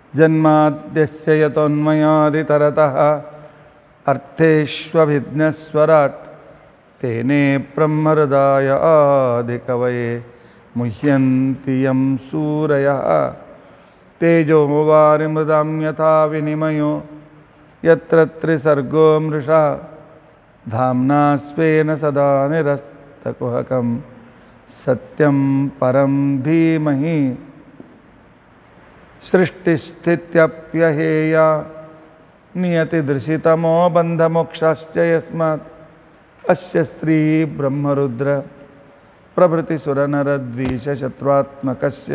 जन्माद्यस्य यतोन्मयादितरतः अर्थेष्वभिज्ञस्वराट् तेने ब्रह्महृदाय आदिकवये मुह्यन्ति यं सूरयः तेजो वारिमृदां यथा विनिमयो यत्र त्रिसर्गो मृषा धाम्ना स्वेन सदा निरस्तकुहकं सत्यं परं धीमहि सृष्टिस्थित्यप्यहेया नियतिदृशितमो बन्धमोक्षाश्च यस्मात् अस्य स्त्रीब्रह्मरुद्र प्रभृतिसुरनरद्वीषशत्रुत्मकस्य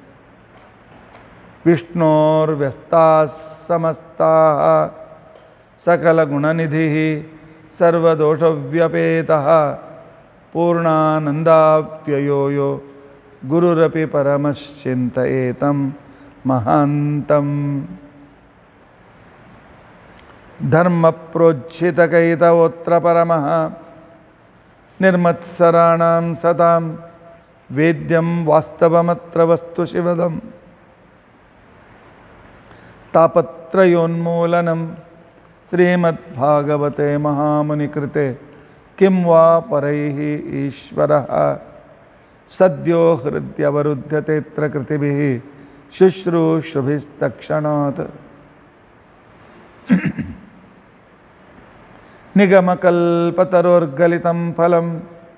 विष्णोर्व्यस्ताः समस्ताः सकलगुणनिधिः सर्वदोषव्यपेतः पूर्णानन्दाप्ययो यो गुरुरपि परमश्चिन्तयेतं महान्तम् धर्मप्रोज्झितकैतवोऽत्र परमः निर्मत्सराणां सतां वेद्यं वास्तवमत्र वस्तु शिवदम् तापत्रयोन्मूलनं श्रीमद्भागवते महामुनिकृते किं वा परैः ईश्वरः सद्यो हृद्यवरुध्यतेऽत्र कृतिभिः शुश्रूषुभिस्तक्षणात् निगमकल्पतरोर्गलितं फलं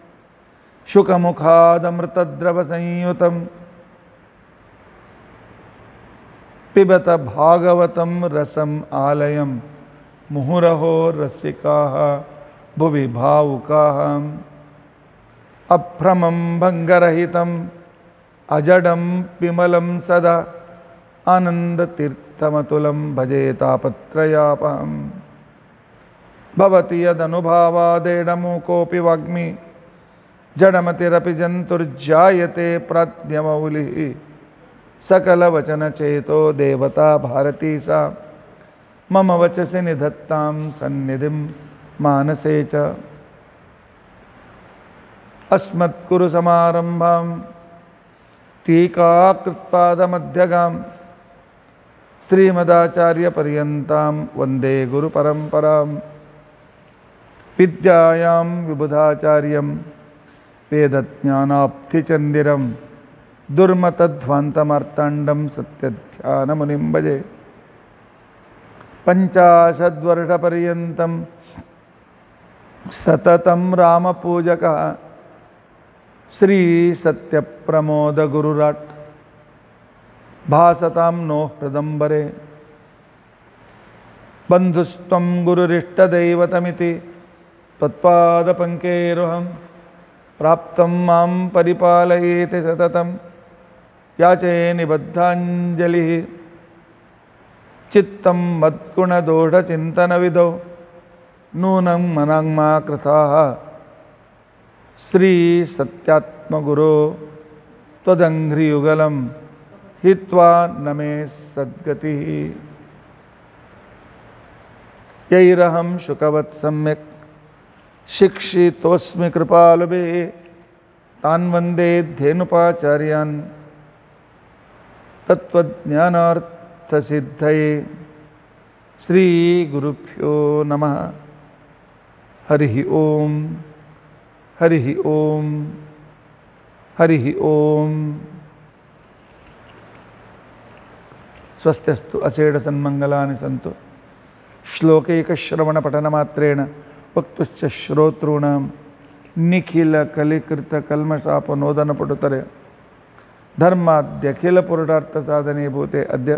शुकमुखादमृतद्रवसंयुतं पिबत भागवतं रसम् आलयं मुहुरहो रसिकाः भुवि भावुकाः अभ्रमं भङ्गरहितम् अजडं विमलं सदा आनन्दतीर्थमतुलं भजे तापत्रयापहम् भवति यदनुभावादेडमूकोऽपि वाग्मि जडमतिरपि जन्तुर्जायते प्राज्ञमौलिः सकलवचनचेतो देवता भारती सा मम वचसि निधत्तां सन्निधिं मानसे च अस्मत्कुरुसमारम्भां टीकाकृत्पादमध्यगां श्रीमदाचार्यपर्यन्तां वन्दे गुरुपरम्परां विद्यायां विबुधाचार्यं वेदज्ञानाब्धिचन्दिरं दुर्मतध्वान्तमार्ताण्डं सत्यध्यानमुनिं भजे पञ्चाशद्वर्षपर्यन्तं सततं रामपूजकः श्रीसत्यप्रमोदगुरुराट् भासतां नो हृदम्बरे बन्धुस्त्वं गुरुरिष्टदैवतमिति त्वत्पादपङ्केरुहं प्राप्तं मां परिपालयेति सततं याचे निबद्धाञ्जलिः चित्तं मद्गुणदोषचिन्तनविदौ नूनं मनाङ्मा कृताः श्रीसत्यात्मगुरो त्वदङ्घ्रियुगलं हित्वा न मे सद्गतिः यैरहं शुकवत् सम्यक् शिक्षितोऽस्मि कृपालुभिः तान् वन्दे धेनुपाचार्यान् तत्त्वज्ञानार्थसिद्धये श्रीगुरुभ्यो नमः हरिः ॐ हरिः ॐ हरिः ॐ स्वस्त्यस्तु अचेडसन्मङ्गलानि सन्तु श्लोकैकश्रवणपठनमात्रेण वक्तुश्च श्रोतॄणां निखिलकलिकृतकल्मषापनोदनपटुतरे धर्माद्यखिलपुरुषार्थसाधने भूते अद्य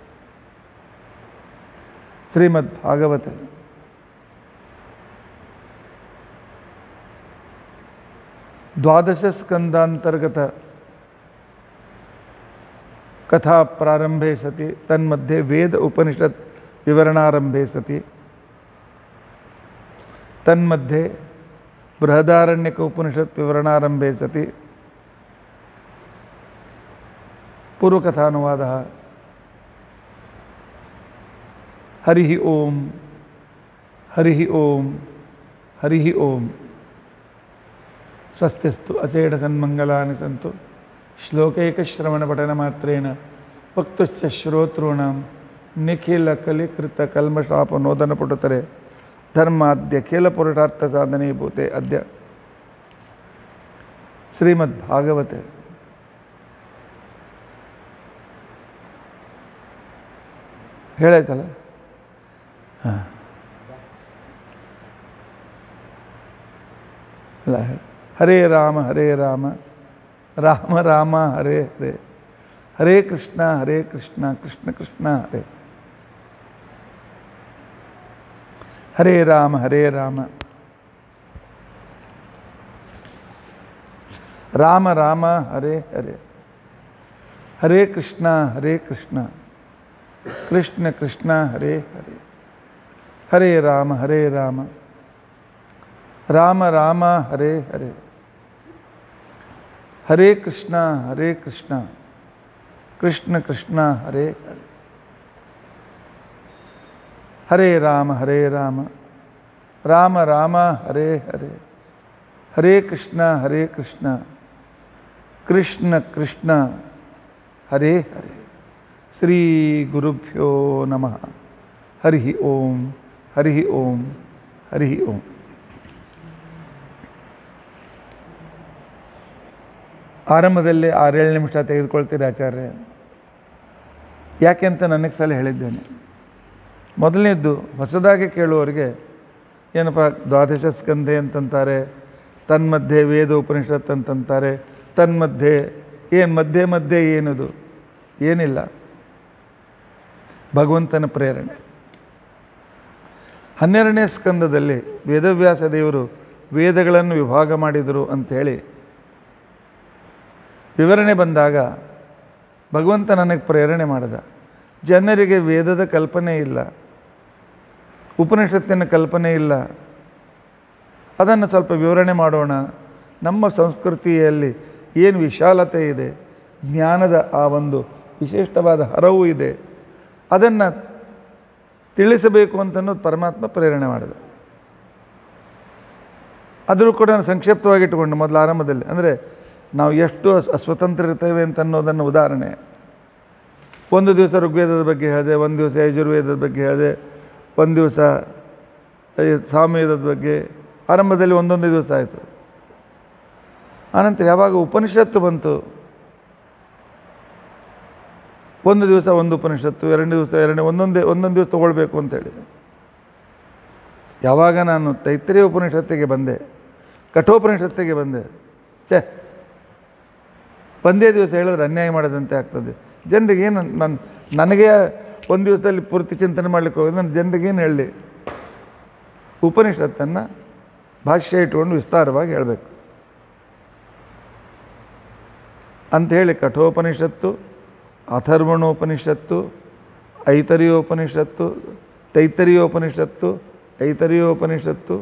श्रीमद्भागवत द्वादशस्कन्धान्तर्गत कथा प्रारम्भे सति तन्मध्ये वेद उपनिषत् विवरणारम्भे सति तन्मध्ये बृहदारण्यक उपनिषत् विवरणारम्भे सति पूर्वकथानुवादः हरिः ॐ हरिः ॐ हरिः ॐ स्वस्तिस्तु अचेडसन्मङ्गलानि सन्तु श्लोकैकश्रवणपठनमात्रेण ಭಕ್ತಶ್ಚ ಶ್ರೋತॄಣಂ ನಿಖಿಲ ಕಲಿಕೃತ ಕಲ್ಮಶಾಪ ನೋದನ ಪುಟತರೆ ಧರ್ಮಾದ್ಯ ಖೇಲ ಪುರುಷಾರ್ಥ ಸಾಧನೀಭೂತೆ ಅದ್ಯ ಶ್ರೀಮದ್ ಭಾಗವತೆ ಹೇಳಾಯ್ತಲ್ಲ ಹಾಂ ಅಲ್ಲ ಹೇಳಿ ಹರೇ ರಾಮ ಹರೇ ರಾಮ ರಾಮ ರಾಮ ಹರೇ ಹರೇ ಹರೇ ಕೃಷ್ಣ ಹರೇ ಕೃಷ್ಣ ಕೃಷ್ಣ ಕೃಷ್ಣ ಹರೇ ಹರೇ ರಾಮ ಹರೇ ರಾಮ ರಾಮ ರಾಮ ಹರೇ ಹರೇ ಹರೇ ಕೃಷ್ಣ ಹರೇ ಕೃಷ್ಣ ಕೃಷ್ಣ ಕೃಷ್ಣ ಹರೇ ಹರೇ ಹರೇ ರಾಮ ಹರೇ ರಾಮ ರಾಮ ರಾಮ ಹರೇ ಹರೇ ಹರೇ ಕೃಷ್ಣ ಹರೇ ಕೃಷ್ಣ ಕೃಷ್ಣ ಕೃಷ್ಣ ಹರೇ ಹರೇ ಹರೇ ರಾಮ ಹರೇ ರಾಮ ರಾಮ ರಾಮ ಹರೇ ಹರೇ ಹರೇ ಕೃಷ್ಣ ಹರೇ ಕೃಷ್ಣ ಕೃಷ್ಣ ಕೃಷ್ಣ ಹರೇ ಹರೇ ಶ್ರೀ ಗುರುಭ್ಯೋ ನಮಃ ಹರಿ ಓಂ ಹರಿ ಓಂ ಹರಿ ಓಂ ಆರಂಭದಲ್ಲಿ ಆರೇಳು ನಿಮಿಷ ತೆಗೆದುಕೊಳ್ತೀರಿ ಆಚಾರ್ಯ ಯಾಕೆ ಅಂತ ನನಗೆ ಸಲ ಹೇಳಿದ್ದೇನೆ ಮೊದಲನೇದ್ದು ಹೊಸದಾಗಿ ಕೇಳುವವರಿಗೆ ಏನಪ್ಪ ದ್ವಾದಶ ಸ್ಕಂಧೆ ಅಂತಂತಾರೆ ತನ್ಮಧ್ಯೆ ವೇದ ಉಪನಿಷತ್ ಅಂತಂತಾರೆ ತನ್ಮಧ್ಯೆ ಏನು ಮಧ್ಯೆ ಮಧ್ಯೆ ಏನದು ಏನಿಲ್ಲ ಭಗವಂತನ ಪ್ರೇರಣೆ ಹನ್ನೆರಡನೇ ಸ್ಕಂದದಲ್ಲಿ ವೇದವ್ಯಾಸ ದೇವರು ವೇದಗಳನ್ನು ವಿಭಾಗ ಮಾಡಿದರು ಅಂಥೇಳಿ ವಿವರಣೆ ಬಂದಾಗ ಭಗವಂತ ನನಗೆ ಪ್ರೇರಣೆ ಮಾಡಿದ ಜನರಿಗೆ ವೇದದ ಕಲ್ಪನೆ ಇಲ್ಲ ಉಪನಿಷತ್ತಿನ ಕಲ್ಪನೆ ಇಲ್ಲ ಅದನ್ನು ಸ್ವಲ್ಪ ವಿವರಣೆ ಮಾಡೋಣ ನಮ್ಮ ಸಂಸ್ಕೃತಿಯಲ್ಲಿ ಏನು ವಿಶಾಲತೆ ಇದೆ ಜ್ಞಾನದ ಆ ಒಂದು ವಿಶಿಷ್ಟವಾದ ಹರವು ಇದೆ ಅದನ್ನು ತಿಳಿಸಬೇಕು ಅಂತನ್ನೋದು ಪರಮಾತ್ಮ ಪ್ರೇರಣೆ ಮಾಡಿದ ಆದರೂ ಕೂಡ ನಾನು ಸಂಕ್ಷಿಪ್ತವಾಗಿ ಇಟ್ಟುಕೊಂಡು ಮೊದಲು ಆರಂಭದಲ್ಲಿ ಅಂದರೆ ನಾವು ಎಷ್ಟು ಅಸ್- ಅಸ್ವತಂತ್ರ ಇರ್ತೇವೆ ಅಂತ ಅನ್ನೋದನ್ನು ಉದಾಹರಣೆ ಒಂದು ದಿವಸ ಋಗ್ವೇದದ ಬಗ್ಗೆ ಹೇಳಿದೆ ಒಂದು ದಿವಸ ಯಜುರ್ವೇದದ ಬಗ್ಗೆ ಹೇಳಿದೆ ಒಂದು ದಿವಸ ಈ ಸಾಮವೇದದ ಬಗ್ಗೆ ಆರಂಭದಲ್ಲಿ ಒಂದೊಂದು ದಿವಸ ಆಯಿತು ಆನಂತರ ಯಾವಾಗ ಉಪನಿಷತ್ತು ಬಂತು ಒಂದು ದಿವಸ ಒಂದು ಉಪನಿಷತ್ತು ಎರಡನೇ ದಿವಸ ಎರಡನೇ ಒಂದೊಂದೇ ಒಂದೊಂದು ದಿವಸ ತೊಗೊಳ್ಬೇಕು ಅಂತೇಳಿ ಯಾವಾಗ ನಾನು ತೈತ್ರಿಯ ಉಪನಿಷತ್ತಿಗೆ ಬಂದೆ ಕಠೋಪನಿಷತ್ತಿಗೆ ಬಂದೆ ಛೇ ಒಂದೇ ದಿವಸ ಹೇಳಿದ್ರೆ ಅನ್ಯಾಯ ಮಾಡೋದಂತೆ ಆಗ್ತದೆ ಜನರಿಗೆ ಏನು ನಾನು ನನಗೆ ಒಂದು ದಿವಸದಲ್ಲಿ ಪೂರ್ತಿ ಚಿಂತನೆ ಮಾಡಲಿಕ್ಕೆ ಹೋಗೋದು ನನ್ನ ಜನರಿಗೆ ಏನು ಹೇಳಲಿ ಉಪನಿಷತ್ತನ್ನು ಭಾಷ್ಯ ಇಟ್ಕೊಂಡು ವಿಸ್ತಾರವಾಗಿ ಹೇಳಬೇಕು ಅಂಥೇಳಿ ಕಠೋಪನಿಷತ್ತು ಅಥರ್ವಣೋಪನಿಷತ್ತು ಐತರಿಯೋಪನಿಷತ್ತು ತೈತರಿಯೋಪನಿಷತ್ತು ಐತರಿಯೋಪನಿಷತ್ತು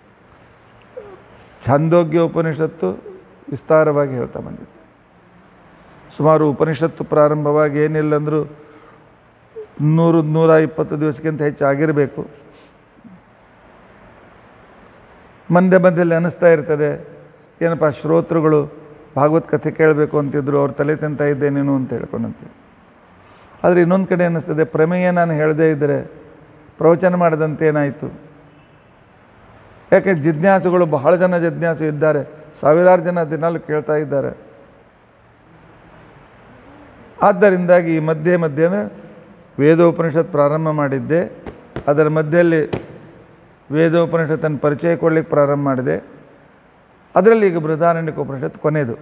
ಛಾಂದೋಗ್ಯೋಪನಿಷತ್ತು ವಿಸ್ತಾರವಾಗಿ ಹೇಳ್ತಾ ಬಂದಿದ್ದೆ ಸುಮಾರು ಉಪನಿಷತ್ತು ಪ್ರಾರಂಭವಾಗಿ ಏನಿಲ್ಲ ಅಂದರೂ ನೂರು ನೂರ ಇಪ್ಪತ್ತು ದಿವಸಕ್ಕಿಂತ ಹೆಚ್ಚು ಆಗಿರಬೇಕು ಮಧ್ಯೆ ಮಧ್ಯದಲ್ಲಿ ಅನ್ನಿಸ್ತಾ ಇರ್ತದೆ ಏನಪ್ಪ ಶ್ರೋತೃಗಳು ಭಾಗವತ್ ಕಥೆ ಕೇಳಬೇಕು ಅಂತಿದ್ರು ಅವ್ರ ತಲೆ ತಿಂತ ಇದ್ದೆ ನೀನು ಅಂತ ಹೇಳ್ಕೊಂಡಂತೀವಿ ಆದರೆ ಇನ್ನೊಂದು ಕಡೆ ಅನ್ನಿಸ್ತದೆ ಪ್ರಮೇಯ ನಾನು ಹೇಳದೇ ಇದ್ದರೆ ಪ್ರವಚನ ಮಾಡಿದಂತೆ ಏನಾಯಿತು ಯಾಕೆ ಜಿಜ್ಞಾಸುಗಳು ಬಹಳ ಜನ ಜಿಜ್ಞಾಸು ಇದ್ದಾರೆ ಸಾವಿರಾರು ಜನ ದಿನಾಲು ಕೇಳ್ತಾ ಇದ್ದಾರೆ ಆದ್ದರಿಂದಾಗಿ ಈ ಮಧ್ಯೆ ಮಧ್ಯೆ ಅಂದರೆ ವೇದೋಪನಿಷತ್ ಪ್ರಾರಂಭ ಮಾಡಿದ್ದೆ ಅದರ ಮಧ್ಯೆಯಲ್ಲಿ ವೇದೋಪನಿಷತ್ತನ್ನು ಪರಿಚಯ ಕೊಡಲಿಕ್ಕೆ ಪ್ರಾರಂಭ ಮಾಡಿದೆ ಅದರಲ್ಲಿ ಈಗ ಬೃಹದಾರಣ್ಯಕ ಉಪನಿಷತ್ ಕೊನೆಯದು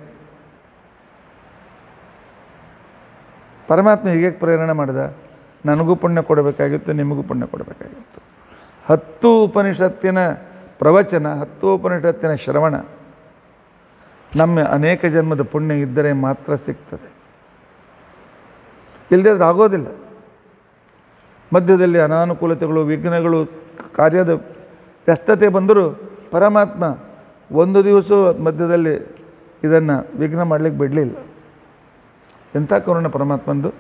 ಪರಮಾತ್ಮ ಹೀಗೆ ಪ್ರೇರಣೆ ಮಾಡಿದ ನನಗೂ ಪುಣ್ಯ ಕೊಡಬೇಕಾಗಿತ್ತು ನಿಮಗೂ ಪುಣ್ಯ ಕೊಡಬೇಕಾಗಿತ್ತು ಹತ್ತು ಉಪನಿಷತ್ತಿನ ಪ್ರವಚನ ಹತ್ತು ಉಪನಿಷತ್ತಿನ ಶ್ರವಣ ನಮ್ಮ ಅನೇಕ ಜನ್ಮದ ಪುಣ್ಯ ಇದ್ದರೆ ಮಾತ್ರ ಸಿಗ್ತದೆ ಇಲ್ಲದೇ ಆಗೋದಿಲ್ಲ ಮಧ್ಯದಲ್ಲಿ ಅನಾನುಕೂಲತೆಗಳು ವಿಘ್ನಗಳು ಕಾರ್ಯದ ವ್ಯಸ್ತತೆ ಬಂದರೂ ಪರಮಾತ್ಮ ಒಂದು ದಿವಸ ಮಧ್ಯದಲ್ಲಿ ಇದನ್ನು ವಿಘ್ನ ಮಾಡಲಿಕ್ಕೆ ಬಿಡಲಿಲ್ಲ ಎಂಥ ಕರುಣ ಪರಮಾತ್ಮಂದು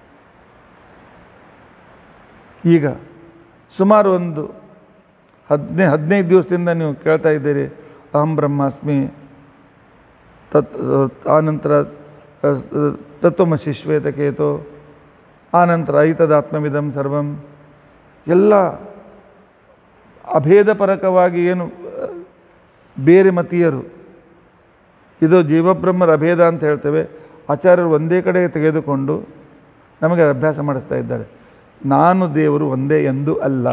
ಈಗ ಸುಮಾರು ಒಂದು ಹದಿನೈ ಹದಿನೈದು ದಿವಸದಿಂದ ನೀವು ಕೇಳ್ತಾ ಇದ್ದೀರಿ ಅಹಂ ಬ್ರಹ್ಮಾಸ್ಮಿ ತತ್ ಆನಂತರ ತತ್ವಮಸಿ ಶ್ವೇತಕೇತು ಆನಂತರ ಐತದಾತ್ಮವಿದಂ ಸರ್ವಂ ಎಲ್ಲ ಅಭೇದಪರಕವಾಗಿ ಏನು ಆ, ಬೇರೆ ಮತೀಯರು ಇದು ಜೀವಬ್ರಹ್ಮರ ಅಭೇದ ಅಂತ ಹೇಳ್ತೇವೆ ಆಚಾರ್ಯರು ಒಂದೇ ಕಡೆ ತೆಗೆದುಕೊಂಡು ನಮಗೆ ಅಭ್ಯಾಸ ಮಾಡಿಸ್ತಾ ಇದ್ದಾರೆ ನಾನು ದೇವರು ಒಂದೇ ಎಂದು ಅಲ್ಲ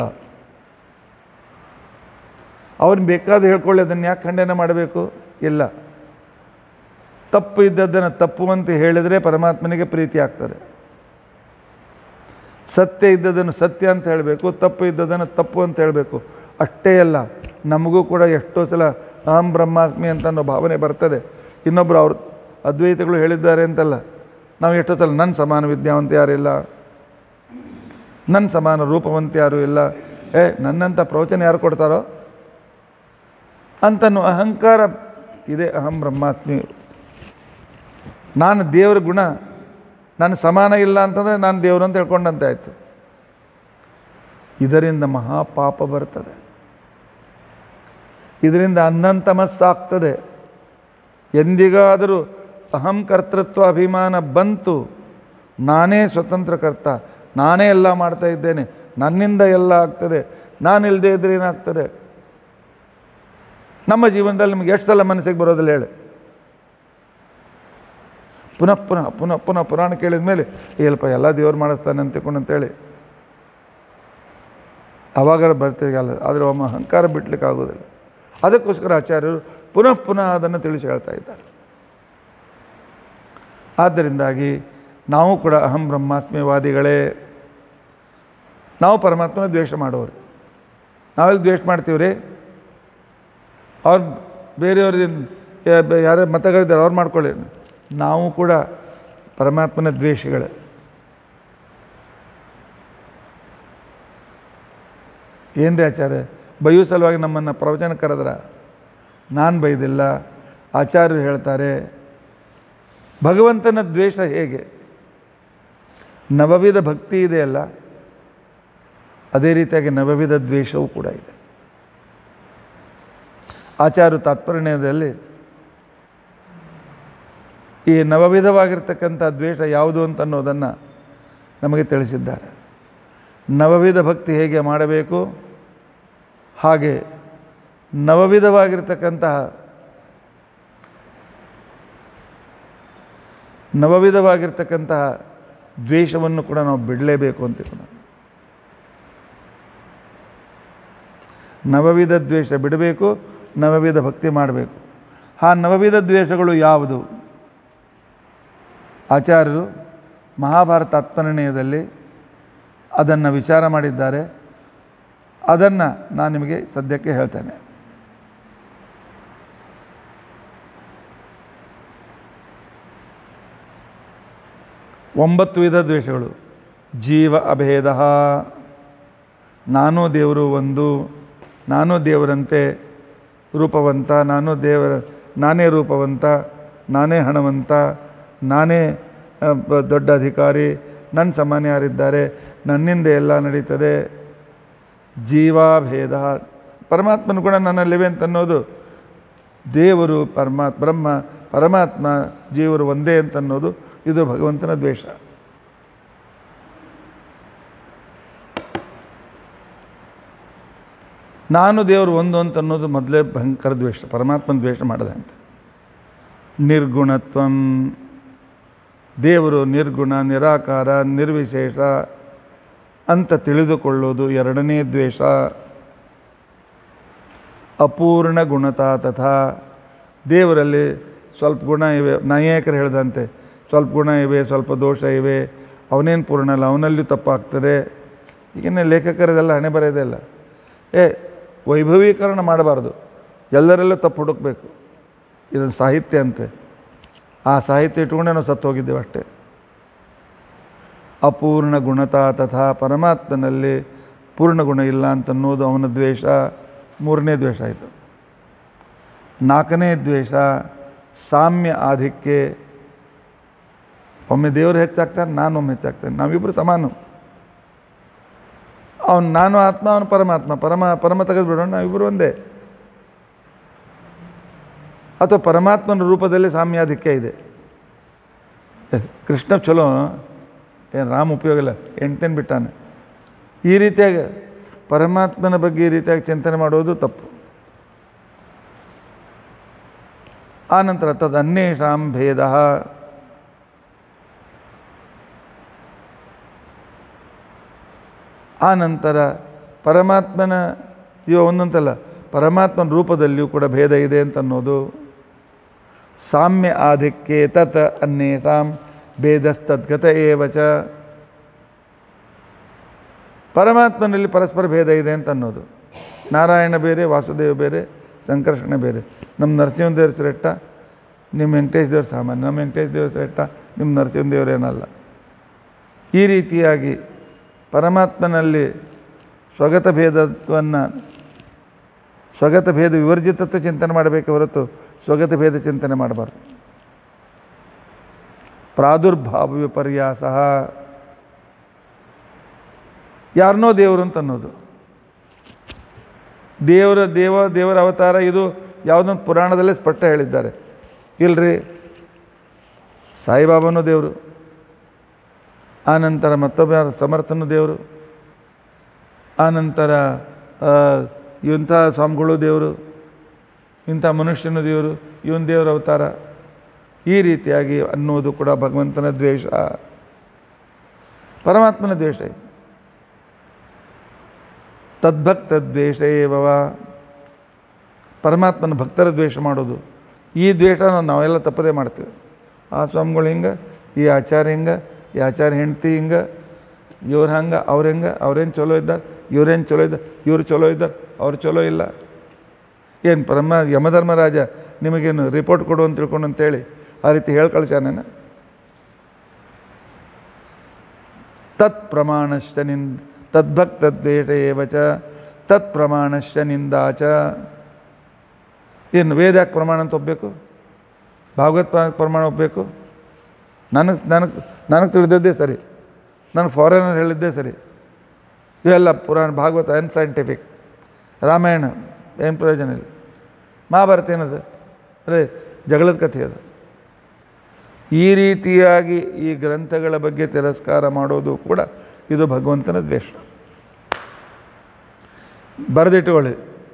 ಅವ್ರನ್ನ ಬೇಕಾದ ಹೇಳ್ಕೊಳ್ಳಿ ಅದನ್ನು ಯಾಕೆ ಖಂಡನೆ ಮಾಡಬೇಕು ಇಲ್ಲ ತಪ್ಪು ಇದ್ದದ್ದನ್ನು ತಪ್ಪು ಅಂತ ಹೇಳಿದರೆ ಪರಮಾತ್ಮನಿಗೆ ಪ್ರೀತಿ ಆಗ್ತದೆ ಸತ್ಯ ಇದ್ದದನ್ನು ಸತ್ಯ ಅಂತ ಹೇಳಬೇಕು ತಪ್ಪು ಇದ್ದದನ್ನು ತಪ್ಪು ಅಂತ ಹೇಳಬೇಕು ಅಷ್ಟೇ ಅಲ್ಲ ನಮಗೂ ಕೂಡ ಎಷ್ಟೋ ಸಲ ಅಹಂ ಬ್ರಹ್ಮಾಸ್ಮಿ ಅಂತ ಅನ್ನೋ ಭಾವನೆ ಬರ್ತದೆ ಇನ್ನೊಬ್ಬರು ಅವ್ರು ಅದ್ವೈತಗಳು ಹೇಳಿದ್ದಾರೆ ಅಂತಲ್ಲ ನಾವು ಎಷ್ಟೋ ಸಲ ನನ್ನ ಸಮಾನ ವಿದ್ಯಾವಂತ ಯಾರಿಲ್ಲ ನನ್ನ ಸಮಾನ ರೂಪವಂತ ಯಾರೂ ಇಲ್ಲ ಏ ನನ್ನಂಥ ಪ್ರವಚನ ಯಾರು ಕೊಡ್ತಾರೋ ಅಂತನೂ ಅಹಂಕಾರ ಇದೆ ಅಹಂ ಬ್ರಹ್ಮಾಸ್ಮಿ ನಾನು ದೇವರ ಗುಣ ನಾನು ಸಮಾನ ಇಲ್ಲ ಅಂತಂದರೆ ನಾನು ದೇವರು ಅಂತ ಹೇಳ್ಕೊಂಡಂತೆ ಆಯಿತು ಇದರಿಂದ ಮಹಾಪಾಪ ಬರ್ತದೆ ಇದರಿಂದ ಅನ್ನಂತಮಸ್ಸಾಗ್ತದೆ ಎಂದಿಗಾದರೂ ಅಹಂ ಕರ್ತೃತ್ವ ಅಭಿಮಾನ ಬಂತು ನಾನೇ ಸ್ವತಂತ್ರ ಕರ್ತ ನಾನೇ ಎಲ್ಲ ಮಾಡ್ತಾ ಇದ್ದೇನೆ ನನ್ನಿಂದ ಎಲ್ಲ ಆಗ್ತದೆ ನಾನು ಇಲ್ಲದೆ ಇದ್ರೆ ಏನಾಗ್ತದೆ ನಮ್ಮ ಜೀವನದಲ್ಲಿ ನಿಮ್ಗೆ ಎಷ್ಟು ಸಲ ಮನಸ್ಸಿಗೆ ಬರೋದಿಲ್ಲ ಹೇಳಿ ಪುನಃ ಪುನಃ ಪುನಃ ಪುನಃ ಪುರಾಣ ಕೇಳಿದ ಮೇಲೆ ಏನಪ್ಪ ಎಲ್ಲ ದೇವ್ರು ಮಾಡಿಸ್ತಾನೆ ಅಂತ ತಿಳ್ಕೊಂಡು ಅಂತೇಳಿ ಅವಾಗ ಬರ್ತಿಗಲ್ಲ ಆದರೆ ಒಮ್ಮೆ ಅಹಂಕಾರ ಬಿಡ್ಲಿಕ್ಕೆ ಆಗೋದಿಲ್ಲ ಅದಕ್ಕೋಸ್ಕರ ಆಚಾರ್ಯರು ಪುನಃ ಪುನಃ ಅದನ್ನು ತಿಳಿಸಿ ಹೇಳ್ತಾ ಇದ್ದಾರೆ ಆದ್ದರಿಂದಾಗಿ ನಾವು ಕೂಡ ಅಹಂ ಬ್ರಹ್ಮಾಸ್ಮಿವಾದಿಗಳೇ ನಾವು ಪರಮಾತ್ಮನ ದ್ವೇಷ ಮಾಡೋರು ನಾವೆಲ್ಲಿ ದ್ವೇಷ ಮಾಡ್ತೀವಿ ರೀ ಅವ್ರು ಬೇರೆಯವ್ರಿಗೆ ಯಾರೇ ಮತಗಳಿದ್ದಾರೆ ಅವ್ರು ಮಾಡ್ಕೊಳ್ಳಿ ನಾವು ಕೂಡ ಪರಮಾತ್ಮನ ದ್ವೇಷಗಳೇ ಏನ್ರಿ ಆಚಾರ್ಯ ಬೈಯೋ ಸಲುವಾಗಿ ನಮ್ಮನ್ನು ಪ್ರವಚನ ಕರೆದ್ರ ನಾನು ಬೈದಿಲ್ಲ ಆಚಾರ್ಯರು ಹೇಳ್ತಾರೆ ಭಗವಂತನ ದ್ವೇಷ ಹೇಗೆ ನವವಿಧ ಭಕ್ತಿ ಇದೆಯಲ್ಲ ಅದೇ ರೀತಿಯಾಗಿ ನವವಿಧ ದ್ವೇಷವೂ ಕೂಡ ಇದೆ ಆಚಾರ್ಯ ತಾತ್ಪರ್ಯದಲ್ಲಿ ಈ ನವವಿಧವಾಗಿರ್ತಕ್ಕಂಥ ದ್ವೇಷ ಯಾವುದು ಅಂತ ಅನ್ನೋದನ್ನು ನಮಗೆ ತಿಳಿಸಿದ್ದಾರೆ ನವವಿಧ ಭಕ್ತಿ ಹೇಗೆ ಮಾಡಬೇಕು ಹಾಗೆ ನವವಿಧವಾಗಿರ್ತಕ್ಕಂತಹ ನವವಿಧವಾಗಿರ್ತಕ್ಕಂತಹ ದ್ವೇಷವನ್ನು ಕೂಡ ನಾವು ಬಿಡಲೇಬೇಕು ಅಂತ ಕೂಡ ನವವಿಧ ದ್ವೇಷ ಬಿಡಬೇಕು ನವವಿಧ ಭಕ್ತಿ ಮಾಡಬೇಕು ಆ ನವವಿಧ ದ್ವೇಷಗಳು ಯಾವುದು ಆಚಾರ್ಯರು ಮಹಾಭಾರತ ಹತ್ತನೆಯದಲ್ಲಿ ಅದನ್ನು ವಿಚಾರ ಮಾಡಿದ್ದಾರೆ ಅದನ್ನು ನಾನು ನಿಮಗೆ ಸದ್ಯಕ್ಕೆ ಹೇಳ್ತೇನೆ ಒಂಬತ್ತು ವಿಧ ದ್ವೇಷಗಳು ಜೀವ ಅಭೇದ ನಾನೂ ದೇವರು ಒಂದು ನಾನೂ ದೇವರಂತೆ ರೂಪವಂತ ನಾನು ದೇವರ ನಾನೇ ರೂಪವಂತ ನಾನೇ ಹಣವಂತ ನಾನೇ ಆ, ಬ- ದೊಡ್ಡ ಅಧಿಕಾರಿ ನನ್ನ ಸಮಾನ ಯಾರಿದ್ದಾರೆ ನನ್ನಿಂದ ಎಲ್ಲ ನಡೀತದೆ ಜೀವಾಭೇದ ಪರಮಾತ್ಮನ ಕೂಡ ನನ್ನಲ್ಲಿವೆ ಅಂತ ಅನ್ನೋದು ದೇವರು ಪರಮಾತ್ ಬ್ರಹ್ಮ ಪರಮಾತ್ಮ ಜೀವರು ಒಂದೇ ಅಂತ ಅನ್ನೋದು ಇದು ಭಗವಂತನ ದ್ವೇಷ ನಾನು ದೇವರು ಒಂದು ಅಂತ ಅನ್ನೋದು ಮೊದಲೇ ಭಯಂಕರ ದ್ವೇಷ ಪರಮಾತ್ಮನ ದ್ವೇಷ ಮಾಡಿದೆ ಅಂತ ನಿರ್ಗುಣತ್ವಂ ದೇವರು ನಿರ್ಗುಣ ನಿರಾಕಾರ ನಿರ್ವಿಶೇಷ ಅಂತ ತಿಳಿದುಕೊಳ್ಳೋದು ಎರಡನೇ ದ್ವೇಷ ಅಪೂರ್ಣ ಗುಣತ ತಥಾ ದೇವರಲ್ಲಿ ಸ್ವಲ್ಪ ಗುಣ ಇವೆ ನಾಯಕರು ಹೇಳಿದಂತೆ ಸ್ವಲ್ಪ ಗುಣ ಇವೆ ಸ್ವಲ್ಪ ದೋಷ ಇವೆ ಅವನೇನು ಪೂರ್ಣ ಅಲ್ಲ ಅವನಲ್ಲಿ ತಪ್ಪಾಗ್ತದೆ ಈಗಿನ ಲೇಖಕರದೆಲ್ಲ ಹಣೆ ಬರೆಯೋದಿಲ್ಲ ಏ ವೈಭವೀಕರಣ ಮಾಡಬಾರ್ದು ಎಲ್ಲರಲ್ಲೂ ತಪ್ಪು ಹುಡುಕ್ಬೇಕು ಇದೊಂದು ಸಾಹಿತ್ಯ ಅಂತೆ ಆ ಸಾಹಿತ್ಯ ಇಟ್ಕೊಂಡೇ ನಾವು ಸತ್ತು ಹೋಗಿದ್ದೇವೆ ಅಷ್ಟೇ ಅಪೂರ್ಣ ಗುಣತಾ ತಥಾ ಪರಮಾತ್ಮನಲ್ಲಿ ಪೂರ್ಣ ಗುಣ ಇಲ್ಲ ಅಂತನ್ನೋದು ಅವನ ದ್ವೇಷ ಮೂರನೇ ದ್ವೇಷ ಆಯಿತು ನಾಲ್ಕನೇ ದ್ವೇಷ ಸಾಮ್ಯ ಆಧಿಕ್ಯ ಒಮ್ಮೆ ದೇವರು ಹೆಚ್ಚಾಗ್ತಾನೆ ನಾನು ಒಮ್ಮೆ ಹೆಚ್ಚಾಗ್ತಾನೆ ನಾವಿಬ್ಬರು ಸಮಾನ ಅವನು ನಾನು ಆತ್ಮ ಅವನು ಪರಮಾತ್ಮ ಪರಮ ಪರಮ ತೆಗೆದುಬಿಡೋಣ ನಾವಿಬ್ಬರು ಒಂದೇ ಅಥವಾ ಪರಮಾತ್ಮನ ರೂಪದಲ್ಲಿ ಸಾಮ್ಯಾಧಿಕ್ಯ ಇದೆ ಏ, ಕೃಷ್ಣ ಚಲೋ ಏನು ರಾಮ ಉಪಯೋಗ ಇಲ್ಲ ಎಂಟೇನು ಬಿಟ್ಟಾನೆ ಈ ರೀತಿಯಾಗಿ ಪರಮಾತ್ಮನ ಬಗ್ಗೆ ಈ ರೀತಿಯಾಗಿ ಚಿಂತನೆ ಮಾಡೋದು ತಪ್ಪು ಆನಂತರ ತದನ್ಯೇಷಾಂ ಭೇದ ಆನಂತರ ಪರಮಾತ್ಮನ ಇವ ಒಂದಂತಲ್ಲ ಪರಮಾತ್ಮನ ರೂಪದಲ್ಲಿಯೂ ಕೂಡ ಭೇದ ಇದೆ ಅಂತ ಅನ್ನೋದು ಸಾಮ್ಯ ಆಧಿಕ್ಯೆ ತತ್ ಅನ್ಯೇಷಾಂ ಭೇದಸ್ತದ್ಗತ ಏವಚ ಪರಮಾತ್ಮನಲ್ಲಿ ಪರಸ್ಪರ ಭೇದ ಇದೆ ಅಂತ ಅನ್ನೋದು ನಾರಾಯಣ ಬೇರೆ ವಾಸುದೇವ ಬೇರೆ ಸಂಕರ್ಷಣ ಬೇರೆ ನಮ್ಮ ನರಸಿಂಹದೇವ್ರ ಶ್ರೇಷ್ಠ ನಿಮ್ಮ ವೆಂಕಟೇಶ್ ದೇವ್ರ ಸಾಮಾನ್ಯ ನಮ್ಮ ವೆಂಕಟೇಶ್ ದೇವ್ರ ಶ್ರೇಷ್ಠ ನಿಮ್ಮ ನರಸಿಂಹದೇವರೇನಲ್ಲ ಈ ರೀತಿಯಾಗಿ ಪರಮಾತ್ಮನಲ್ಲಿ ಸ್ವಗತ ಭೇದತ್ವವನ್ನು ಸ್ವಗತ ಭೇದ ವಿವರ್ಜಿತತ್ವ ಚಿಂತನೆ ಮಾಡಬೇಕೆ ಹೊರತು ಸ್ವಗತ ಭೇದ ಚಿಂತನೆ ಮಾಡಬಾರ್ದು ಪ್ರಾದುರ್ಭಾವ ವಿಪರ್ಯಾಸ ಯಾರನ್ನೋ ದೇವರು ಅಂತ ಅನ್ನೋದು ದೇವರ ದೇವ ದೇವರ ಅವತಾರ ಇದು ಯಾವುದೊಂದು ಪುರಾಣದಲ್ಲೇ ಸ್ಪಷ್ಟ ಹೇಳಿದ್ದಾರೆ ಇಲ್ರಿ ಸಾಯಿಬಾಬಾನೂ ದೇವರು ಆನಂತರ ಮತ್ತೊಬ್ಬ ಯಾರು ಸಮರ್ಥನು ದೇವರು ಆನಂತರ ಆ, ಇಂಥ ಸ್ವಾಮಿಗಳು ದೇವರು ಇಂಥ ಮನುಷ್ಯನ ದೇವರು ಇವನ್ ದೇವರ ಅವತಾರ ಈ ರೀತಿಯಾಗಿ ಅನ್ನೋದು ಕೂಡ ಭಗವಂತನ ದ್ವೇಷ ಪರಮಾತ್ಮನ ದ್ವೇಷ ಇದು. ತದ್ಭಕ್ತ ದ್ವೇಷ ಏವವ ಪರಮಾತ್ಮನ ಭಕ್ತರ ದ್ವೇಷ ಮಾಡೋದು ಈ ದ್ವೇಷ ನಾವೆಲ್ಲ ತಪ್ಪದೇ ಮಾಡ್ತೀವಿ ಆ ಸ್ವಾಮಿಗಳು ಹಿಂಗೆ ಈ ಆಚಾರ್ಯ ಹಿಂಗೆ ಈ ಆಚಾರ್ಯ ಹೆಂಡ್ತಿ ಹಿಂಗೆ ಇವ್ರು ಹಂಗೆ ಅವ್ರು ಹೆಂಗೆ ಅವ್ರೇನು ಚಲೋ ಇದ್ದಾರೆ ಇವ್ರೇನು ಚಲೋ ಇದ್ದಾರೆ ಇವ್ರು ಚಲೋ ಇದ್ದಾರೆ ಅವ್ರು ಚಲೋ ಇಲ್ಲ ಏನು ಪರಮ ಯಮಧರ್ಮರಾಜ ನಿಮಗೇನು ರಿಪೋರ್ಟ್ ಕೊಡು ಅಂತ ತಿಳ್ಕೊಂಡು ಅಂತೇಳಿ ಆ ರೀತಿ ಹೇಳಿ ಕಳಿಸ್ಯಾನೇನ ತತ್ ಪ್ರಮಾಣಶ್ಚ ನಿಂದ ತದ್ಭಕ್ತದ್ವೇಷ ಏವ ಚ ತತ್ ಪ್ರಮಾಣಶ್ಚ ನಿಂದಾಚ ಏನು ವೇದ ಯಾಕೆ ಪ್ರಮಾಣ ಅಂತ ಒಪ್ಪಬೇಕು ಭಾಗವತ್ ಪ್ರಮಾಣ ಒಪ್ಪಬೇಕು ನನಗೆ ನನಗೆ ನನಗೆ ತಿಳಿದದ್ದೇ ಸರಿ ನನಗೆ ಫಾರಿನರ್ ಹೇಳಿದ್ದೇ ಸರಿ ಇವೆಲ್ಲ ಪುರಾಣ ಭಾಗವತ ಅನ್ಸೈಂಟಿಫಿಕ್ ರಾಮಾಯಣ ಏನು ಪ್ರಯೋಜನ ಇಲ್ಲ ಮಹಾಭಾರತ ಏನದು ಅದೇ ಜಗಳದ ಕಥೆ ಅದು ಈ ರೀತಿಯಾಗಿ ಈ ಗ್ರಂಥಗಳ ಬಗ್ಗೆ ತಿರಸ್ಕಾರ ಮಾಡೋದು ಕೂಡ ಇದು ಭಗವಂತನ ದ್ವೇಷ ಬರೆದಿಟ್ಟುಕೊಳ್ಳಿ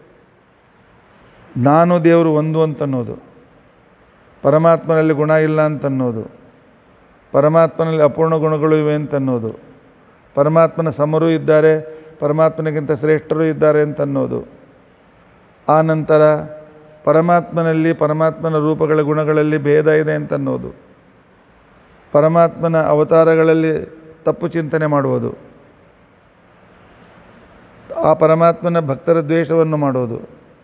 ನಾನು ದೇವರು ಒಂದು ಅಂತನ್ನೋದು ಪರಮಾತ್ಮನಲ್ಲಿ ಗುಣ ಇಲ್ಲ ಅಂತನ್ನೋದು ಪರಮಾತ್ಮನಲ್ಲಿ ಅಪೂರ್ಣ ಗುಣಗಳು ಇವೆ ಅಂತನ್ನೋದು ಪರಮಾತ್ಮನ ಸಮರೂ ಇದ್ದಾರೆ ಪರಮಾತ್ಮನಿಗಿಂತ ಶ್ರೇಷ್ಠರು ಇದ್ದಾರೆ ಅಂತನ್ನೋದು ಆ ನಂತರ ಪರಮಾತ್ಮನಲ್ಲಿ ಪರಮಾತ್ಮನ ರೂಪಗಳ ಗುಣಗಳಲ್ಲಿ ಭೇದ ಇದೆ ಅಂತನ್ನೋದು ಪರಮಾತ್ಮನ ಅವತಾರಗಳಲ್ಲಿ ತಪ್ಪು ಚಿಂತನೆ ಮಾಡುವುದು ಆ ಪರಮಾತ್ಮನ ಭಕ್ತರ ದ್ವೇಷವನ್ನು ಮಾಡೋದು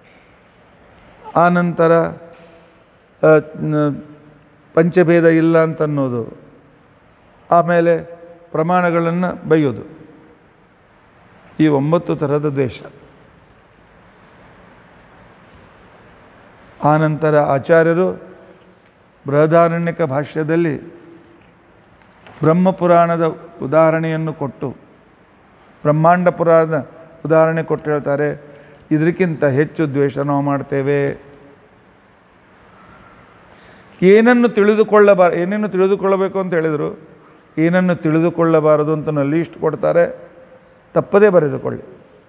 ಆ ನಂತರ ಆ, ನ- ಪಂಚಭೇದ ಇಲ್ಲ ಅಂತನ್ನೋದು ಆಮೇಲೆ ಪ್ರಮಾಣಗಳನ್ನು ಬೈಯೋದು ಈ ಒಂಬತ್ತು ಥರದ ದ್ವೇಷ ಆನಂತರ ಆಚಾರ್ಯರು ಬೃಹದಾರಣ್ಯಕ ಭಾಷ್ಯದಲ್ಲಿ ಬ್ರಹ್ಮಪುರಾಣದ ಉದಾಹರಣೆಯನ್ನು ಕೊಟ್ಟು ಬ್ರಹ್ಮಾಂಡ ಪುರಾಣದ ಉದಾಹರಣೆ ಕೊಟ್ಟು ಹೇಳ್ತಾರೆ ಇದಕ್ಕಿಂತ ಹೆಚ್ಚು ದ್ವೇಷ ನಾವು ಮಾಡ್ತೇವೆ ಏನನ್ನು ತಿಳಿದುಕೊಳ್ಳಬಾರ ಏನೇನು ತಿಳಿದುಕೊಳ್ಳಬೇಕು ಅಂತ ಹೇಳಿದರು ಏನನ್ನು ತಿಳಿದುಕೊಳ್ಳಬಾರದು ಅಂತ ಲೀಸ್ಟ್ ಕೊಡ್ತಾರೆ ತಪ್ಪದೇ ಬರೆದುಕೊಳ್ಳಿ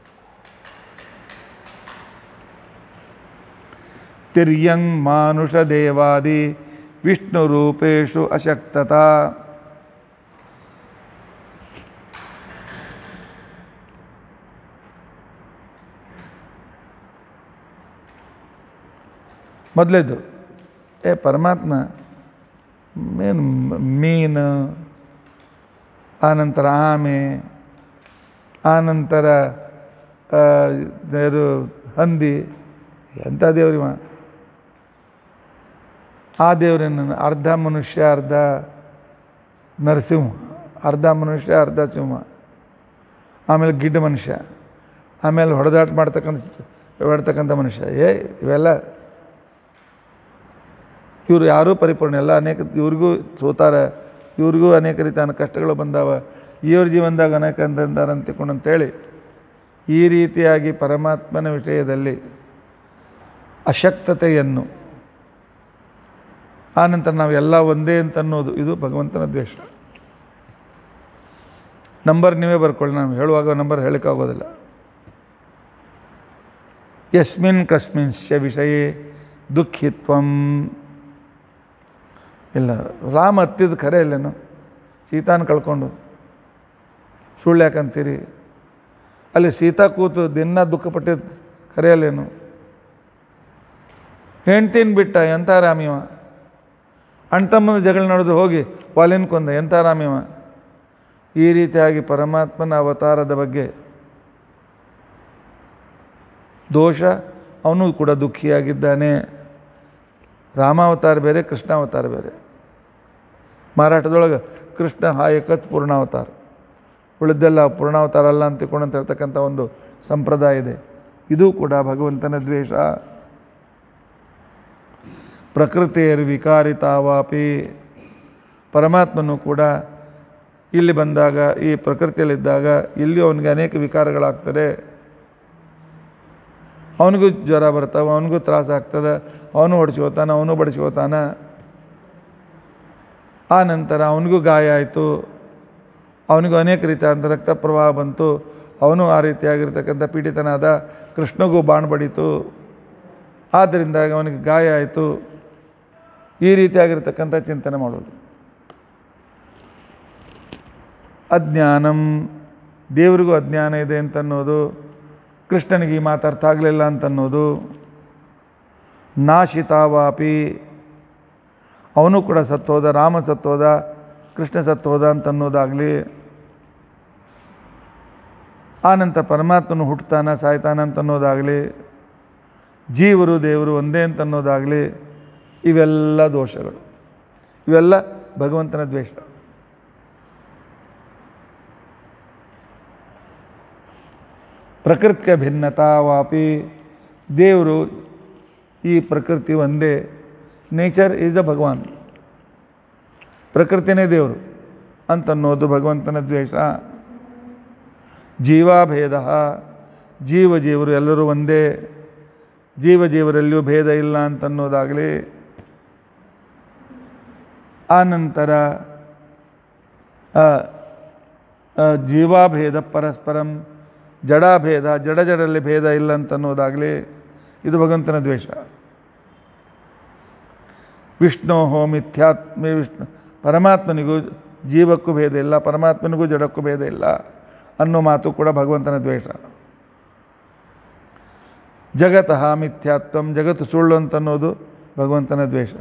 ತಿರ್ಯಂಗ್ ಮಾನುಷ ದೇವಾದಿ ವಿಷ್ಣು ರೂಪೇಶು ಅಶಕ್ತತಾ ಮೊದಲೇದು ಏ ಪರಮಾತ್ಮ ಏನು ಮೀನು ಆನಂತರ ಆಮೆ ಆನಂತರ ಆ, ಇದು ಹಂದಿ ಎಂಥ ದೇವ್ರಿವ ಆ ದೇವ್ರೇನು ಅರ್ಧ ಮನುಷ್ಯ ಅರ್ಧ ನರಸಿಂಹ ಅರ್ಧ ಮನುಷ್ಯ ಅರ್ಧ ಸಿಂಹ ಆಮೇಲೆ ಗಿಡ್ಡ ಮನುಷ್ಯ ಆಮೇಲೆ ಹೊಡೆದಾಟ ಮಾಡ್ತಕ್ಕಂಥ ಹೊಡ್ತಕ್ಕಂಥ ಮನುಷ್ಯ ಏ ಇವೆಲ್ಲ ಇವರು ಯಾರೂ ಪರಿಪೂರ್ಣ ಎಲ್ಲ ಅನೇಕ ಇವ್ರಿಗೂ ಸೋತಾರೆ ಇವ್ರಿಗೂ ಅನೇಕ ರೀತಿಯ ಕಷ್ಟಗಳು ಬಂದಾವ ಇವ್ರ ಜೀವನದಾಗ ಅನೇಕ ಅಂದಾರ ಅಂತ ತಿಳ್ಕೊಂಡು ಅಂತೇಳಿ ಈ ರೀತಿಯಾಗಿ ಪರಮಾತ್ಮನ ವಿಷಯದಲ್ಲಿ ಅಶಕ್ತತೆಯನ್ನು ಆನಂತರ ನಾವು ಎಲ್ಲ ಒಂದೇ ಅಂತ ಅನ್ನೋದು ಇದು ಭಗವಂತನ ದ್ವೇಷ ನಂಬರ್ ನೀವೇ ಬರ್ಕೊಳ್ಳಿ ನಾನು ಹೇಳುವಾಗ ನಂಬರ್ ಹೇಳೋಕ್ಕಾಗೋದಿಲ್ಲ ಯಸ್ಮಿನ್ ಕಸ್ಮಿನ್ಶ್ಚ ವಿಷಯೇ ದುಃಖಿತ್ವಂ ಇಲ್ಲ ರಾಮ ಹತ್ತಿದ ಖರೆ ಇಲ್ಲೇನು ಸೀತಾನ ಕಳ್ಕೊಂಡು ಸುಳ್ಳು ಯಾಕಂತೀರಿ ಅಲ್ಲಿ ಸೀತಾ ಕೂತು ದಿನ ದುಃಖಪಟ್ಟಿದ್ದು ಖರೆಯಲ್ಲೇನು ಹೆಂಡ್ತಿನ ಬಿಟ್ಟ ಎಂಥ ರಾಮಿವ ಅಣ್ತಮ್ಮನ ಜಗಳ ನಡೆದು ಹೋಗಿ ವಾಲಿನ ಕೊಂದ ಎಂಥ ರಾಮಿವ ಈ ರೀತಿಯಾಗಿ ಪರಮಾತ್ಮನ ಅವತಾರದ ಬಗ್ಗೆ ದೋಷ ಅವನು ಕೂಡ ದುಃಖಿಯಾಗಿದ್ದಾನೆ ರಾಮಾವತಾರ ಬೇರೆ ಕೃಷ್ಣಾವತಾರ ಬೇರೆ ಮಾರಾಟದೊಳಗೆ ಕೃಷ್ಣ ಹಾಯಕತ್ ಪೂರ್ಣಾವತಾರ ಉಳಿದೆಲ್ಲ ಪೂರ್ಣಾವತಾರ ಅಲ್ಲ ಅಂತ ತಿಳ್ಕೊಂಡು ಹೇಳ್ತಕ್ಕಂಥ ಒಂದು ಸಂಪ್ರದಾಯ ಇದೆ ಇದು ಕೂಡ ಭಗವಂತನ ದ್ವೇಷ ಪ್ರಕೃತಿಯರು ವಿಕಾರಿತಾವಾಪಿ ಪರಮಾತ್ಮನು ಕೂಡ ಇಲ್ಲಿ ಬಂದಾಗ ಈ ಪ್ರಕೃತಿಯಲ್ಲಿದ್ದಾಗ ಇಲ್ಲಿ ಅವನಿಗೆ ಅನೇಕ ವಿಕಾರಗಳಾಗ್ತದೆ ಅವನಿಗೂ ಜ್ವರ ಬರ್ತಾವೆ ಅವನಿಗೂ ತ್ರಾಸ ಆಗ್ತದೆ ಅವನು ಹೊಡಿಸ್ಕೋತಾನ ಅವನು ಬಡಿಸ್ಕೋತಾನ ಆ ನಂತರ ಅವನಿಗೂ ಗಾಯ ಆಯಿತು ಅವನಿಗೂ ಅನೇಕ ರೀತಿಯಾದಂಥ ರಕ್ತ ಪ್ರವಾಹ ಬಂತು ಅವನು ಆ ರೀತಿಯಾಗಿರ್ತಕ್ಕಂಥ ಪೀಡಿತನಾದ ಕೃಷ್ಣಗೂ ಬಾಣ ಬಡಿತು ಆದ್ದರಿಂದ ಅವನಿಗೆ ಗಾಯ ಆಯಿತು ಈ ರೀತಿಯಾಗಿರ್ತಕ್ಕಂಥ ಚಿಂತನೆ ಮಾಡೋದು ಅಜ್ಞಾನಂ ದೇವರಿಗೂ ಅಜ್ಞಾನ ಇದೆ ಅಂತನ್ನೋದು ಕೃಷ್ಣನಿಗೆ ಈ ಮಾತು ಅರ್ಥ ಆಗಲಿಲ್ಲ ಅಂತನ್ನೋದು ನಾಶಿತಾವಾಪಿ ಅವನು ಕೂಡ ಸತ್ತೋದ ರಾಮ ಸತ್ತೋದ ಕೃಷ್ಣ ಸತ್ತೋದ ಅಂತನ್ನೋದಾಗಲಿ ಆನಂತರ ಪರಮಾತ್ಮನು ಹುಟ್ಟುತ್ತಾನ ಸಾಯ್ತಾನ ಅಂತನ್ನೋದಾಗಲಿ ಜೀವರು ದೇವರು ಒಂದೇ ಅಂತನ್ನೋದಾಗಲಿ ಇವೆಲ್ಲ ದೋಷಗಳು ಇವೆಲ್ಲ ಭಗವಂತನ ದ್ವೇಷ ಪ್ರಕೃತಿಯ ಭಿನ್ನತಾವಾಪಿ ದೇವರು ಈ ಪ್ರಕೃತಿ ಒಂದೇ ನೇಚರ್ ಈಸ್ ಅ ಭಗವಾನ್ ಪ್ರಕೃತಿನೇ ದೇವರು ಅಂತನ್ನೋದು ಭಗವಂತನ ದ್ವೇಷ ಜೀವಾಭೇದ ಜೀವ ಜೀವರು ಎಲ್ಲರೂ ಒಂದೇ ಜೀವ ಜೀವರಲ್ಲಿಯೂ ಭೇದ ಇಲ್ಲ ಅಂತನ್ನೋದಾಗಲಿ ಆನಂತರ ಆ, ಆ, ಜೀವಾಭೇದ ಪರಸ್ಪರಂ ಜಡಾಭೇದ ಜಡ ಜಡಲ್ಲಿ ಭೇದ ಇಲ್ಲ ಅಂತನ್ನೋದಾಗಲಿ ಇದು ಭಗವಂತನ ದ್ವೇಷ ವಿಷ್ಣು ಮಿಥ್ಯಾತ್ಮೆ ವಿಷ್ಣು ಪರಮಾತ್ಮನಿಗೂ ಜೀವಕ್ಕೂ ಭೇದ ಇಲ್ಲ ಪರಮಾತ್ಮನಿಗೂ ಜಡಕ್ಕೂ ಭೇದ ಇಲ್ಲ ಅನ್ನೋ ಮಾತು ಕೂಡ ಭಗವಂತನ ದ್ವೇಷ ಜಗತಃ ಮಿಥ್ಯಾತ್ವಂ ಜಗತ್ತು ಸುಳ್ಳು ಅಂತನ್ನೋದು ಭಗವಂತನ ದ್ವೇಷ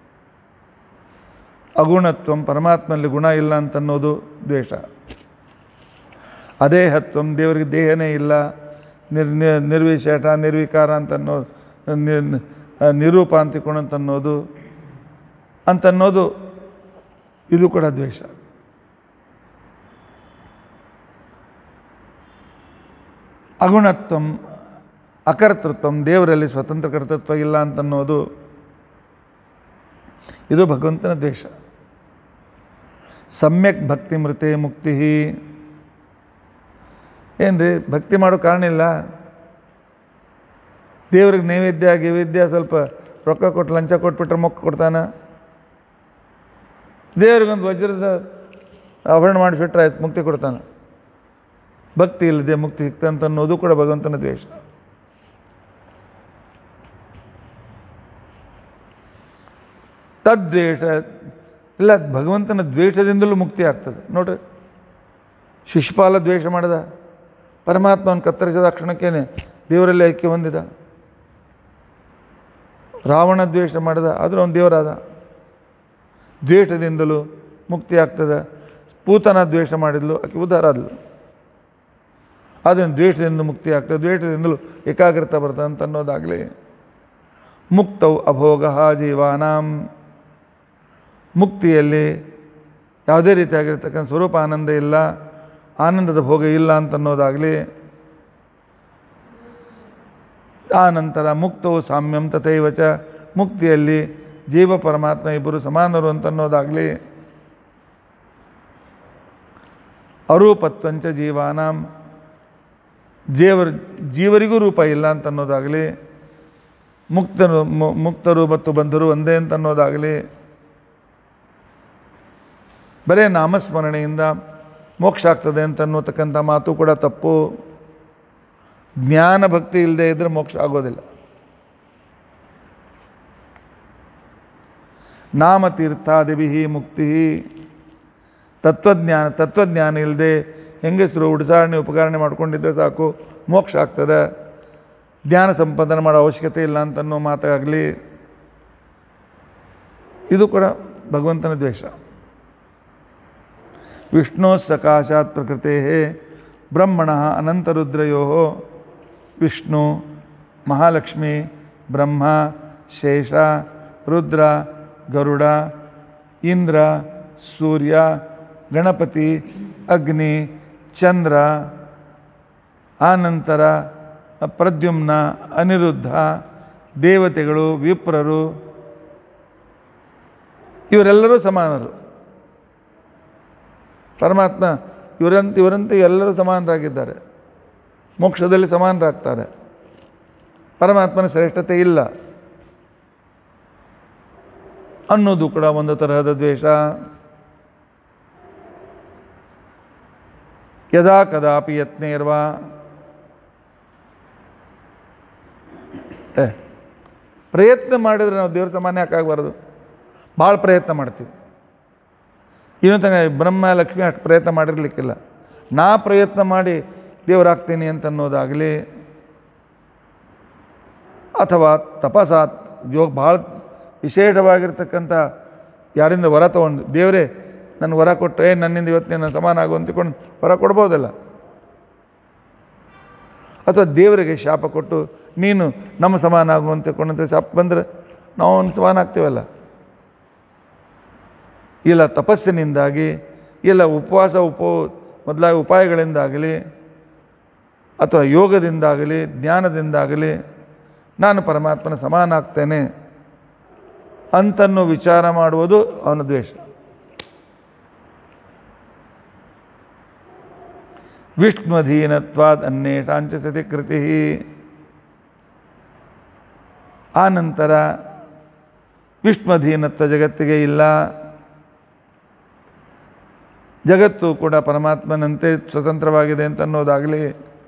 ಅಗುಣತ್ವಂ ಪರಮಾತ್ಮನಲ್ಲಿ ಗುಣ ಇಲ್ಲ ಅಂತನ್ನೋದು ದ್ವೇಷ ಅದೇಹತ್ವಂ ದೇವರಿಗೆ ದೇಹನೇ ಇಲ್ಲ ನಿರ್ ನಿ- ನಿರ್ವಿಶೇಷ ನಿರ್ವಿಕಾರ ಅಂತನ್ನೋ ನಿ- ನಿರೂಪ ಅಂತಿಕೊಂಡಂತನ್ನೋದು ಅಂತನ್ನೋದು ಇದು ಕೂಡ ದ್ವೇಷ ಅಗುಣತ್ವಂ ಅಕರ್ತೃತ್ವಂ ದೇವರಲ್ಲಿ ಸ್ವತಂತ್ರ ಕರ್ತೃತ್ವ ಇಲ್ಲ ಅಂತನ್ನೋದು ಇದು ಭಗವಂತನ ದ್ವೇಷ ಸಮ್ಯಕ್ ಭಕ್ತಿ ಮೃತೆ ಮುಕ್ತಿ ಏನ್ರಿ ಭಕ್ತಿ ಮಾಡೋ ಕಾರಣ ಇಲ್ಲ ದೇವ್ರಿಗೆ ನೈವೇದ್ಯ ಗಿವೇದ್ಯ ಸ್ವಲ್ಪ ರೊಕ್ಕ ಕೊಟ್ಟು ಲಂಚ ಕೊಟ್ಬಿಟ್ರೆ ಮೊಕ್ಕ ಕೊಡ್ತಾನ ದೇವ್ರಿಗೊಂದು ವಜ್ರದ ಆಭರಣ ಮಾಡಿಬಿಟ್ರೆ ಆಯ್ತು ಮುಕ್ತಿ ಕೊಡ್ತಾನೆ ಭಕ್ತಿ ಇಲ್ಲದೆ ಮುಕ್ತಿ ಸಿಗ್ತಂತ ಅನ್ನೋದು ಕೂಡ ಭಗವಂತನ ದ್ವೇಷ ತದ್ವೇಷ ಇಲ್ಲ ಭಗವಂತನ ದ್ವೇಷದಿಂದಲೂ ಮುಕ್ತಿ ಆಗ್ತದೆ ನೋಡ್ರಿ ಶಿಶುಪಾಲ ದ್ವೇಷ ಮಾಡಿದ ಪರಮಾತ್ಮನ ಕತ್ತರಿಸಿದ ಕ್ಷಣಕ್ಕೇನೆ ದೇವರಲ್ಲಿ ಐಕ್ಯ ಹೊಂದಿದ ರಾವಣ ದ್ವೇಷ ಮಾಡಿದ ಆದರೂ ಅವನು ದೇವರಾದ ದ್ವೇಷದಿಂದಲೂ ಮುಕ್ತಿ ಆಗ್ತದೆ ಪೂತನ ದ್ವೇಷ ಮಾಡಿದ್ಲು ಆಕೆ ಉದ್ಧಾರ ಆದ್ಲು ಅದನ್ನು ದ್ವೇಷದಿಂದ ಮುಕ್ತಿ ಆಗ್ತದೆ ದ್ವೇಷದಿಂದಲೂ ಏಕಾಗ್ರತೆ ಬರ್ತದೆ ಅಂತ ಅನ್ನೋದಾಗಲಿ ಮುಕ್ತವು ಅಭೋಗ ಜೀವಾನಾಂ ಮುಕ್ತಿಯಲ್ಲಿ ಯಾವುದೇ ರೀತಿಯಾಗಿರ್ತಕ್ಕಂಥ ಸ್ವರೂಪ ಆನಂದ ಇಲ್ಲ ಆನಂದದ ಭೋಗ ಇಲ್ಲ ಅಂತನ್ನೋದಾಗಲಿ ಆ ನಂತರ ಮುಕ್ತವು ಸಾಮ್ಯಂ ತಥೈವ ಚ ಮುಕ್ತಿಯಲ್ಲಿ ಜೀವ ಪರಮಾತ್ಮ ಇಬ್ಬರು ಸಮಾನರು ಅಂತನ್ನೋದಾಗಲಿ ಅರೂಪತ್ವಂಚ ಜೀವಾನಾಂ ಜೀವರ ಜೀವರಿಗೂ ರೂಪ ಇಲ್ಲ ಅಂತನ್ನೋದಾಗಲಿ ಮುಕ್ತರು ಮು- ಮುಕ್ತರು ಮತ್ತು ಬಂಧರು ಒಂದೇ ಅಂತನ್ನೋದಾಗಲಿ ಬರೇ ನಾಮಸ್ಮರಣೆಯಿಂದ ಮೋಕ್ಷ ಆಗ್ತದೆ ಅಂತ ಅನ್ನೋತಕ್ಕಂಥ ಮಾತು ಕೂಡ ತಪ್ಪು ಜ್ಞಾನ ಭಕ್ತಿ ಇಲ್ಲದೆ ಇದ್ದರೆ ಮೋಕ್ಷ ಆಗೋದಿಲ್ಲ ನಾಮತೀರ್ಥಾದಿಭಿ ಮುಕ್ತಿ ತತ್ವಜ್ಞಾನ ತತ್ವಜ್ಞಾನ ಇಲ್ಲದೆ ಹೆಂಗಸರು ಉಡಿಸಾರಣೆ ಉಪಕರಣೆ ಮಾಡ್ಕೊಂಡಿದ್ದರೆ ಸಾಕು ಮೋಕ್ಷ ಆಗ್ತದೆ ಜ್ಞಾನ ಸಂಪಾದನೆ ಮಾಡೋ ಅವಶ್ಯಕತೆ ಇಲ್ಲ ಅಂತನ್ನೋ ಮಾತಾಗಲಿ ಇದು ಕೂಡ ಭಗವಂತನ ದ್ವೇಷ ವಿಷ್ಣು ಸಕಾಶಾತ್ ಪ್ರಕೃತೆ ಬ್ರಹ್ಮಣ ಅನಂತರುದ್ರಯೋ ವಿಷ್ಣು ಮಹಾಲಕ್ಷ್ಮಿ ಬ್ರಹ್ಮ ಶೇಷ ರುದ್ರ ಗರುಡ ಇಂದ್ರ ಸೂರ್ಯ ಗಣಪತಿ ಅಗ್ನಿ ಚಂದ್ರ ಆನಂತರ ಪ್ರದ್ಯುಮ್ನ ಅನಿರುದ್ಧ ದೇವತೆಗಳು ವಿಪ್ರರು ಇವರೆಲ್ಲರೂ ಸಮಾನರು ಪರಮಾತ್ಮ ಇವರಂತ ಇವರಂತೆ ಎಲ್ಲರೂ ಸಮಾನರಾಗಿದ್ದಾರೆ ಮೋಕ್ಷದಲ್ಲಿ ಸಮಾನರಾಗ್ತಾರೆ ಪರಮಾತ್ಮನ ಶ್ರೇಷ್ಠತೆ ಇಲ್ಲ ಅನ್ನೋದು ಕೂಡ ಒಂದು ತರಹದ ದ್ವೇಷ ಯದಾ ಕದಾಪಿ ಯತ್ನೇರ್ವ ಏ ಪ್ರಯತ್ನ ಮಾಡಿದರೆ ನಾವು ದೇವ್ರ ಸಮಾನ ಯಾಕಾಗಬಾರ್ದು ಭಾಳ ಪ್ರಯತ್ನ ಮಾಡ್ತೀವಿ ಇನ್ನೂ ತನಕ ಬ್ರಹ್ಮ ಲಕ್ಷ್ಮಿ ಅಷ್ಟು ಪ್ರಯತ್ನ ಮಾಡಿರ್ಲಿಕ್ಕಿಲ್ಲ ನಾ ಪ್ರಯತ್ನ ಮಾಡಿ ದೇವರಾಗ್ತೀನಿ ಅಂತ ಅನ್ನೋದಾಗಲಿ ಅಥವಾ ತಪಸಾತ್ ಯೋಗ ಭಾಳ ವಿಶೇಷವಾಗಿರ್ತಕ್ಕಂಥ ಯಾರಿಂದ ವರ ತೊಗೊಂಡು ದೇವರೇ ನನ್ನ ವರ ಕೊಟ್ಟು ಏ ನನ್ನಿಂದ ಇವತ್ತು ನಾನು ಸಮಾನ ಆಗು ಅಂತಿಕೊಂಡು ವರ ಕೊಡ್ಬೋದಲ್ಲ ಅಥವಾ ದೇವರಿಗೆ ಶಾಪ ಕೊಟ್ಟು ನೀನು ನಮ್ಮ ಸಮಾನ ಆಗು ಅಂತ ಕೊಂಡಂತೆ ಶಾಪ ಬಂದರೆ ನಾವು ಅವ್ನ ಸಮಾನ ಆಗ್ತೀವಲ್ಲ ಇಲ್ಲ ತಪಸ್ಸಿನಿಂದಾಗಿ ಇಲ್ಲ ಉಪವಾಸ ಉಪೋ ಮೊದಲಾಗಿ ಉಪಾಯಗಳಿಂದಾಗಲಿ ಅಥವಾ ಯೋಗದಿಂದಾಗಲಿ ಜ್ಞಾನದಿಂದಾಗಲಿ ನಾನು ಪರಮಾತ್ಮನ ಸಮಾನ ಆಗ್ತೇನೆ ಅಂತನ್ನು ವಿಚಾರ ಮಾಡುವುದು ಅವನ ದ್ವೇಷ ವಿಷ್ಣುಧೀನತ್ವಾದ್ ಅನ್ಯೇಷಾಂಚ ಸತಿ ಕೃತಿ ಆ ನಂತರ ವಿಷ್ಣುಧೀನತ್ವ ಜಗತ್ತಿಗೆ ಇಲ್ಲ ಜಗತ್ತು ಕೂಡ ಪರಮಾತ್ಮನಂತೆ ಸ್ವತಂತ್ರವಾಗಿದೆ ಅಂತ ಅನ್ನೋದಾಗಲಿ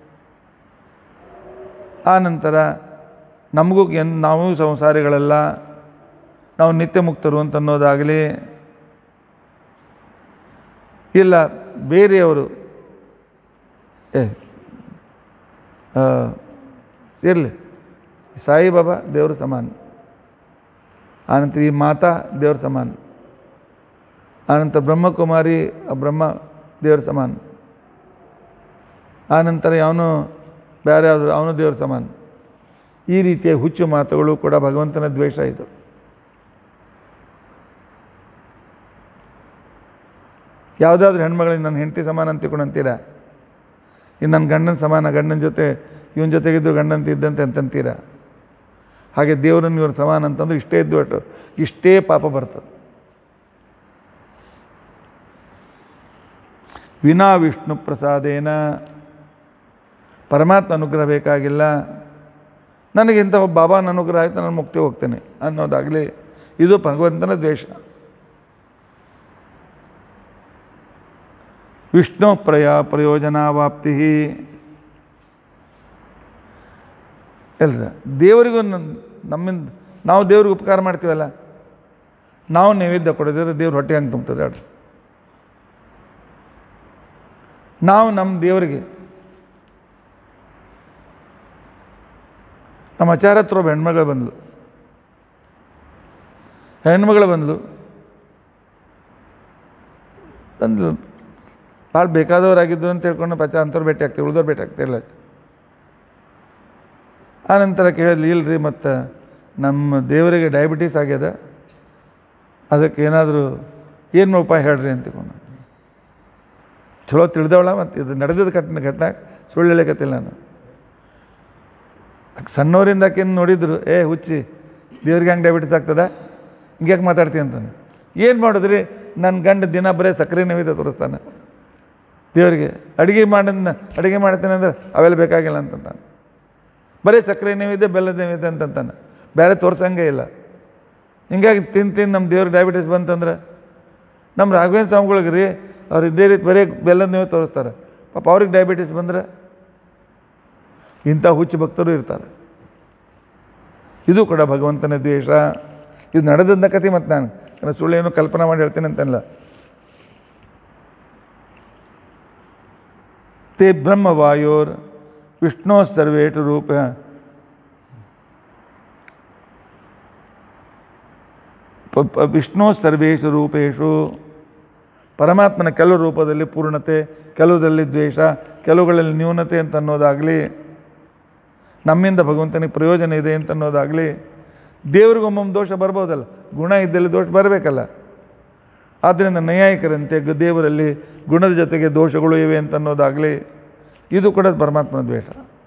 ಆ ನಂತರ ನಮಗೂ ಎನ್ ನಾವು ಸಂಸಾರಿಗಳಲ್ಲ ನಾವು ನಿತ್ಯ ಮುಕ್ತರು ಅಂತ ಅನ್ನೋದಾಗಲಿ ಇಲ್ಲ ಬೇರೆಯವರು ಏ ಇರಲಿ ಸಾಯಿಬಾಬಾ ದೇವರು ಸಮಾನ ಆನಂತರ ಈ ಮಾತಾ ದೇವ್ರ ಸಮಾನ ಆನಂತರ ಬ್ರಹ್ಮಕುಮಾರಿ ಆ ಬ್ರಹ್ಮ ದೇವ್ರ ಸಮಾನ ಆನಂತರ ಅವನು ಬೇರೆ ಯಾವುದು ಅವನು ದೇವ್ರ ಸಮಾನ ಈ ರೀತಿಯ ಹುಚ್ಚು ಮಾತುಗಳು ಕೂಡ ಭಗವಂತನ ದ್ವೇಷ ಇದು ಯಾವುದಾದ್ರೂ ಹೆಣ್ಮಗಳಿಗೆ ನನ್ನ ಹೆಂಡತಿ ಸಮಾನ ಅಂತ ತಿಳ್ಕೊಂಡಂತೀರಾ ಇನ್ನು ನನ್ನ ಗಂಡನ ಸಮಾನ ಗಂಡನ ಜೊತೆ ಇವನ ಜೊತೆಗಿದ್ದು ಗಂಡಂತ ಇದ್ದಂತೆ ಅಂತಂತೀರಾ ಹಾಗೆ ದೇವರನ್ನು ಇವ್ರ ಸಮಾನ ಅಂತಂದ್ರೆ ಇಷ್ಟೇ ಇದ್ದು ಅಷ್ಟು ಇಷ್ಟೇ ಪಾಪ ಬರ್ತದೆ ವಿನಾ ವಿಷ್ಣು ಪ್ರಸಾದೇನ ಪರಮಾತ್ಮ ಅನುಗ್ರಹ ಬೇಕಾಗಿಲ್ಲ ನನಗೆ ಇಂಥ ಒಬ್ಬ ಬಾಬಾನ ಅನುಗ್ರಹ ಆಯಿತು ನಾನು ಮುಕ್ತಿ ಹೋಗ್ತೇನೆ ಅನ್ನೋದಾಗಲಿ ಇದು ಭಗವಂತನ ದ್ವೇಷ ವಿಷ್ಣು ಪ್ರಯ ಪ್ರಯೋಜನಾವಾಪ್ತಿ ಎಲ್ರ ದೇವರಿಗೂ ನನ್- ನಮ್ಮಿಂದ ನಾವು ದೇವ್ರಿಗೆ ಉಪಕಾರ ಮಾಡ್ತೀವಲ್ಲ ನಾವು ನೈವೇದ್ಯ ಕೊಡೋದಿದ್ರೆ ದೇವ್ರ ಹೊಟ್ಟೆ ಹಂಗೆ ತುಂಬ್ತದೆ ಹೇಳ್ರಿ ನಾವು ನಮ್ಮ ದೇವರಿಗೆ ನಮ್ಮ ಆಚಾರ ಹತ್ರ ಒಬ್ಬ ಹೆಣ್ಮಗಳು ಬಂದಳು ಹೆಣ್ಮಗಳು ಬಂದಳು ಬಂದು ಭಾಳ ಬೇಕಾದವರಾಗಿದ್ದು ಅಂತ ಹೇಳ್ಕೊಂಡು ಪಚ್ಚ ಅಂಥವ್ರು ಭೇಟಿ ಆಗ್ತೀವಿ ಉಳಿದವ್ರು ಭೇಟಿ ಆಗ್ತಿರಲ್ಲ ಆ ನಂತರ ಕೇಳಿದ್ಲಿ ಇಲ್ರಿ ಮತ್ತು ನಮ್ಮ ದೇವರಿಗೆ ಡಯಾಬಿಟೀಸ್ ಆಗ್ಯದ ಅದಕ್ಕೆ ಏನಾದರೂ ಏನು ಉಪಾಯ ಹೇಳ್ರಿ ಅಂತ ತಿಳ್ಕೊಂಡು ಚಲೋ ತಿಳಿದವಳ ಮತ್ತು ಇದು ನಡೆದಿದ್ದ ಘಟನೆ ಘಟನೆ ಸುಳ್ಳು ಹೇಳಕತ್ತಿಲ್ಲ ನಾನು ಆಕೆ ಸಣ್ಣವರಿಂದ ಆಕೆಯನ್ನು ನೋಡಿದ್ರು ಏ ಹುಚ್ಚಿ ದೇವ್ರಿಗೆ ಹಂಗೆ ಡಯಾಬಿಟಿಸ್ ಆಗ್ತದ ಹಿಂಗ್ಯಾಕೆ ಮಾತಾಡ್ತೀನಿ ಅಂತಾನೆ ಏನು ಮಾಡಿದ್ರಿ ನನ್ನ ಗಂಡ ದಿನ ಬರೀ ಸಕ್ಕರೆ ನೈವೇದ್ಯ ತೋರಿಸ್ತಾನೆ ದೇವರಿಗೆ ಅಡುಗೆ ಮಾಡಿದ್ನ ಅಡುಗೆ ಮಾಡ್ತೇನೆ ಅಂದ್ರೆ ಅವೆಲ್ಲ ಬೇಕಾಗಿಲ್ಲ ಅಂತಂತಾನೆ ಬರೀ ಸಕ್ಕರೆ ನೈವೇದ್ಯ ಬೆಲ್ಲದ ನೈವೇದ್ಯ ಅಂತಂತಾನೆ ಬೇರೆ ತೋರ್ಸಂಗೆ ಇಲ್ಲ ಹಿಂಗಾಗಿ ತಿಂದು ತಿಂದು ನಮ್ಮ ದೇವ್ರಿಗೆ ಡಯಾಬಿಟಿಸ್ ಬಂತಂದ್ರೆ ನಮ್ಮ ರಾಘವೇಂದ್ರ ಸ್ವಾಮಿಗಳಿಗೆ ರೀ ಅವ್ರು ಇದೇ ರೀತಿ ಬರೀ ಬೆಲ್ಲದ ನೀವೇ ತೋರಿಸ್ತಾರೆ ಪಾಪ ಅವ್ರಿಗೆ ಡಯಾಬಿಟಿಸ್ ಬಂದರೆ ಇಂಥ ಹುಚ್ಚು ಭಕ್ತರು ಇರ್ತಾರೆ ಇದು ಕೂಡ ಭಗವಂತನ ದ್ವೇಷ ಇದು ನಡೆದಂಥ ಕತೆ ಮತ್ತು ನಾನು ನಾನು ಸುಳ್ಳೇನು ಕಲ್ಪನಾ ಮಾಡಿ ಹೇಳ್ತೀನಿ ಅಂತಲ್ಲ ತೇ ಬ್ರಹ್ಮವಾಯೋರ್ ವಿಷ್ಣೋ ಸರ್ವೇಟು ರೂಪ ಪ- ಪ- ವಿಷ್ಣು ಸರ್ವೇಷು ರೂಪೇಶು ಪರಮಾತ್ಮನ ಕೆಲವು ರೂಪದಲ್ಲಿ ಪೂರ್ಣತೆ ಕೆಲವುದಲ್ಲಿ ದ್ವೇಷ ಕೆಲವುಗಳಲ್ಲಿ ನ್ಯೂನತೆ ಅಂತ ಅನ್ನೋದಾಗಲಿ ನಮ್ಮಿಂದ ಭಗವಂತನಿಗೆ ಪ್ರಯೋಜನ ಇದೆ ಅಂತ ಅನ್ನೋದಾಗಲಿ ದೇವ್ರಿಗೊಮ್ಮೊಮ್ಮೆ ದೋಷ ಬರ್ಬೋದಲ್ಲ ಗುಣ ಇದ್ದಲ್ಲಿ ದೋಷ ಬರಬೇಕಲ್ಲ ಆದ್ದರಿಂದ ನೈಯಾಯಿಕರಂತೆ ಗ- ದೇವರಲ್ಲಿ ಗುಣದ ಜೊತೆಗೆ ದೋಷಗಳು ಇವೆ ಅಂತ ಅನ್ನೋದಾಗಲಿ ಇದು ಕೂಡ ಪರಮಾತ್ಮನ ದ್ವೇಷ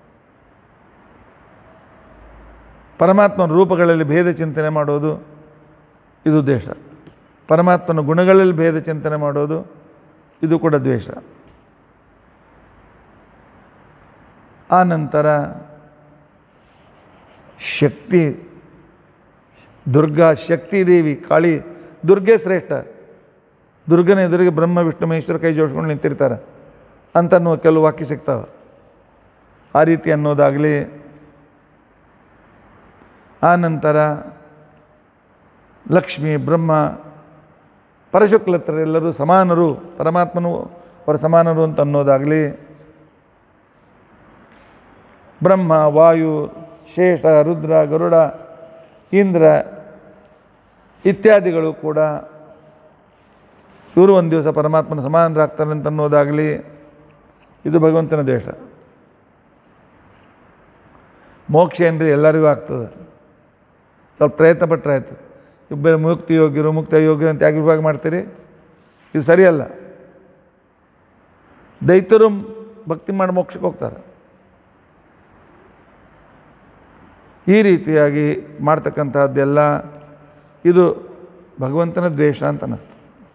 ಪರಮಾತ್ಮನ ರೂಪಗಳಲ್ಲಿ ಭೇದ ಚಿಂತನೆ ಮಾಡೋದು ಇದು ದ್ವೇಷ ಪರಮಾತ್ಮನ ಗುಣಗಳಲ್ಲಿ ಭೇದ ಚಿಂತನೆ ಮಾಡೋದು ಇದು ಕೂಡ ದ್ವೇಷ ಆ ನಂತರ ಶಕ್ತಿ ದುರ್ಗಾ ಶಕ್ತಿ ದೇವಿ ಕಾಳಿ ದುರ್ಗೆ ಶ್ರೇಷ್ಠ ದುರ್ಗನ ಎದುರಿಗೆ ಬ್ರಹ್ಮ ವಿಷ್ಣು ಮಹೇಶ್ವರ ಕೈ ಜೋಡಿಸ್ಕೊಂಡು ನಿಂತಿರ್ತಾರೆ ಅಂತ ಅನ್ನುವ ಕೆಲವು ವಾಕ್ಯ ಸಿಗ್ತಾವೆ ಆ ರೀತಿ ಅನ್ನೋದಾಗಲಿ ಆ ನಂತರ ಲಕ್ಷ್ಮಿ ಬ್ರಹ್ಮ ಪರಶುಕ್ಲತರೆಲ್ಲರೂ ಸಮಾನರು ಪರಮಾತ್ಮನು ಅವರ ಸಮಾನರು ಅಂತ ಅನ್ನೋದಾಗಲಿ ಬ್ರಹ್ಮ ವಾಯು ಶೇಷ ರುದ್ರ ಗರುಡ ಇಂದ್ರ ಇತ್ಯಾದಿಗಳು ಕೂಡ ಇವರು ಒಂದು ದಿವಸ ಪರಮಾತ್ಮನ ಸಮಾನರಾಗ್ತಾರೆ ಅಂತ ಅನ್ನೋದಾಗಲಿ ಇದು ಭಗವಂತನ ದೇಶ ಮೋಕ್ಷ ಏನ್ರಿ ಎಲ್ಲರಿಗೂ ಆಗ್ತದೆ ಸ್ವಲ್ಪ ಪ್ರಯತ್ನ ಪಟ್ಟರೆ ಆಯ್ತು ಇಬ್ಬ ಮುಕ್ತಿ ಯೋಗ್ಯರು ಮುಕ್ತ ಯೋಗ್ಯರು ಅಂತ ಯಾಕೆ ವಿಭಾಗ ಮಾಡ್ತೀರಿ ಇದು ಸರಿಯಲ್ಲ ದೈತ್ಯರು ಭಕ್ತಿ ಮಾಡಿ ಮೋಕ್ಷಕ್ಕೆ ಹೋಗ್ತಾರೆ ಈ ರೀತಿಯಾಗಿ ಮಾಡ್ತಕ್ಕಂಥದ್ದೆಲ್ಲ ಇದು ಭಗವಂತನ ದ್ವೇಷ ಅಂತ ಅನ್ನಿಸ್ತು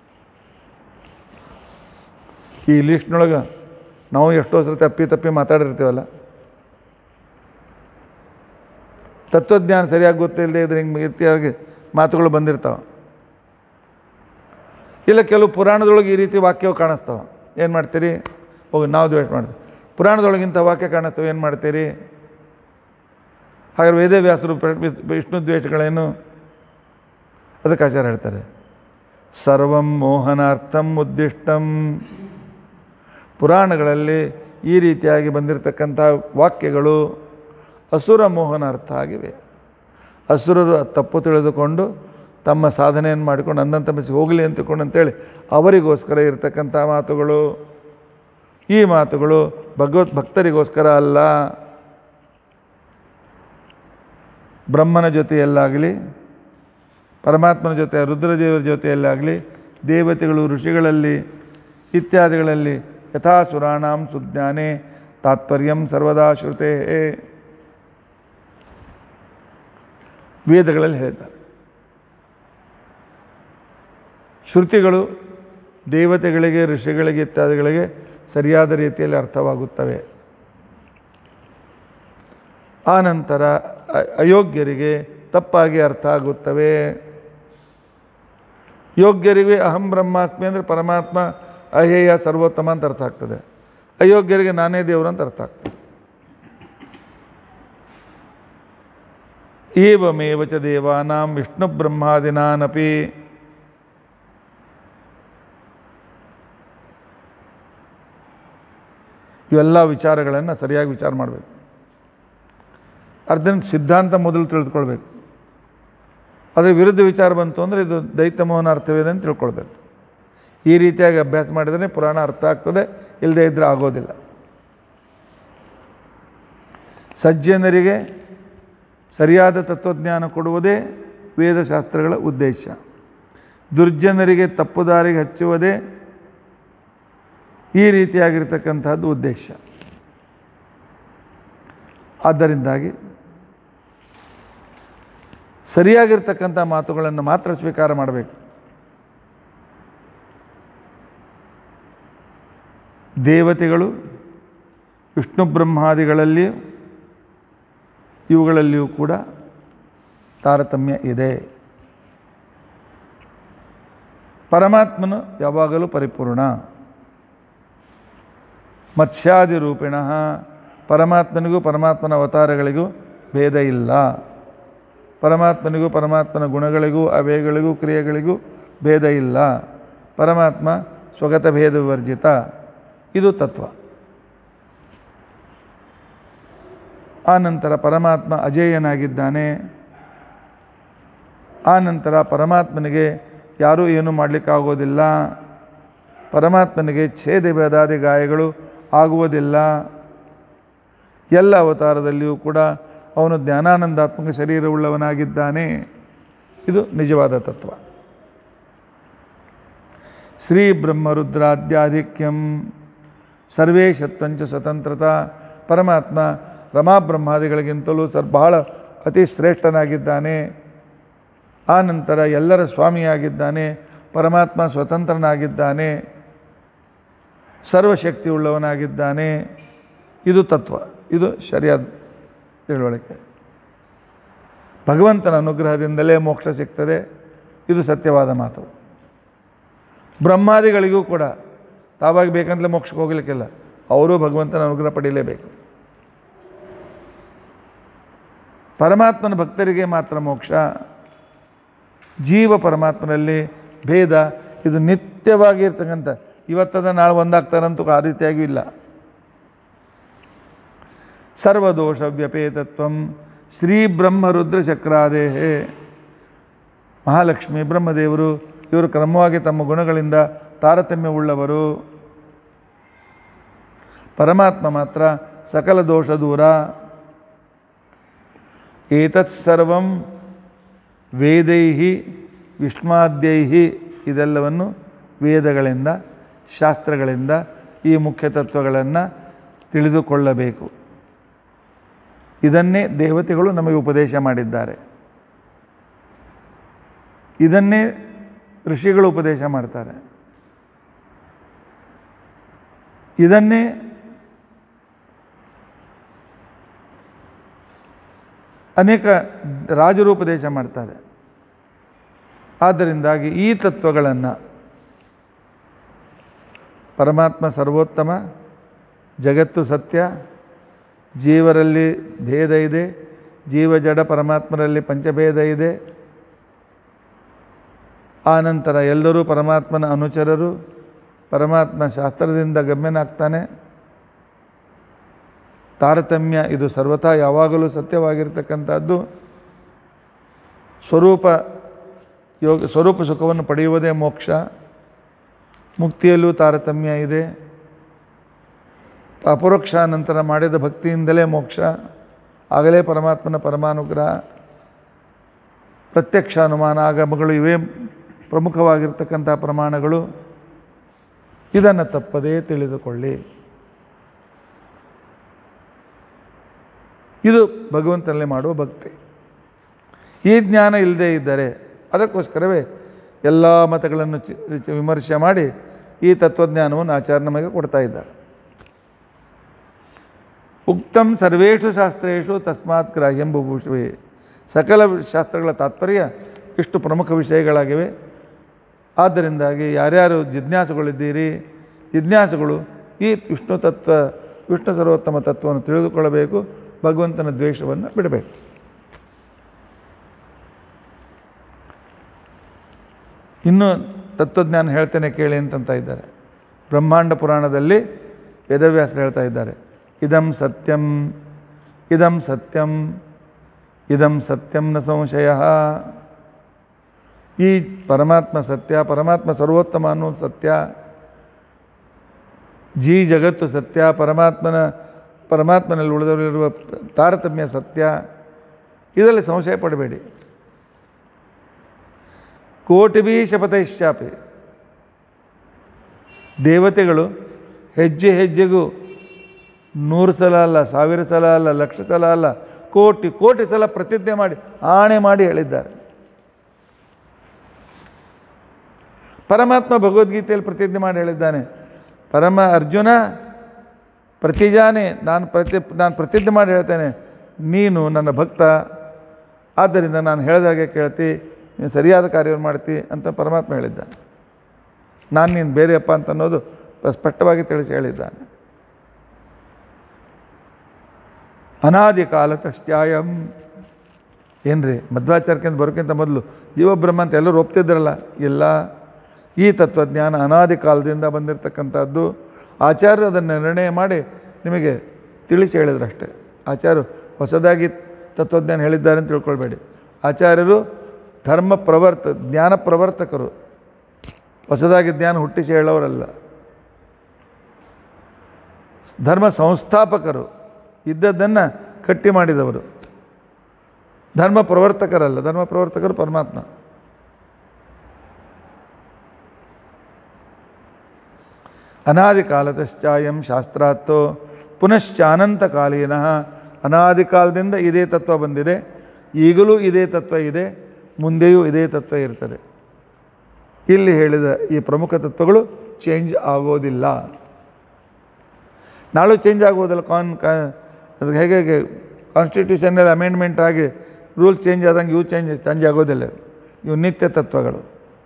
ಈ ಲಿಸ್ಟ್ನೊಳಗೆ ನಾವು ಎಷ್ಟೋ ಸತಿ ತಪ್ಪಿ ತಪ್ಪಿ ಮಾತಾಡಿರ್ತೀವಲ್ಲ ತತ್ವಜ್ಞಾನ ಸರಿಯಾಗಿ ಗೊತ್ತಿಲ್ಲದೆ ಇದ್ರೆ ಹಿಂಗೆ ರೀತಿಯಾಗಿ ಮಾತುಗಳು ಬಂದಿರ್ತಾವೆ ಇಲ್ಲ ಕೆಲವು ಪುರಾಣದೊಳಗೆ ಈ ರೀತಿ ವಾಕ್ಯವು ಕಾಣಿಸ್ತಾವೆ ಏನು ಮಾಡ್ತೀರಿ ಹೋಗಿ ನಾವು ದ್ವೇಷ ಮಾಡ್ತೀವಿ ಪುರಾಣದೊಳಗಿಂಥ ವಾಕ್ಯ ಕಾಣಿಸ್ತವೆ ಏನು ಮಾಡ್ತೀರಿ ಹಾಗಾದ್ರೆ ವೇದವ್ಯಾಸರು ಪ್ರ- ವಿಸ್- ವಿಷ್ಣು ದ್ವೇಷಗಳೇನು ಅದಕ್ಕೆ ಆಚಾರ ಹೇಳ್ತಾರೆ ಸರ್ವಂ ಮೋಹನಾರ್ಥಂ ಉದ್ದಿಷ್ಟಂ ಪುರಾಣಗಳಲ್ಲಿ ಈ ರೀತಿಯಾಗಿ ಬಂದಿರತಕ್ಕಂಥ ವಾಕ್ಯಗಳು ಅಸುರ ಮೋಹನಾರ್ಥ ಆಗಿವೆ ಅಸುರರು ತಪ್ಪು ತಿಳಿದುಕೊಂಡು ತಮ್ಮ ಸಾಧನೆಯನ್ನು ಮಾಡಿಕೊಂಡು ಅಂದಂತ ಮೆಸಿ ಹೋಗಲಿ ಅಂತಕೊಂಡು ಅಂತೇಳಿ ಅವರಿಗೋಸ್ಕರ ಇರತಕ್ಕಂಥ ಮಾತುಗಳು ಈ ಮಾತುಗಳು ಭಗವತ್ ಭಕ್ತರಿಗೋಸ್ಕರ ಅಲ್ಲ ಬ್ರಹ್ಮನ ಜೊತೆಯಲ್ಲಾಗಲಿ ಪರಮಾತ್ಮನ ಜೊತೆ ರುದ್ರದೇವರ ಜೊತೆಯಲ್ಲಾಗಲಿ ದೇವತೆಗಳು ಋಷಿಗಳಲ್ಲಿ ಇತ್ಯಾದಿಗಳಲ್ಲಿ ಯಥಾಸುರಾಣಾಂ ಸುಜ್ಞಾನೇ ತಾತ್ಪರ್ಯಂ ಸರ್ವದಾ ಶ್ರುತೇ ವೇದಗಳಲ್ಲಿ ಹೇಳಿದ್ದಾರೆ ಶ್ರುತಿಗಳು ದೇವತೆಗಳಿಗೆ ಋಷಿಗಳಿಗೆ ಇತ್ಯಾದಿಗಳಿಗೆ ಸರಿಯಾದ ರೀತಿಯಲ್ಲಿ ಅರ್ಥವಾಗುತ್ತವೆ ಆ ನಂತರ ಅ- ಅಯೋಗ್ಯರಿಗೆ ತಪ್ಪಾಗಿ ಅರ್ಥ ಆಗುತ್ತವೆ ಯೋಗ್ಯರಿಗೆ ಅಹಂ ಬ್ರಹ್ಮಾಸ್ಮಿ ಅಂದರೆ ಪರಮಾತ್ಮ ಅಹೇಯ ಸರ್ವೋತ್ತಮ ಅಂತ ಅರ್ಥ ಆಗ್ತದೆ ಅಯೋಗ್ಯರಿಗೆ ನಾನೇ ದೇವರು ಅಂತ ಅರ್ಥ ಆಗ್ತದೆ ಏವಮೇವ ಚ ದೇವಾನಾಂ ವಿಷ್ಣು ಬ್ರಹ್ಮಾದಿನಾನಪಿ ಇವೆಲ್ಲ ವಿಚಾರಗಳನ್ನು ಸರಿಯಾಗಿ ವಿಚಾರ ಮಾಡಬೇಕು ಅರ್ಧನ ಸಿದ್ಧಾಂತ ಮೊದಲು ತಿಳಿದುಕೊಳ್ಬೇಕು ಅದರ ವಿರುದ್ಧ ವಿಚಾರ ಬಂತು ಅಂದರೆ ಇದು ದೈತ್ಯ ಮೋಹನ ಅರ್ಥವಿದೆ ಅಂತ ತಿಳ್ಕೊಳ್ಬೇಕು ಈ ರೀತಿಯಾಗಿ ಅಭ್ಯಾಸ ಮಾಡಿದರೆ ಪುರಾಣ ಅರ್ಥ ಆಗ್ತದೆ ಇಲ್ಲದೇ ಇದ್ದರೆ ಆಗೋದಿಲ್ಲ ಸಜ್ಜನರಿಗೆ ಸರಿಯಾದ ತತ್ವಜ್ಞಾನ ಕೊಡುವುದೇ ವೇದಶಾಸ್ತ್ರಗಳ ಉದ್ದೇಶ ದುರ್ಜನರಿಗೆ ತಪ್ಪು ದಾರಿಗೆ ಹಚ್ಚುವುದೇ ಈ ರೀತಿಯಾಗಿರ್ತಕ್ಕಂಥದ್ದು ಉದ್ದೇಶ ಆದ್ದರಿಂದಾಗಿ ಸರಿಯಾಗಿರ್ತಕ್ಕಂಥ ಮಾತುಗಳನ್ನು ಮಾತ್ರ ಸ್ವೀಕಾರ ಮಾಡಬೇಕು ದೇವತೆಗಳು ವಿಷ್ಣು ಬ್ರಹ್ಮಾದಿಗಳಲ್ಲಿ ಇವುಗಳಲ್ಲಿಯೂ ಕೂಡ ತಾರತಮ್ಯ ಇದೆ ಪರಮಾತ್ಮನು ಯಾವಾಗಲೂ ಪರಿಪೂರ್ಣ ಮತ್ಸ್ಯಾದಿ ರೂಪಿಣ ಪರಮಾತ್ಮನಿಗೂ ಪರಮಾತ್ಮನ ಅವತಾರಗಳಿಗೂ ಭೇದ ಇಲ್ಲ ಪರಮಾತ್ಮನಿಗೂ ಪರಮಾತ್ಮನ ಗುಣಗಳಿಗೂ ಅವೇಗಳಿಗೂ ಕ್ರಿಯೆಗಳಿಗೂ ಭೇದ ಇಲ್ಲ ಪರಮಾತ್ಮ ಸ್ವಗತ ಭೇದ ವಿವರ್ಜಿತ ಇದು ತತ್ವ ಆ ನಂತರ ಪರಮಾತ್ಮ ಅಜೇಯನಾಗಿದ್ದಾನೆ ಆ ನಂತರ ಪರಮಾತ್ಮನಿಗೆ ಯಾರೂ ಏನೂ ಮಾಡಲಿಕ್ಕಾಗೋದಿಲ್ಲ ಪರಮಾತ್ಮನಿಗೆ ಛೇದ ಭೇದಾದಿ ಗಾಯಗಳು ಆಗುವುದಿಲ್ಲ ಎಲ್ಲ ಅವತಾರದಲ್ಲಿಯೂ ಕೂಡ ಅವನು ಜ್ಞಾನಾನಂದಾತ್ಮಕ ಶರೀರವುಳ್ಳವನಾಗಿದ್ದಾನೆ ಇದು ನಿಜವಾದ ತತ್ವ ಶ್ರೀ ಬ್ರಹ್ಮರುದ್ರಾದ್ಯಾಧಿಕ್ಯಂ ಸರ್ವೇಶತ್ವಂಚ ಸ್ವತಂತ್ರತಾ ಪರಮಾತ್ಮ ರಮಾಬ್ರಹ್ಮಾದಿಗಳಿಗಿಂತಲೂ ಸರ್ ಬಹಳ ಅತಿ ಶ್ರೇಷ್ಠನಾಗಿದ್ದಾನೆ ಆ ನಂತರ ಎಲ್ಲರ ಸ್ವಾಮಿಯಾಗಿದ್ದಾನೆ ಪರಮಾತ್ಮ ಸ್ವತಂತ್ರನಾಗಿದ್ದಾನೆ ಸರ್ವಶಕ್ತಿ ಉಳ್ಳವನಾಗಿದ್ದಾನೆ ಇದು ತತ್ವ ಇದು ಸರಿಯಾದ ತಿಳುವಳಿಕೆ ಭಗವಂತನ ಅನುಗ್ರಹದಿಂದಲೇ ಮೋಕ್ಷ ಸಿಗ್ತದೆ ಇದು ಸತ್ಯವಾದ ಮಾತು ಬ್ರಹ್ಮಾದಿಗಳಿಗೂ ಕೂಡ ತಾವಾಗಿ ಬೇಕಂತಲೇ ಮೋಕ್ಷಕ್ಕೆ ಹೋಗಲಿಕ್ಕಿಲ್ಲ ಅವರು ಭಗವಂತನ ಅನುಗ್ರಹ ಪಡೀಲೇಬೇಕು ಪರಮಾತ್ಮನ ಭಕ್ತರಿಗೆ ಮಾತ್ರ ಮೋಕ್ಷ ಜೀವ ಪರಮಾತ್ಮನಲ್ಲಿ ಭೇದ ಇದು ನಿತ್ಯವಾಗಿ ಇರ್ತಕ್ಕಂಥ ಇವತ್ತದ ನಾಳೆ ಒಂದಾಗ್ತಾರಂತೂ ಆ ರೀತಿಯಾಗೂ ಇಲ್ಲ ಸರ್ವದೋಷ ವ್ಯಪೇತತ್ವ ಶ್ರೀ ಬ್ರಹ್ಮರುದ್ರ ಚಕ್ರಾದೇಹೇ ಮಹಾಲಕ್ಷ್ಮಿ ಬ್ರಹ್ಮದೇವರು ಇವರು ಕ್ರಮವಾಗಿ ತಮ್ಮ ಗುಣಗಳಿಂದ ತಾರತಮ್ಯವುಳ್ಳವರು ಪರಮಾತ್ಮ ಮಾತ್ರ ಸಕಲ ದೋಷ ದೂರ ಏತತ್ ಸರ್ವಂ ವೇದೈ ವಿಷ್ಣಾದ್ಯೈ ಇದೆಲ್ಲವನ್ನು ವೇದಗಳಿಂದ ಶಾಸ್ತ್ರಗಳಿಂದ ಈ ಮುಖ್ಯ ತತ್ವಗಳನ್ನು ತಿಳಿದುಕೊಳ್ಳಬೇಕು ಇದನ್ನೇ ದೇವತೆಗಳು ನಮಗೆ ಉಪದೇಶ ಮಾಡಿದ್ದಾರೆ ಇದನ್ನೇ ಋಷಿಗಳು ಉಪದೇಶ ಮಾಡ್ತಾರೆ ಇದನ್ನೇ ಅನೇಕ ರಾಜರು ಉಪದೇಶ ಮಾಡ್ತಾರೆ ಆದ್ದರಿಂದಾಗಿ ಈ ತತ್ವಗಳನ್ನು ಪರಮಾತ್ಮ ಸರ್ವೋತ್ತಮ ಜಗತ್ತು ಸತ್ಯ ಜೀವರಲ್ಲಿ ಭೇದ ಇದೆ ಜೀವ ಜಡ ಪರಮಾತ್ಮರಲ್ಲಿ ಪಂಚಭೇದ ಇದೆ ಆನಂತರ ಎಲ್ಲರೂ ಪರಮಾತ್ಮನ ಅನುಚರರು ಪರಮಾತ್ಮ ಶಾಸ್ತ್ರದಿಂದ ಗಮ್ಯನಾಗ್ತಾನೆ ತಾರತಮ್ಯ ಇದು ಸರ್ವಥಾ ಯಾವಾಗಲೂ ಸತ್ಯವಾಗಿರ್ತಕ್ಕಂಥದ್ದು ಸ್ವರೂಪ ಯೋಗ ಸ್ವರೂಪ ಸುಖವನ್ನು ಪಡೆಯುವುದೇ ಮೋಕ್ಷ ಮುಕ್ತಿಯಲ್ಲೂ ತಾರತಮ್ಯ ಇದೆ ಅಪರೋಕ್ಷ ನಂತರ ಮಾಡಿದ ಭಕ್ತಿಯಿಂದಲೇ ಮೋಕ್ಷ ಆಗಲೇ ಪರಮಾತ್ಮನ ಪರಮಾನುಗ್ರಹ ಪ್ರತ್ಯಕ್ಷ ಅನುಮಾನ ಆಗಮಗಳು ಇವೇ ಪ್ರಮುಖವಾಗಿರ್ತಕ್ಕಂಥ ಪ್ರಮಾಣಗಳು ಇದನ್ನು ತಪ್ಪದೇ ತಿಳಿದುಕೊಳ್ಳಿ ಇದು ಭಗವಂತನಲ್ಲಿ ಮಾಡುವ ಭಕ್ತಿ ಈ ಜ್ಞಾನ ಇಲ್ಲದೇ ಇದ್ದರೆ ಅದಕ್ಕೋಸ್ಕರವೇ ಎಲ್ಲ ಮತಗಳನ್ನು ಚಿ- ಚಿ- ವಿಮರ್ಶೆ ಮಾಡಿ ಈ ತತ್ವಜ್ಞಾನವನ್ನು ಆಚಾರ್ಯ ನಮಗೆ ಕೊಡ್ತಾ ಇದ್ದಾರೆ ಉಕ್ತಂ ಸರ್ವೇಷು ಶಾಸ್ತ್ರೇಷು ತಸ್ಮಾತ್ ಗ್ರಾಹ್ಯಂ ಬುಭೂಷವೇ ಸಕಲ ಶಾಸ್ತ್ರಗಳ ತಾತ್ಪರ್ಯ ಇಷ್ಟು ಪ್ರಮುಖ ವಿಷಯಗಳಾಗಿವೆ ಆದ್ದರಿಂದಾಗಿ ಯಾರ್ಯಾರು ಜಿಜ್ಞಾಸುಗಳಿದ್ದೀರಿ ಜಿಜ್ಞಾಸುಗಳು ಈ ವಿಷ್ಣು ತತ್ವ ವಿಷ್ಣು ಸರ್ವೋತ್ತಮ ತತ್ವವನ್ನು ತಿಳಿದುಕೊಳ್ಳಬೇಕು ಭಗವಂತನ ದ್ವೇಷವನ್ನು ಬಿಡಬೇಕು ಇನ್ನು ತತ್ವಜ್ಞಾನ ಹೇಳ್ತೇನೆ ಕೇಳಿ ಅಂತಂತ ಇದ್ದಾರೆ ಬ್ರಹ್ಮಾಂಡ ಪುರಾಣದಲ್ಲಿ ವೇದವ್ಯಾಸರು ಹೇಳ್ತಾ ಇದ್ದಾರೆ ಇದಂ ಸತ್ಯಂ ಇದಂ ಸತ್ಯಂ ಇದಂ ಸತ್ಯಂ ನ ಸಂಶಯ ಈ ಪರಮಾತ್ಮ ಸತ್ಯ ಪರಮಾತ್ಮ ಸರ್ವೋತ್ತಮ ಅನ್ನೋದು ಸತ್ಯ ಜೀ ಜಗತ್ತು ಸತ್ಯ ಪರಮಾತ್ಮನ ಪರಮಾತ್ಮನಲ್ಲಿ ಉಳಿದವರಿರುವ ತಾರತಮ್ಯ ಸತ್ಯ ಇದರಲ್ಲಿ ಸಂಶಯ ಪಡಬೇಡಿ ಕೋಟಿಭಿ ಶಪಥೈಶ್ಚಾಪಿ ದೇವತೆಗಳು ಹೆಜ್ಜೆ ಹೆಜ್ಜೆಗೂ ನೂರು ಸಲ ಅಲ್ಲ ಸಾವಿರ ಸಲ ಅಲ್ಲ ಲಕ್ಷ ಸಲ ಅಲ್ಲ ಕೋಟಿ ಕೋಟಿ ಸಲ ಪ್ರತಿಜ್ಞೆ ಮಾಡಿ ಆಣೆ ಮಾಡಿ ಹೇಳಿದ್ದಾರೆ ಪರಮಾತ್ಮ ಭಗವದ್ಗೀತೆಯಲ್ಲಿ ಪ್ರತಿಜ್ಞೆ ಮಾಡಿ ಹೇಳಿದ್ದಾನೆ ಪರಮ ಅರ್ಜುನ ಪ್ರತಿಜಾನೆ ನಾನು ಪ್ರತಿ ನಾನು ಪ್ರತಿಜ್ಞೆ ಮಾಡಿ ಹೇಳ್ತೇನೆ ನೀನು ನನ್ನ ಭಕ್ತ ಆದ್ದರಿಂದ ನಾನು ಹೇಳಿದಾಗೆ ಕೇಳ್ತಿ ನೀನು ಸರಿಯಾದ ಕಾರ್ಯವನ್ನು ಮಾಡ್ತಿ ಅಂತ ಪರಮಾತ್ಮ ಹೇಳಿದ್ದಾನೆ ನಾನು ನೀನು ಬೇರೆಯಪ್ಪ ಅಂತ ಅನ್ನೋದು ಸ್ಪಷ್ಟವಾಗಿ ತಿಳಿಸಿ ಹೇಳಿದ್ದಾನೆ ಅನಾದಿ ಕಾಲತಶ್ಚಾಯಂ ಏನ್ರಿ ಮಧ್ವಾಚಾರ್ಯಕ್ಕಿಂತ ಬರೋಕ್ಕಿಂತ ಮೊದಲು ಜೀವಬ್ರಹ್ಮ ಅಂತ ಎಲ್ಲರೂ ಒಪ್ತಿದ್ರಲ್ಲ ಇಲ್ಲ ಈ ತತ್ವಜ್ಞಾನ ಅನಾದಿ ಕಾಲದಿಂದ ಬಂದಿರತಕ್ಕಂಥದ್ದು ಆಚಾರ್ಯರು ಅದನ್ನು ನಿರ್ಣಯ ಮಾಡಿ ನಿಮಗೆ ತಿಳಿಸಿ ಹೇಳಿದ್ರಷ್ಟೇ ಆಚಾರ್ಯರು ಹೊಸದಾಗಿ ತತ್ವಜ್ಞಾನ ಹೇಳಿದ್ದಾರೆ ಅಂತ ತಿಳ್ಕೊಳ್ಬೇಡಿ ಆಚಾರ್ಯರು ಧರ್ಮ ಪ್ರವರ್ತ ಜ್ಞಾನ ಪ್ರವರ್ತಕರು ಹೊಸದಾಗಿ ಜ್ಞಾನ ಹುಟ್ಟಿಸಿ ಹೇಳೋರಲ್ಲ ಧರ್ಮ ಸಂಸ್ಥಾಪಕರು ಇದ್ದದ್ದನ್ನು ಕಟ್ಟಿ ಮಾಡಿದವರು ಧರ್ಮ ಪ್ರವರ್ತಕರಲ್ಲ ಧರ್ಮ ಪ್ರವರ್ತಕರು ಪರಮಾತ್ಮ ಅನಾದಿ ಕಾಲತಶ್ಚಾಯಂ ಶಾಸ್ತ್ರಾತ್ತೋ ಪುನಶ್ಚಾನಂತ ಕಾಲೀನಃ ಅನಾದಿ ಕಾಲದಿಂದ ಇದೇ ತತ್ವ ಬಂದಿದೆ ಈಗಲೂ ಇದೇ ತತ್ವ ಇದೆ ಮುಂದೆಯೂ ಇದೇ ತತ್ವ ಇರ್ತದೆ ಇಲ್ಲಿ ಹೇಳಿದ ಈ ಪ್ರಮುಖ ತತ್ವಗಳು ಚೇಂಜ್ ಆಗೋದಿಲ್ಲ ನಾಳೆ ಚೇಂಜ್ ಆಗೋದಿಲ್ಲ ಕಾನ್ ಕಾ ಅದು ಹೇಗೆ ಹೇಗೆ ಕಾನ್ಸ್ಟಿಟ್ಯೂಷನಲ್ಲಿ ಅಮೆಂಡ್ಮೆಂಟ್ ಆಗಿ ರೂಲ್ಸ್ ಚೇಂಜ್ ಆದಂಗೆ ಇವು ಚೇಂಜ್ ಚೇಂಜ್ ಆಗೋದಿಲ್ಲ ಇವು ನಿತ್ಯ ತತ್ವಗಳು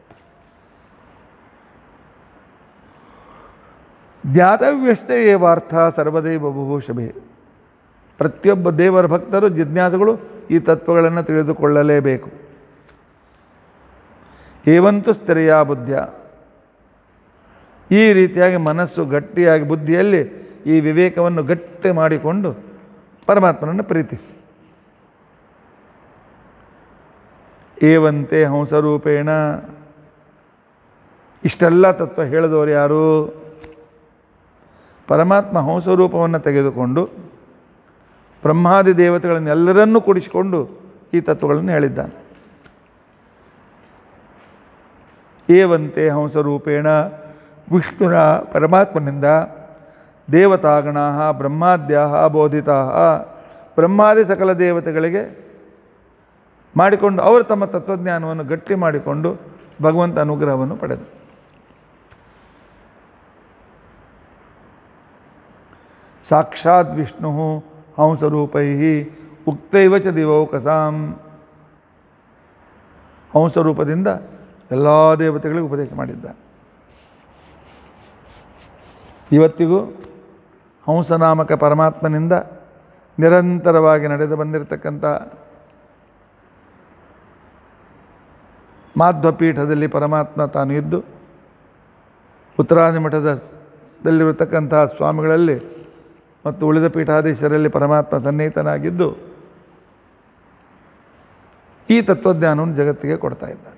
ಜ್ಞಾತವ್ಯಸ್ತೆ ಏವಾರ್ಥ ಸರ್ವದೇವ ಬಹುಶಭೆ ಪ್ರತಿಯೊಬ್ಬ ದೇವರ ಭಕ್ತರು ಜಿಜ್ಞಾಸುಗಳು ಈ ತತ್ವಗಳನ್ನು ತಿಳಿದುಕೊಳ್ಳಲೇಬೇಕು ಏವಂತು ಸ್ಥಿರೆಯ ಬುದ್ಧ ಈ ರೀತಿಯಾಗಿ ಮನಸ್ಸು ಗಟ್ಟಿಯಾಗಿ ಬುದ್ಧಿಯಲ್ಲಿ ಈ ವಿವೇಕವನ್ನು ಗಟ್ಟಿ ಮಾಡಿಕೊಂಡು ಪರಮಾತ್ಮನನ್ನು ಪ್ರೀತಿಸಿ ಏವಂತೆ ಹಂಸರೂಪೇಣ ಇಷ್ಟೆಲ್ಲ ತತ್ವ ಹೇಳಿದವರು ಯಾರು ಪರಮಾತ್ಮ ಹಂಸರೂಪವನ್ನು ತೆಗೆದುಕೊಂಡು ಬ್ರಹ್ಮಾದಿ ದೇವತೆಗಳನ್ನೆಲ್ಲರನ್ನೂ ಕೂಡಿಸಿಕೊಂಡು ಈ ತತ್ವಗಳನ್ನು ಹೇಳಿದ್ದಾನೆ ಏವಂತೆ ಹಂಸರೂಪೇಣ ವಿಷ್ಣುನ ಪರಮಾತ್ಮನಿಂದ ದೇವತಾಗಣ ಬ್ರಹ್ಮಾದ್ಯ ಬೋಧಿತಾ ಬ್ರಹ್ಮಾದಿ ಸಕಲ ದೇವತೆಗಳಿಗೆ ಮಾಡಿಕೊಂಡು ಅವರು ತಮ್ಮ ತತ್ವಜ್ಞಾನವನ್ನು ಗಟ್ಟಿ ಮಾಡಿಕೊಂಡು ಭಗವಂತ ಅನುಗ್ರಹವನ್ನು ಪಡೆದರು ಸಾಕ್ಷಾತ್ ವಿಷ್ಣು ಹಂಸರೂಪೈ ಉಕ್ತೈವ ಚ ದಿವೌಕಸಾಂ ಹಂಸರೂಪದಿಂದ ಎಲ್ಲ ದೇವತೆಗಳಿಗೆ ಉಪದೇಶ ಮಾಡಿದ್ದ ಇವತ್ತಿಗೂ ಹಂಸನಾಮಕ ಪರಮಾತ್ಮನಿಂದ ನಿರಂತರವಾಗಿ ನಡೆದು ಬಂದಿರತಕ್ಕಂಥ ಮಾಧ್ವಪೀಠದಲ್ಲಿ ಪರಮಾತ್ಮ ತಾನು ಇದ್ದು ಉತ್ತರಾದಿ ಮಠದಲ್ಲಿರತಕ್ಕಂತಹ ಸ್ವಾಮಿಗಳಲ್ಲಿ ಮತ್ತು ಉಳಿದ ಪೀಠಾಧೀಶರಲ್ಲಿ ಪರಮಾತ್ಮ ಸನ್ನಿಹಿತನಾಗಿದ್ದು ಈ ತತ್ವಜ್ಞಾನವನ್ನು ಜಗತ್ತಿಗೆ ಕೊಡ್ತಾ ಇದ್ದಾನೆ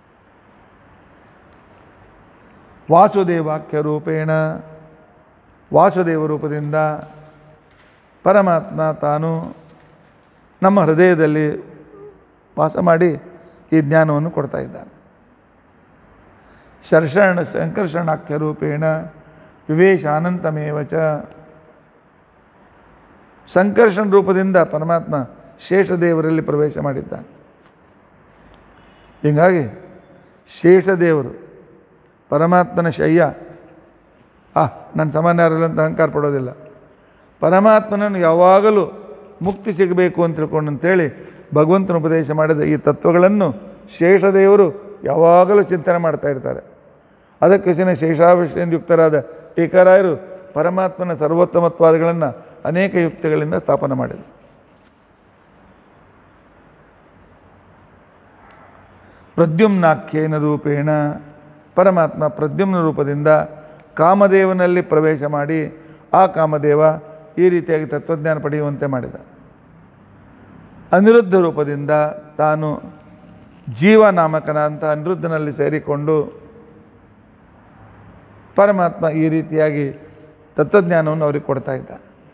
ವಾಸುದೇವಾಖ್ಯ ರೂಪೇಣ ವಾಸುದೇವ ರೂಪದಿಂದ ಪರಮಾತ್ಮ ತಾನು ನಮ್ಮ ಹೃದಯದಲ್ಲಿ ವಾಸ ಮಾಡಿ ಈ ಜ್ಞಾನವನ್ನು ಕೊಡ್ತಾ ಇದ್ದಾನೆ ಶರ್ಷಣ ಸಂಕರ್ಷಣಾಖ್ಯ ರೂಪೇಣ ವಿವೇಶಾನಂತಮೇವ ಚ ಸಂಕರ್ಷಣ ರೂಪದಿಂದ ಪರಮಾತ್ಮ ಶೇಷದೇವರಲ್ಲಿ ಪ್ರವೇಶ ಮಾಡಿದ್ದಾನೆ ಹೀಗಾಗಿ ಶೇಷದೇವರು ಪರಮಾತ್ಮನ ಶಯ್ಯ ಆ ನನ್ನ ಸಮಾನ ಯಾರಲ್ಲ ಅಂತ ಅಹಂಕಾರ ಪಡೋದಿಲ್ಲ ಪರಮಾತ್ಮನನ್ನು ಯಾವಾಗಲೂ ಮುಕ್ತಿ ಸಿಗಬೇಕು ಅಂತ ತಿಳ್ಕೊಂಡು ಅಂತೇಳಿ ಭಗವಂತನ ಉಪದೇಶ ಮಾಡಿದ ಈ ತತ್ವಗಳನ್ನು ಶೇಷದೇವರು ಯಾವಾಗಲೂ ಚಿಂತನೆ ಮಾಡ್ತಾ ಇರ್ತಾರೆ ಅದಕ್ಕೆ ಜನ ಶೇಷಾವಿಷದಿಂದ ಯುಕ್ತರಾದ ಟೀಕಾರಾಯರು ಪರಮಾತ್ಮನ ಸರ್ವೋತ್ತಮತ್ವಾದಗಳನ್ನು ಅನೇಕ ಯುಕ್ತಿಗಳಿಂದ ಸ್ಥಾಪನೆ ಮಾಡಿದರು ಪ್ರದ್ಯುಮ್ನಾಖ್ಯೇನ ರೂಪೇಣ ಪರಮಾತ್ಮ ಪ್ರದ್ಯುಮ್ನ ರೂಪದಿಂದ ಕಾಮದೇವನಲ್ಲಿ ಪ್ರವೇಶ ಮಾಡಿ ಆ ಕಾಮದೇವ ಈ ರೀತಿಯಾಗಿ ತತ್ವಜ್ಞಾನ ಪಡೆಯುವಂತೆ ಮಾಡಿದ ಅನಿರುದ್ಧ ರೂಪದಿಂದ ತಾನು ಜೀವನಾಮಕನ ಅಂತ ಅನಿರುದ್ಧನಲ್ಲಿ ಸೇರಿಕೊಂಡು ಪರಮಾತ್ಮ ಈ ರೀತಿಯಾಗಿ ತತ್ವಜ್ಞಾನವನ್ನು ಅವ್ರಿಗೆ ಕೊಡ್ತಾ ಇದ್ದ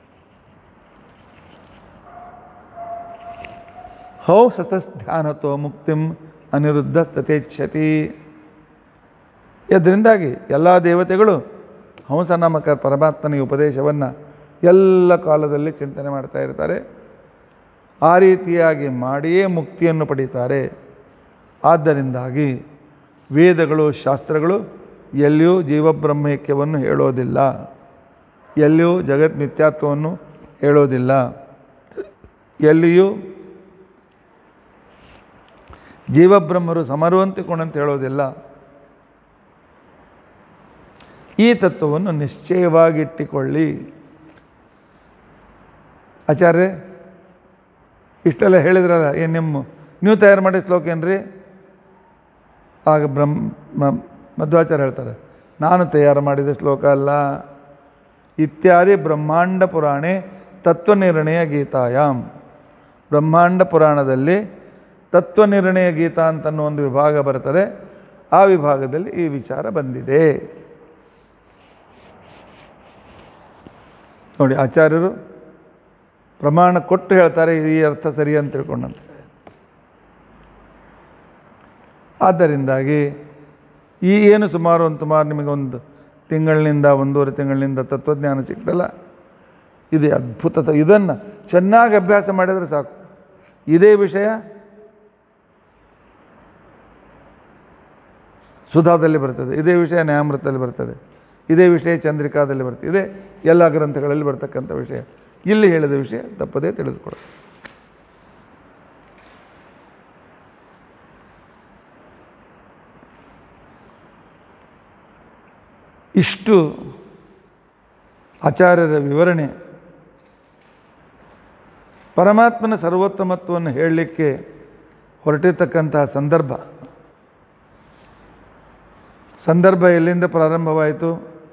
ಹೌ ಸತಸ್ಧ್ಯಾನತೋ ಮುಕ್ತಿಂ ಅನಿರುದ್ಧ ಸ್ತತೇಚ್ಛತಿ ಇದರಿಂದಾಗಿ ಎಲ್ಲ ದೇವತೆಗಳು ಹಂಸನಾಮಕ ಪರಮಾತ್ಮನ ಈ ಉಪದೇಶವನ್ನು ಎಲ್ಲ ಕಾಲದಲ್ಲಿ ಚಿಂತನೆ ಮಾಡ್ತಾ ಇರ್ತಾರೆ ಆ ರೀತಿಯಾಗಿ ಮಾಡಿಯೇ ಮುಕ್ತಿಯನ್ನು ಪಡೀತಾರೆ ಆದ್ದರಿಂದಾಗಿ ವೇದಗಳು ಶಾಸ್ತ್ರಗಳು ಎಲ್ಲಿಯೂ ಜೀವಬ್ರಹ್ಮೈಕ್ಯವನ್ನು ಹೇಳೋದಿಲ್ಲ ಎಲ್ಲಿಯೂ ಜಗತ್ ಮಿಥ್ಯಾತ್ವವನ್ನು ಹೇಳೋದಿಲ್ಲ ಎಲ್ಲಿಯೂ ಜೀವಬ್ರಹ್ಮರು ಸಮರು ಅಂತಿಕೊಂಡಂತ ಹೇಳೋದಿಲ್ಲ ಈ ತತ್ವವನ್ನು ನಿಶ್ಚಯವಾಗಿಟ್ಟಿಕೊಳ್ಳಿ ಆಚಾರ್ಯ ಇಷ್ಟೆಲ್ಲ ಹೇಳಿದ್ರಲ್ಲ ಏನು ನಿಮ್ಮ ನೀವು ತಯಾರು ಮಾಡಿ ಶ್ಲೋಕ ಏನ್ರಿ ಆಗ ಬ್ರಹ್ಮ ಮ- ಮಧ್ವಾಚಾರ್ಯ ಹೇಳ್ತಾರೆ ನಾನು ತಯಾರು ಮಾಡಿದ ಶ್ಲೋಕ ಅಲ್ಲ ಇತ್ಯಾದಿ ಬ್ರಹ್ಮಾಂಡ ಪುರಾಣೆ ತತ್ವನಿರ್ಣಯ ಗೀತಾಯಾಮ್ ಬ್ರಹ್ಮಾಂಡ ಪುರಾಣದಲ್ಲಿ ತತ್ವನಿರ್ಣಯ ಗೀತಾ ಅಂತನ್ನೋ ಒಂದು ವಿಭಾಗ ಬರ್ತದೆ ಆ ವಿಭಾಗದಲ್ಲಿ ಈ ವಿಚಾರ ಬಂದಿದೆ ನೋಡಿ ಆಚಾರ್ಯರು ಪ್ರಮಾಣ ಕೊಟ್ಟು ಹೇಳ್ತಾರೆ ಈ ಅರ್ಥ ಸರಿ ಅಂತ ತಿಳ್ಕೊಂಡಂತೆ ಆದ್ದರಿಂದಾಗಿ ಈ ಏನು ಸುಮಾರು ಒಂದು ಸುಮಾರು ನಿಮಗೊಂದು ತಿಂಗಳಿನಿಂದ ಒಂದೂವರೆ ತಿಂಗಳಿನಿಂದ ತತ್ವಜ್ಞಾನ ಸಿಕ್ತಲ್ಲ ಇದು ಅದ್ಭುತ ತ- ಇದನ್ನು ಚೆನ್ನಾಗಿ ಅಭ್ಯಾಸ ಮಾಡಿದರೆ ಸಾಕು ಇದೇ ವಿಷಯ ಸುಧಾದಲ್ಲಿ ಬರ್ತದೆ ಇದೇ ವಿಷಯ ನ್ಯಾಯಾಮೃತದಲ್ಲಿ ಬರ್ತದೆ ಇದೇ ವಿಷಯ ಚಂದ್ರಿಕಾದಲ್ಲಿ ಬರ್ತದೆ ಇದೇ ಎಲ್ಲ ಗ್ರಂಥಗಳಲ್ಲಿ ಬರ್ತಕ್ಕಂಥ ವಿಷಯ ಇಲ್ಲಿ ಹೇಳಿದ ವಿಷಯ ತಪ್ಪದೇ ತಿಳಿದುಕೊಳ್ಳ ಇಷ್ಟು ಆಚಾರ್ಯರ ವಿವರಣೆ ಪರಮಾತ್ಮನ ಸರ್ವೋತ್ತಮತ್ವವನ್ನು ಹೇಳಲಿಕ್ಕೆ ಹೊರಟಿರ್ತಕ್ಕಂತಹ ಸಂದರ್ಭ ಸಂದರ್ಭ ಎಲ್ಲಿಂದ ಪ್ರಾರಂಭವಾಯಿತು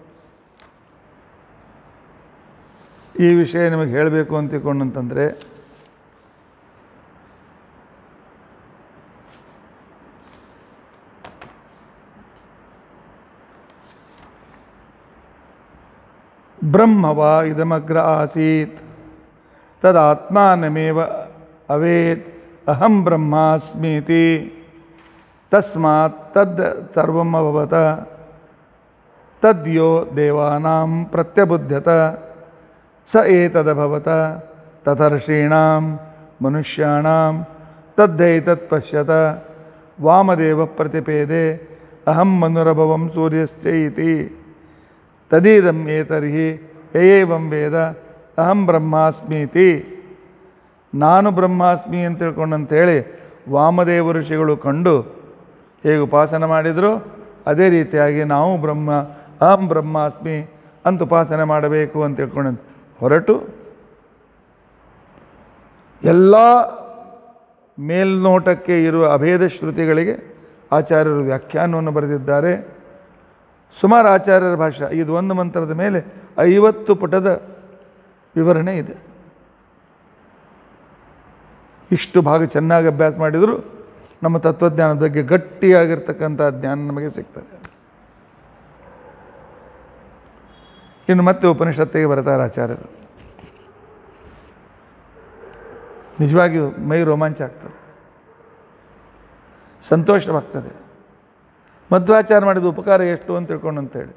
ಈ ವಿಷಯ ನಿಮಗೆ ಹೇಳಬೇಕು ಅಂತ ತಿಳ್ಕೊಂಡಂತಂದರೆ ಬ್ರಹ್ಮವಾ ಇದಮಗ್ರ ಆಸೀತ್ ತದಾತ್ಮಾನಮೇವ ಅವೇತ್ ಅಹಂ ಬ್ರಹ್ಮಾಸ್ಮೀತಿ ತಸ್ಮಾತ್ ತದ್ ಸರ್ವಮಭವತ ತದ್ಯೋ ದೇವಾನಾಂ ಪ್ರತ್ಯಬುದ್ಧತ ಸ ಏತದಭವತ ತಥರ್ಷೀಣಾಂ ಮನುಷ್ಯಾಣಾಂ ತದ್ದೈತತ್ ಪಶ್ಯತ ವಾಮದೇವ ಪ್ರತಿಪೇದೆ ಅಹಂ ಮನುರಭವಂ ಸೂರ್ಯಸ್ಯ ಇತಿ ತದೀದಂ ಏತರ್ಹಿ ಯಯೇವಂ ವೇದ ಅಹಂ ಬ್ರಹ್ಮಾಸ್ಮೀತಿ ನಾನು ಬ್ರಹ್ಮಾಸ್ಮಿ ಅಂತ ತಿಳ್ಕೊಂಡಂತೇಳಿ ವಾಮದೇವ ಋಷಿಗಳು ಕಂಡು ಹೇಗೆ ಉಪಾಸನೆ ಮಾಡಿದರು ಅದೇ ರೀತಿಯಾಗಿ ನಾವು ಬ್ರಹ್ಮ ಅಹಂ ಬ್ರಹ್ಮಾಸ್ಮಿ ಅಂತ ಉಪಾಸನೆ ಮಾಡಬೇಕು ಅಂತ ತಿಳ್ಕೊಂಡ ಹೊರಟು ಎಲ್ಲ ಮೇಲ್ನೋಟಕ್ಕೆ ಇರುವ ಅಭೇದ ಶ್ರುತಿಗಳಿಗೆ ಆಚಾರ್ಯರು ವ್ಯಾಖ್ಯಾನವನ್ನು ಬರೆದಿದ್ದಾರೆ ಸುಮಾರು ಆಚಾರ್ಯರ ಭಾಷೆ ಇದು ಒಂದು ಮಂತ್ರದ ಮೇಲೆ ಐವತ್ತು ಪುಟದ ವಿವರಣೆ ಇದೆ ಇಷ್ಟು ಭಾಗ ಚೆನ್ನಾಗಿ ಅಭ್ಯಾಸ ಮಾಡಿದರೂ ನಮ್ಮ ತತ್ವಜ್ಞಾನದ ಬಗ್ಗೆ ಗಟ್ಟಿಯಾಗಿರ್ತಕ್ಕಂಥ ಜ್ಞಾನ ನಮಗೆ ಸಿಗ್ತದೆ ಇನ್ನು ಮತ್ತೆ ಉಪನಿಷತ್ತಿಗೆ ಬರ್ತಾರೆ ಆಚಾರ್ಯರು ನಿಜವಾಗಿಯೂ ಮೈ ರೋಮಾಂಚ ಆಗ್ತದೆ ಸಂತೋಷವಾಗ್ತದೆ ಮಧ್ವಾಚಾರ ಮಾಡಿದ ಉಪಕಾರ ಎಷ್ಟು ಅಂತ ತಿಳ್ಕೊಂಡು ಅಂತೇಳಿ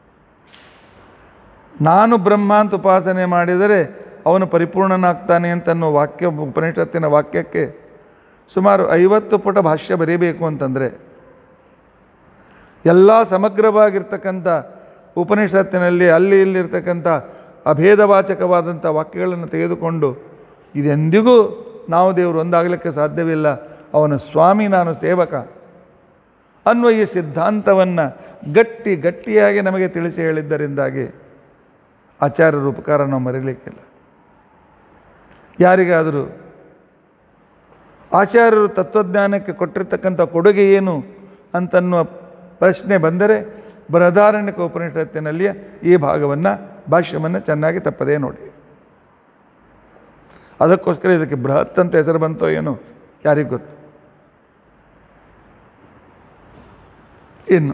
ನಾನು ಬ್ರಹ್ಮ ಅಂತ ಉಪಾಸನೆ ಮಾಡಿದರೆ ಅವನು ಪರಿಪೂರ್ಣನಾಗ್ತಾನೆ ಅಂತನ್ನೋ ವಾಕ್ಯ ಉಪನಿಷತ್ತಿನ ವಾಕ್ಯಕ್ಕೆ ಸುಮಾರು ಐವತ್ತು ಪುಟ ಭಾಷ್ಯ ಬರೀಬೇಕು ಅಂತಂದರೆ ಎಲ್ಲ ಸಮಗ್ರವಾಗಿರ್ತಕ್ಕಂಥ ಉಪನಿಷತ್ತಿನಲ್ಲಿ ಅಲ್ಲಿ ಇಲ್ಲಿರ್ತಕ್ಕಂಥ ಅಭೇದವಾಚಕವಾದಂಥ ವಾಕ್ಯಗಳನ್ನು ತೆಗೆದುಕೊಂಡು ಇದೆಂದಿಗೂ ನಾವು ದೇವರು ಒಂದಾಗಲಿಕ್ಕೆ ಸಾಧ್ಯವಿಲ್ಲ ಅವನ ಸ್ವಾಮಿ ನಾನು ಸೇವಕ ಅನ್ನುವ ಈ ಸಿದ್ಧಾಂತವನ್ನು ಗಟ್ಟಿ ಗಟ್ಟಿಯಾಗಿ ನಮಗೆ ತಿಳಿಸಿ ಹೇಳಿದ್ದರಿಂದಾಗಿ ಆಚಾರ್ಯರ ಉಪಕಾರ ನಾವು ಮರೀಲಿಕ್ಕಿಲ್ಲ ಯಾರಿಗಾದರೂ ಆಚಾರ್ಯರು ತತ್ವಜ್ಞಾನಕ್ಕೆ ಕೊಟ್ಟಿರ್ತಕ್ಕಂಥ ಕೊಡುಗೆ ಏನು ಅಂತನ್ನುವ ಪ್ರಶ್ನೆ ಬಂದರೆ ಬೃಹದಾರಣ್ಯಕ ಉಪನಿಷತ್ತಿನಲ್ಲಿಯ ಈ ಭಾಗವನ್ನು ಭಾಷ್ಯವನ್ನು ಚೆನ್ನಾಗಿ ತಪ್ಪದೇ ನೋಡಿ ಅದಕ್ಕೋಸ್ಕರ ಇದಕ್ಕೆ ಬೃಹತ್ ಅಂತ ಹೆಸರು ಬಂತೋ ಏನೋ ಯಾರಿಗೆ ಗೊತ್ತು ಇನ್ನು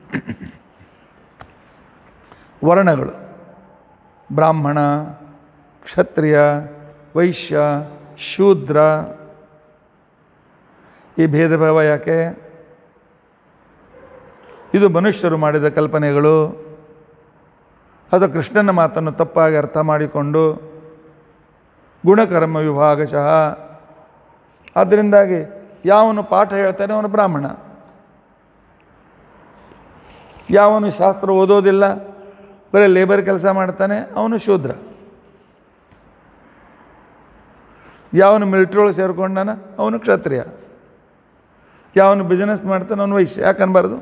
ವರ್ಣಗಳು ಬ್ರಾಹ್ಮಣ ಕ್ಷತ್ರಿಯ ವೈಶ್ಯ ಶೂದ್ರ ಈ ಭೇದ ಭಾವ ಯಾಕೆ ಇದು ಮನುಷ್ಯರು ಮಾಡಿದ ಕಲ್ಪನೆಗಳು ಅದು ಕೃಷ್ಣನ ಮಾತನ್ನು ತಪ್ಪಾಗಿ ಅರ್ಥ ಮಾಡಿಕೊಂಡು ಗುಣಕರ್ಮ ವಿಭಾಗಶಃ ಆದ್ದರಿಂದಾಗಿ ಯಾವನು ಪಾಠ ಹೇಳ್ತಾನೆ ಅವನು ಬ್ರಾಹ್ಮಣ ಯಾವನು ಶಾಸ್ತ್ರ ಓದೋದಿಲ್ಲ ಬರೀ ಲೇಬರ್ ಕೆಲಸ ಮಾಡ್ತಾನೆ ಅವನು ಶೂದ್ರ ಯಾವನು ಮಿಲಿಟ್ರಿ ಒಳಗೆ ಸೇರ್ಕೊಂಡಾನ ಅವನು ಕ್ಷತ್ರಿಯ ಯಾವನು ಬಿಸ್ನೆಸ್ ಮಾಡ್ತಾನೆ ಅವನು ವೈಶ್ಯ ಯಾಕೆ ಅನ್ಬಾರ್ದು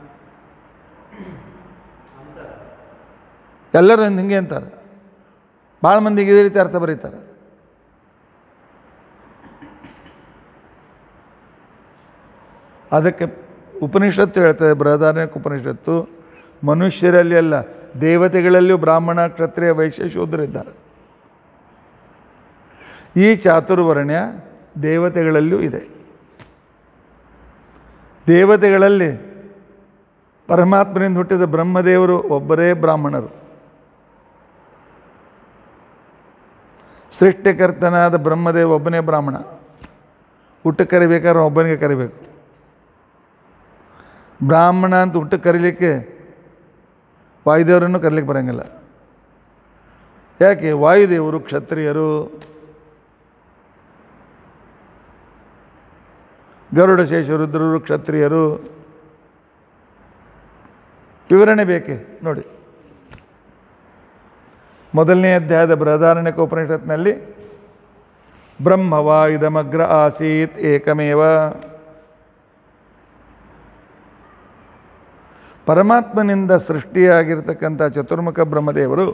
ಎಲ್ಲರೂ ಹಿಂಗೆ ಅಂತಾರೆ ಭಾಳ ಮಂದಿಗೆ ಇದೇ ರೀತಿ ಅರ್ಥ ಬರೀತಾರೆ ಅದಕ್ಕೆ ಉಪನಿಷತ್ತು ಹೇಳ್ತದೆ ಬೃಹದಾರಣ್ಯಕ ಉಪನಿಷತ್ತು ಮನುಷ್ಯರಲ್ಲಿ ಅಲ್ಲ ದೇವತೆಗಳಲ್ಲಿಯೂ ಬ್ರಾಹ್ಮಣ ಕ್ಷತ್ರಿಯ ವೈಶ್ಯ ಶೂದ್ರರಿದ್ದಾರೆ ಈ ಚಾತುರ್ವರ್ಣ್ಯ ದೇವತೆಗಳಲ್ಲಿಯೂ ಇದೆ ದೇವತೆಗಳಲ್ಲಿ ಪರಮಾತ್ಮನಿಂದ ಹುಟ್ಟಿದ ಬ್ರಹ್ಮದೇವರು ಒಬ್ಬರೇ ಬ್ರಾಹ್ಮಣರು ಸೃಷ್ಟಿಕರ್ತನಾದ ಬ್ರಹ್ಮದೇವ ಒಬ್ಬನೇ ಬ್ರಾಹ್ಮಣ ಹುಟ್ಟಕ್ಕೆ ಕರಿಬೇಕಾದ್ರೆ ಒಬ್ಬನಿಗೆ ಕರಿಬೇಕು ಬ್ರಾಹ್ಮಣ ಅಂತ ಹುಟ್ಟಕ್ಕೆ ಕರೀಲಿಕ್ಕೆ ವಾಯುದೇವರನ್ನು ಕರೀಲಿಕ್ಕೆ ಬರೋಂಗಿಲ್ಲ ಯಾಕೆ ವಾಯುದೇವರು ಕ್ಷತ್ರಿಯರು ಗರುಡ ಶೇಷ ರುದ್ರರು ಕ್ಷತ್ರಿಯರು ವಿವರಣೆ ಬೇಕೆ ನೋಡಿ ಮೊದಲನೇ ಅಧ್ಯಾಯದ ಬೃಹದಾರಣ್ಯಕ ಉಪನಿಷತ್ನಲ್ಲಿ ಬ್ರಹ್ಮವಾ ಇದಮಗ್ರ ಆಸೀತ್ ಏಕಮೇವ ಪರಮಾತ್ಮನಿಂದ ಸೃಷ್ಟಿಯಾಗಿರ್ತಕ್ಕಂಥ ಚತುರ್ಮುಖ ಬ್ರಹ್ಮದೇವರು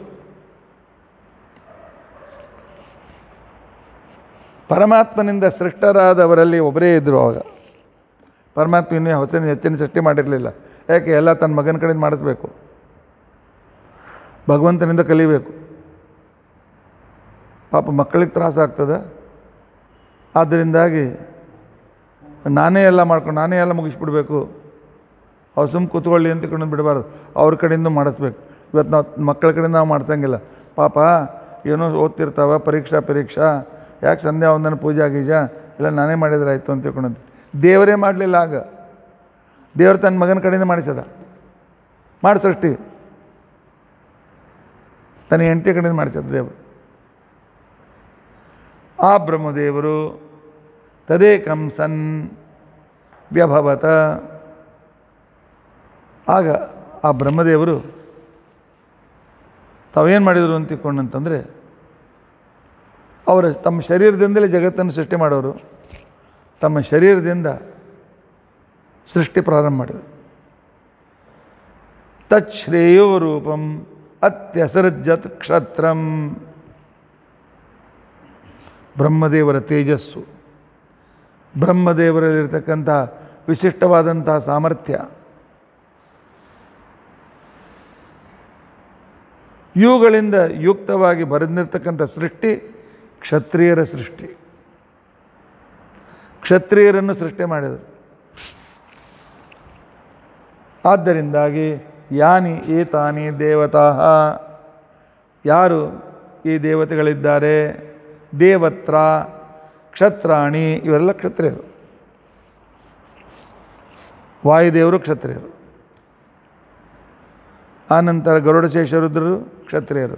ಪರಮಾತ್ಮನಿಂದ ಸೃಷ್ಟರಾದವರಲ್ಲಿ ಒಬ್ಬರೇ ಇದ್ದರು ಅವಾಗ ಪರಮಾತ್ಮ ಇನ್ನೂ ಹೊಸ ಹೆಚ್ಚಿನ ಸೃಷ್ಟಿ ಮಾಡಿರಲಿಲ್ಲ ಯಾಕೆ ಎಲ್ಲ ತನ್ನ ಮಗನ ಕಡೆಯಿಂದ ಮಾಡಿಸ್ಬೇಕು ಭಗವಂತನಿಂದ ಕಲಿಬೇಕು ಪಾಪ ಮಕ್ಕಳಿಗೆ ತ್ರಾಸ ಆಗ್ತದೆ ಆದ್ದರಿಂದಾಗಿ ನಾನೇ ಎಲ್ಲ ಮಾಡ್ಕೊಂಡು ನಾನೇ ಎಲ್ಲ ಮುಗಿಸ್ಬಿಡ್ಬೇಕು ಅವ್ರು ಸುಮ್ಮ ಕೂತ್ಕೊಳ್ಳಿ ಅಂತ ಕೊಂಡು ಬಿಡಬಾರ್ದು ಅವ್ರ ಕಡೆಯಿಂದ ಮಾಡಿಸ್ಬೇಕು ಇವತ್ತು ನಾವು ಮಕ್ಕಳ ಕಡೆಯಿಂದ ನಾವು ಮಾಡ್ಸಂಗಿಲ್ಲ ಪಾಪ ಏನೋ ಓದ್ತಿರ್ತಾವ ಪರೀಕ್ಷಾ ಪರೀಕ್ಷಾ ಯಾಕೆ ಸಂಧ್ಯಾ ಒಂದನ ಪೂಜಾ ಗೀಜಾ ಇಲ್ಲ ನಾನೇ ಮಾಡಿದ್ರೆ ಆಯಿತು ಅಂತ ತಿಳ್ಕೊಂಡಂತ ದೇವರೇ ಮಾಡಲಿಲ್ಲ ಆಗ ದೇವರು ತನ್ನ ಮಗನ ಕಡೆಯಿಂದ ಮಾಡಿಸದ ಮಾಡಿ ಸೃಷ್ಟಿ ತನ್ನ ಹೆಂಡತಿ ಕಡೆಯಿಂದ ಮಾಡಿಸದ ದೇವರು ಆ ಬ್ರಹ್ಮದೇವರು ತದೇಕಂ ಸನ್ ವ್ಯಭವತ ಆಗ ಆ ಬ್ರಹ್ಮದೇವರು ತಾವೇನು ಮಾಡಿದರು ಅಂತ ತಿಳ್ಕೊಂಡಂತಂದರೆ ಅವರ ತಮ್ಮ ಶರೀರದಿಂದಲೇ ಜಗತ್ತನ್ನು ಸೃಷ್ಟಿ ಮಾಡೋರು ತಮ್ಮ ಶರೀರದಿಂದ ಸೃಷ್ಟಿ ಪ್ರಾರಂಭ ಮಾಡಿದರು ತಚ್ಛ್ರೇಯೋ ರೂಪಂ ಅತ್ಯಸರ್ಜತ್ ಕ್ಷತ್ರಂ ಬ್ರಹ್ಮದೇವರ ತೇಜಸ್ಸು ಬ್ರಹ್ಮದೇವರಲ್ಲಿರ್ತಕ್ಕಂಥ ವಿಶಿಷ್ಟವಾದಂಥ ಸಾಮರ್ಥ್ಯ ಇವುಗಳಿಂದ ಯುಕ್ತವಾಗಿ ಬರೆದಿರ್ತಕ್ಕಂಥ ಸೃಷ್ಟಿ ಕ್ಷತ್ರಿಯರ ಸೃಷ್ಟಿ ಕ್ಷತ್ರಿಯರನ್ನು ಸೃಷ್ಟಿ ಮಾಡಿದರು ಆದ್ದರಿಂದಾಗಿ ಯಾನಿ ಏತಾನಿ ದೇವತಾ ಯಾರು ಈ ದೇವತೆಗಳಿದ್ದಾರೆ ದೇವತ್ರ ಕ್ಷತ್ರಾಣಿ ಇವರೆಲ್ಲ ಕ್ಷತ್ರಿಯರು ವಾಯುದೇವರು ಕ್ಷತ್ರಿಯರು ಆನಂತರ ಗರುಡಶೇಷರುದ್ರರು ಕ್ಷತ್ರಿಯರು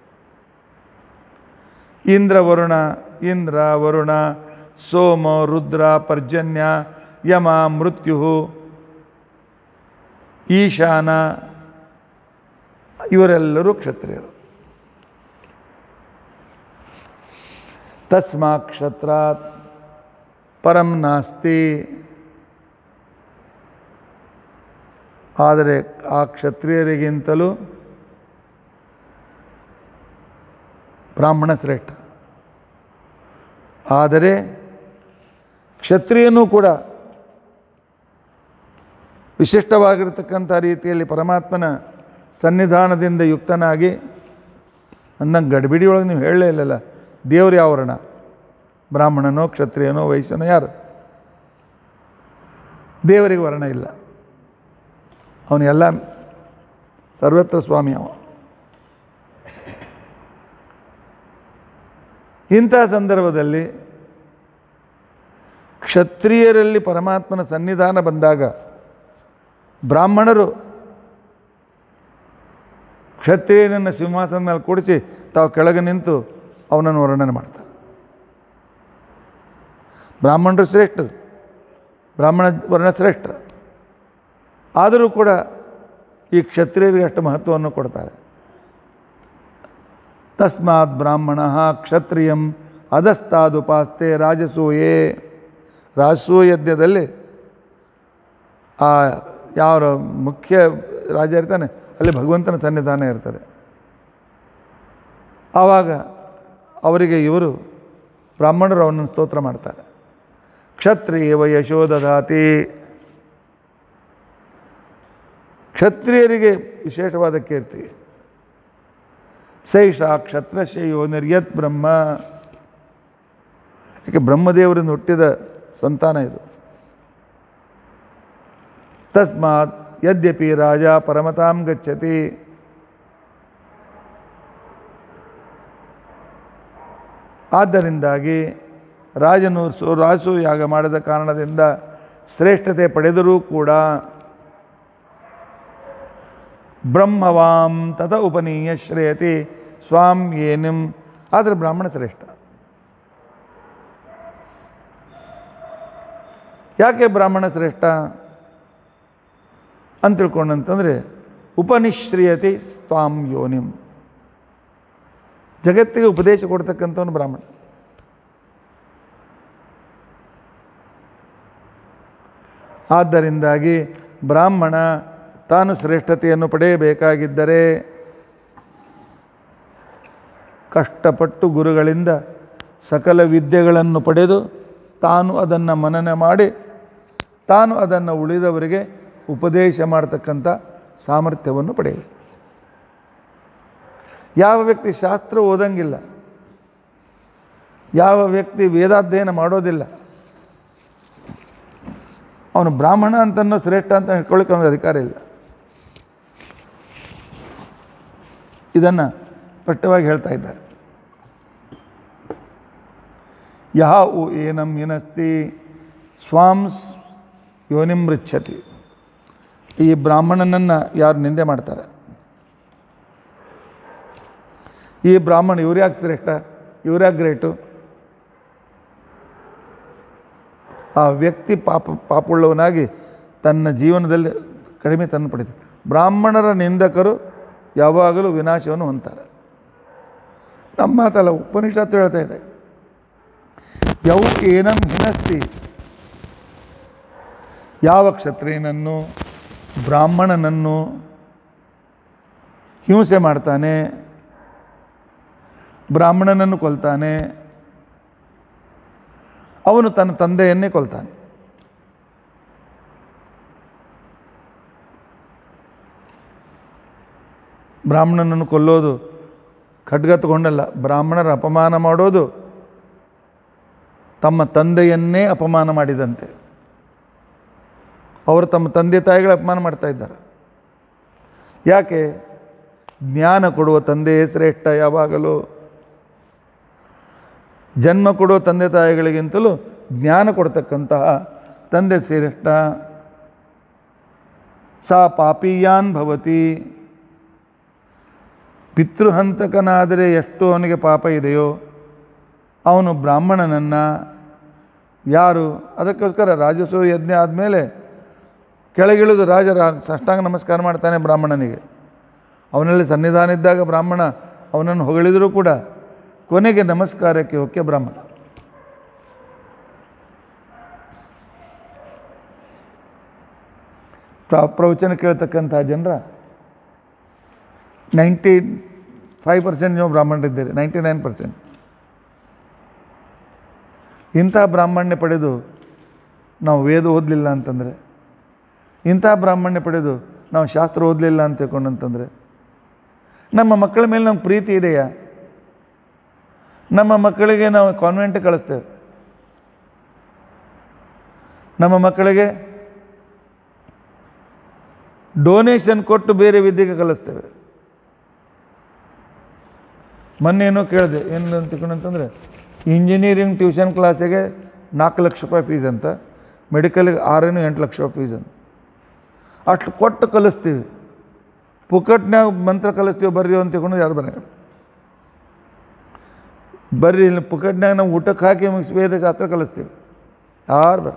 ಇಂದ್ರ ವರುಣ ಇಂದ್ರ ವರುಣ ಸೋಮ ರುದ್ರ ಪರ್ಜನ್ಯ ಯಮ ಮೃತ್ಯು ಈಶಾನ ಇವರೆಲ್ಲರೂ ಕ್ಷತ್ರಿಯರು ತಸ್ಮಾ ಕ್ಷತ್ರಾತ್ ಪರಂ ನಾಸ್ತಿ ಆದರೆ ಆ ಕ್ಷತ್ರಿಯರಿಗಿಂತಲೂ ಬ್ರಾಹ್ಮಣ ಶ್ರೇಷ್ಠ ಆದರೆ ಕ್ಷತ್ರಿಯನೂ ಕೂಡ ವಿಶಿಷ್ಟವಾಗಿರ್ತಕ್ಕಂಥ ರೀತಿಯಲ್ಲಿ ಪರಮಾತ್ಮನ ಸನ್ನಿಧಾನದಿಂದ ಯುಕ್ತನಾಗಿ ಅಂದಂಗೆ ಗಡಿಬಿಡಿ ಒಳಗೆ ನೀವು ಹೇಳಲೇ ಇಲ್ಲಲ್ಲ ದೇವ್ರು ಯಾವ ವರ್ಣ ಬ್ರಾಹ್ಮಣನೋ ಕ್ಷತ್ರಿಯನೋ ವೈಶ್ಯನೋ ಯಾರು ದೇವರಿಗೆ ವರ್ಣ ಇಲ್ಲ ಅವನು ಎಲ್ಲ ಸರ್ವತ್ರ ಸ್ವಾಮಿ ಅವ ಇಂಥ ಸಂದರ್ಭದಲ್ಲಿ ಕ್ಷತ್ರಿಯರಲ್ಲಿ ಪರಮಾತ್ಮನ ಸನ್ನಿಧಾನ ಬಂದಾಗ ಬ್ರಾಹ್ಮಣರು ಕ್ಷತ್ರಿಯನನ್ನು ಸಿಂಹಾಸನ ಮೇಲೆ ಕೂಡಿಸಿ ತಾವು ಕೆಳಗೆ ನಿಂತು ಅವನನ್ನು ವರ್ಣನೆ ಮಾಡ್ತಾರೆ ಬ್ರಾಹ್ಮಣರು ಶ್ರೇಷ್ಠರು ಬ್ರಾಹ್ಮಣ ವರ್ಣ ಶ್ರೇಷ್ಠ ಆದರೂ ಕೂಡ ಈ ಕ್ಷತ್ರಿಯರಿಗೆ ಅಷ್ಟು ಮಹತ್ವವನ್ನು ಕೊಡ್ತಾರೆ ತಸ್ಮಾತ್ ಬ್ರಾಹ್ಮಣ ಕ್ಷತ್ರಿಯಂ ಅಧಸ್ತಾದುಪಾಸ್ತೆ ರಾಜಸೂಯೇ ರಾಜಸೂಯ ಯಜ್ಞದಲ್ಲಿ ಆ ಯಾವ ಮುಖ್ಯ ರಾಜ ಇರ್ತಾನೆ ಅಲ್ಲಿ ಭಗವಂತನ ಸನ್ನಿಧಾನ ಇರ್ತಾರೆ ಆವಾಗ ಅವರಿಗೆ ಇವರು ಬ್ರಾಹ್ಮಣರು ಅವನನ್ನು ಸ್ತೋತ್ರ ಮಾಡ್ತಾರೆ ಕ್ಷತ್ರಿಯವ ಯಶೋದದಾತಿ ಕ್ಷತ್ರಿಯರಿಗೆ ವಿಶೇಷವಾದ ಕೀರ್ತಿ ಸೈಷ ಕ್ಷತ್ರಶಯೋ ನಿರ್ಯತ್ ಬ್ರಹ್ಮ ಯಾಕೆ ಬ್ರಹ್ಮದೇವರಿಂದ ಹುಟ್ಟಿದ ಸಂತಾನ ಇದು ತಸ್ಮಾತ್ ಯದ್ಯಪಿ ರಾಜ ಪರಮತಾಂ ಗಚ್ಚತಿ ಆದ್ದರಿಂದಾಗಿ ರಾಜನು ಸು ರಾಸು ಯಾಗ ಮಾಡಿದ ಕಾರಣದಿಂದ ಶ್ರೇಷ್ಠತೆ ಪಡೆದರೂ ಕೂಡ ಬ್ರಹ್ಮವಾಂ ತಥ ಉಪನೀಯ ಶ್ರೇಯತಿ ಸ್ವಾಂ ಏನಿಂ ಆದರೆ ಬ್ರಾಹ್ಮಣ ಶ್ರೇಷ್ಠ ಯಾಕೆ ಬ್ರಾಹ್ಮಣ ಶ್ರೇಷ್ಠ ಅಂತ ತಿಳ್ಕೊಂಡಂತಂದರೆ ಉಪನಿಶ್ರಿಯತಿ ಸ್ವಾಂ ಯೋನಿಂ ಜಗತ್ತಿಗೆ ಉಪದೇಶ ಕೊಡ್ತಕ್ಕಂಥವನು ಬ್ರಾಹ್ಮಣ ಆದ್ದರಿಂದಾಗಿ ಬ್ರಾಹ್ಮಣ ತಾನು ಶ್ರೇಷ್ಠತೆಯನ್ನು ಪಡೆಯಬೇಕಾಗಿದ್ದರೆ ಕಷ್ಟಪಟ್ಟು ಗುರುಗಳಿಂದ ಸಕಲ ವಿದ್ಯೆಗಳನ್ನು ಪಡೆದು ತಾನು ಅದನ್ನು ಮನನ ಮಾಡಿ ತಾನು ಅದನ್ನು ಉಳಿದವರಿಗೆ ಉಪದೇಶ ಮಾಡತಕ್ಕಂಥ ಸಾಮರ್ಥ್ಯವನ್ನು ಪಡೆಯಬೇಕು ಯಾವ ವ್ಯಕ್ತಿ ಶಾಸ್ತ್ರ ಓದಂಗಿಲ್ಲ ಯಾವ ವ್ಯಕ್ತಿ ವೇದಾಧ್ಯಯನ ಮಾಡೋದಿಲ್ಲ ಅವನು ಬ್ರಾಹ್ಮಣ ಅಂತನೋ ಶ್ರೇಷ್ಠ ಅಂತ ಹೇಳ್ಕೊಳ್ಳಿಕ್ಕೆ ಅವನಿಗೆ ಅಧಿಕಾರ ಇಲ್ಲ ಇದನ್ನು ಸ್ಪಷ್ಟವಾಗಿ ಹೇಳ್ತಾ ಇದ್ದಾರೆ ಯಹ ಉ ಏನಂ ವಿನಸ್ತಿ ಸ್ವಾಂ ಯೋನಿಂ ಮೃಚ್ಛತಿ ಈ ಬ್ರಾಹ್ಮಣನನ್ನು ಯಾರು ನಿಂದೆ ಮಾಡ್ತಾರೆ ಈ ಬ್ರಾಹ್ಮಣ ಇವ್ರ್ಯಾಕೆ ಶ್ರೇಷ್ಠ ಇವ್ರ್ಯಾಕೆ ಗ್ರೇಟು ಆ ವ್ಯಕ್ತಿ ಪಾಪ ಪಾಪುಳ್ಳವನಾಗಿ ತನ್ನ ಜೀವನದಲ್ಲಿ ಕಡಿಮೆ ತನ್ನ ಪಡೆದ ಬ್ರಾಹ್ಮಣರ ನಿಂದಕರು ಯಾವಾಗಲೂ ವಿನಾಶವನ್ನು ಹೊಂತಾರೆ ನಮ್ಮ ಮಾತಲ್ಲ ಉಪನಿಷತ್ತು ಹೇಳ್ತಾ ಇದೆ ಯೌ ಏನಂ ಹಿನಸ್ತಿ ಯಾವ ಕ್ಷತ್ರಿಯನನ್ನು ಬ್ರಾಹ್ಮಣನನ್ನು ಹಿಂಸೆ ಮಾಡ್ತಾನೆ ಬ್ರಾಹ್ಮಣನನ್ನು ಕೊಲ್ತಾನೆ ಅವನು ತನ್ನ ತಂದೆಯನ್ನೇ ಕೊಲ್ತಾನೆ ಬ್ರಾಹ್ಮಣನನ್ನು ಕೊಲ್ಲೋದು ಖಡ್ಗ ತಗೊಂಡಲ್ಲ ಬ್ರಾಹ್ಮಣರ ಅಪಮಾನ ಮಾಡೋದು ತಮ್ಮ ತಂದೆಯನ್ನೇ ಅಪಮಾನ ಮಾಡಿದಂತೆ ಅವರು ತಮ್ಮ ತಂದೆ ತಾಯಿಗಳ ಅಪಮಾನ ಮಾಡ್ತಾ ಇದ್ದಾರೆ ಯಾಕೆ ಜ್ಞಾನ ಕೊಡುವ ತಂದೆಯೇ ಶ್ರೇಷ್ಠ ಯಾವಾಗಲೂ ಜನ್ಮ ಕೊಡುವ ತಂದೆ ತಾಯಿಗಳಿಗಿಂತಲೂ ಜ್ಞಾನ ಕೊಡ್ತಕ್ಕಂತಹ ತಂದೆ ಶ್ರೇಷ್ಠ ಸಾ ಪಾಪೀಯಾನ್ ಭವತಿ ಪಿತೃಹಂತಕನಾದರೆ ಎಷ್ಟು ಅವನಿಗೆ ಪಾಪ ಇದೆಯೋ ಅವನು ಬ್ರಾಹ್ಮಣನನ್ನು ಯಾರು ಅದಕ್ಕೋಸ್ಕರ ರಾಜಸೂಯ ಯಜ್ಞ ಆದಮೇಲೆ ಕೆಳಗಿಳಿದು ರಾಜ ರಾ- ಸಾಷ್ಟಾಂಗ ನಮಸ್ಕಾರ ಮಾಡ್ತಾನೆ ಬ್ರಾಹ್ಮಣನಿಗೆ ಅವನಲ್ಲಿ ಸನ್ನಿಧಾನ ಇದ್ದಾಗ ಬ್ರಾಹ್ಮಣ ಅವನನ್ನು ಹೊಗಳಿದರೂ ಕೂಡ ಕೊನೆಗೆ ನಮಸ್ಕಾರಕ್ಕೆ ಹೊಕ್ಕೆ ಬ್ರಾಹ್ಮಣ ಪ್ರ- ಪ್ರವಚನ ಕೇಳ್ತಕ್ಕಂಥ ಜನರ ನೈಂಟಿ ಫೈವ್ ಪರ್ಸೆಂಟ್ ನೀವು ಬ್ರಾಹ್ಮಣರಿದ್ದೀರಿ ನೈಂಟಿ ನೈನ್ ಪರ್ಸೆಂಟ್ ಇಂಥ ಬ್ರಾಹ್ಮಣ್ಯ ಪಡೆದು ನಾವು ವೇದ ಓದಲಿಲ್ಲ ಅಂತಂದರೆ ಇಂಥ ಬ್ರಾಹ್ಮಣ್ಯ ಪಡೆದು ನಾವು ಶಾಸ್ತ್ರ ಓದಲಿಲ್ಲ ಅಂತ ತಿಳ್ಕೊಂಡಂತಂದರೆ ನಮ್ಮ ಮಕ್ಕಳ ಮೇಲೆ ನಮ್ಗೆ ಪ್ರೀತಿ ಇದೆಯಾ ನಮ್ಮ ಮಕ್ಕಳಿಗೆ ನಾವು ಕಾನ್ವೆಂಟ್ ಕಳಿಸ್ತೇವೆ ನಮ್ಮ ಮಕ್ಕಳಿಗೆ ಡೊನೇಷನ್ ಕೊಟ್ಟು ಬೇರೆ ವಿದ್ಯೆಗೆ ಕಲಿಸ್ತೇವೆ ಮೊನ್ನೇನೋ ಕೇಳಿದೆ ಏನು ಅಂತ ತಿಳ್ಕೊಂಡಂತಂದರೆ ಇಂಜಿನಿಯರಿಂಗ್ ಟ್ಯೂಷನ್ ಕ್ಲಾಸಿಗೆ ನಾಲ್ಕು ಲಕ್ಷ ರೂಪಾಯಿ ಫೀಸ್ ಅಂತ ಮೆಡಿಕಲ್ಗೆ ಆರೇನು ಎಂಟು ಲಕ್ಷ ರೂಪಾಯಿ ಫೀಸ್ ಅಂತ ಅಷ್ಟು ಕೊಟ್ಟು ಕಲಿಸ್ತೀವಿ ಪುಕಟ್ನ್ಯಾಗ ಮಂತ್ರ ಕಲಿಸ್ತೀವಿ ಬರ್ರಿ ಅಂತ ತಿಳ್ಕೊಂಡು ಯಾರು ಬರಂಗಿಲ್ಲ ಬರ್ರಿ ಇಲ್ಲಿ ಪುಕಟ್ನ್ಯಾಗ ನಾವು ಊಟಕ್ಕೆ ಹಾಕಿ ಮುಗಿಸಿ ವೇದ ಶಾಸ್ತ್ರ ಕಲಿಸ್ತೀವಿ ಯಾರು ಬರ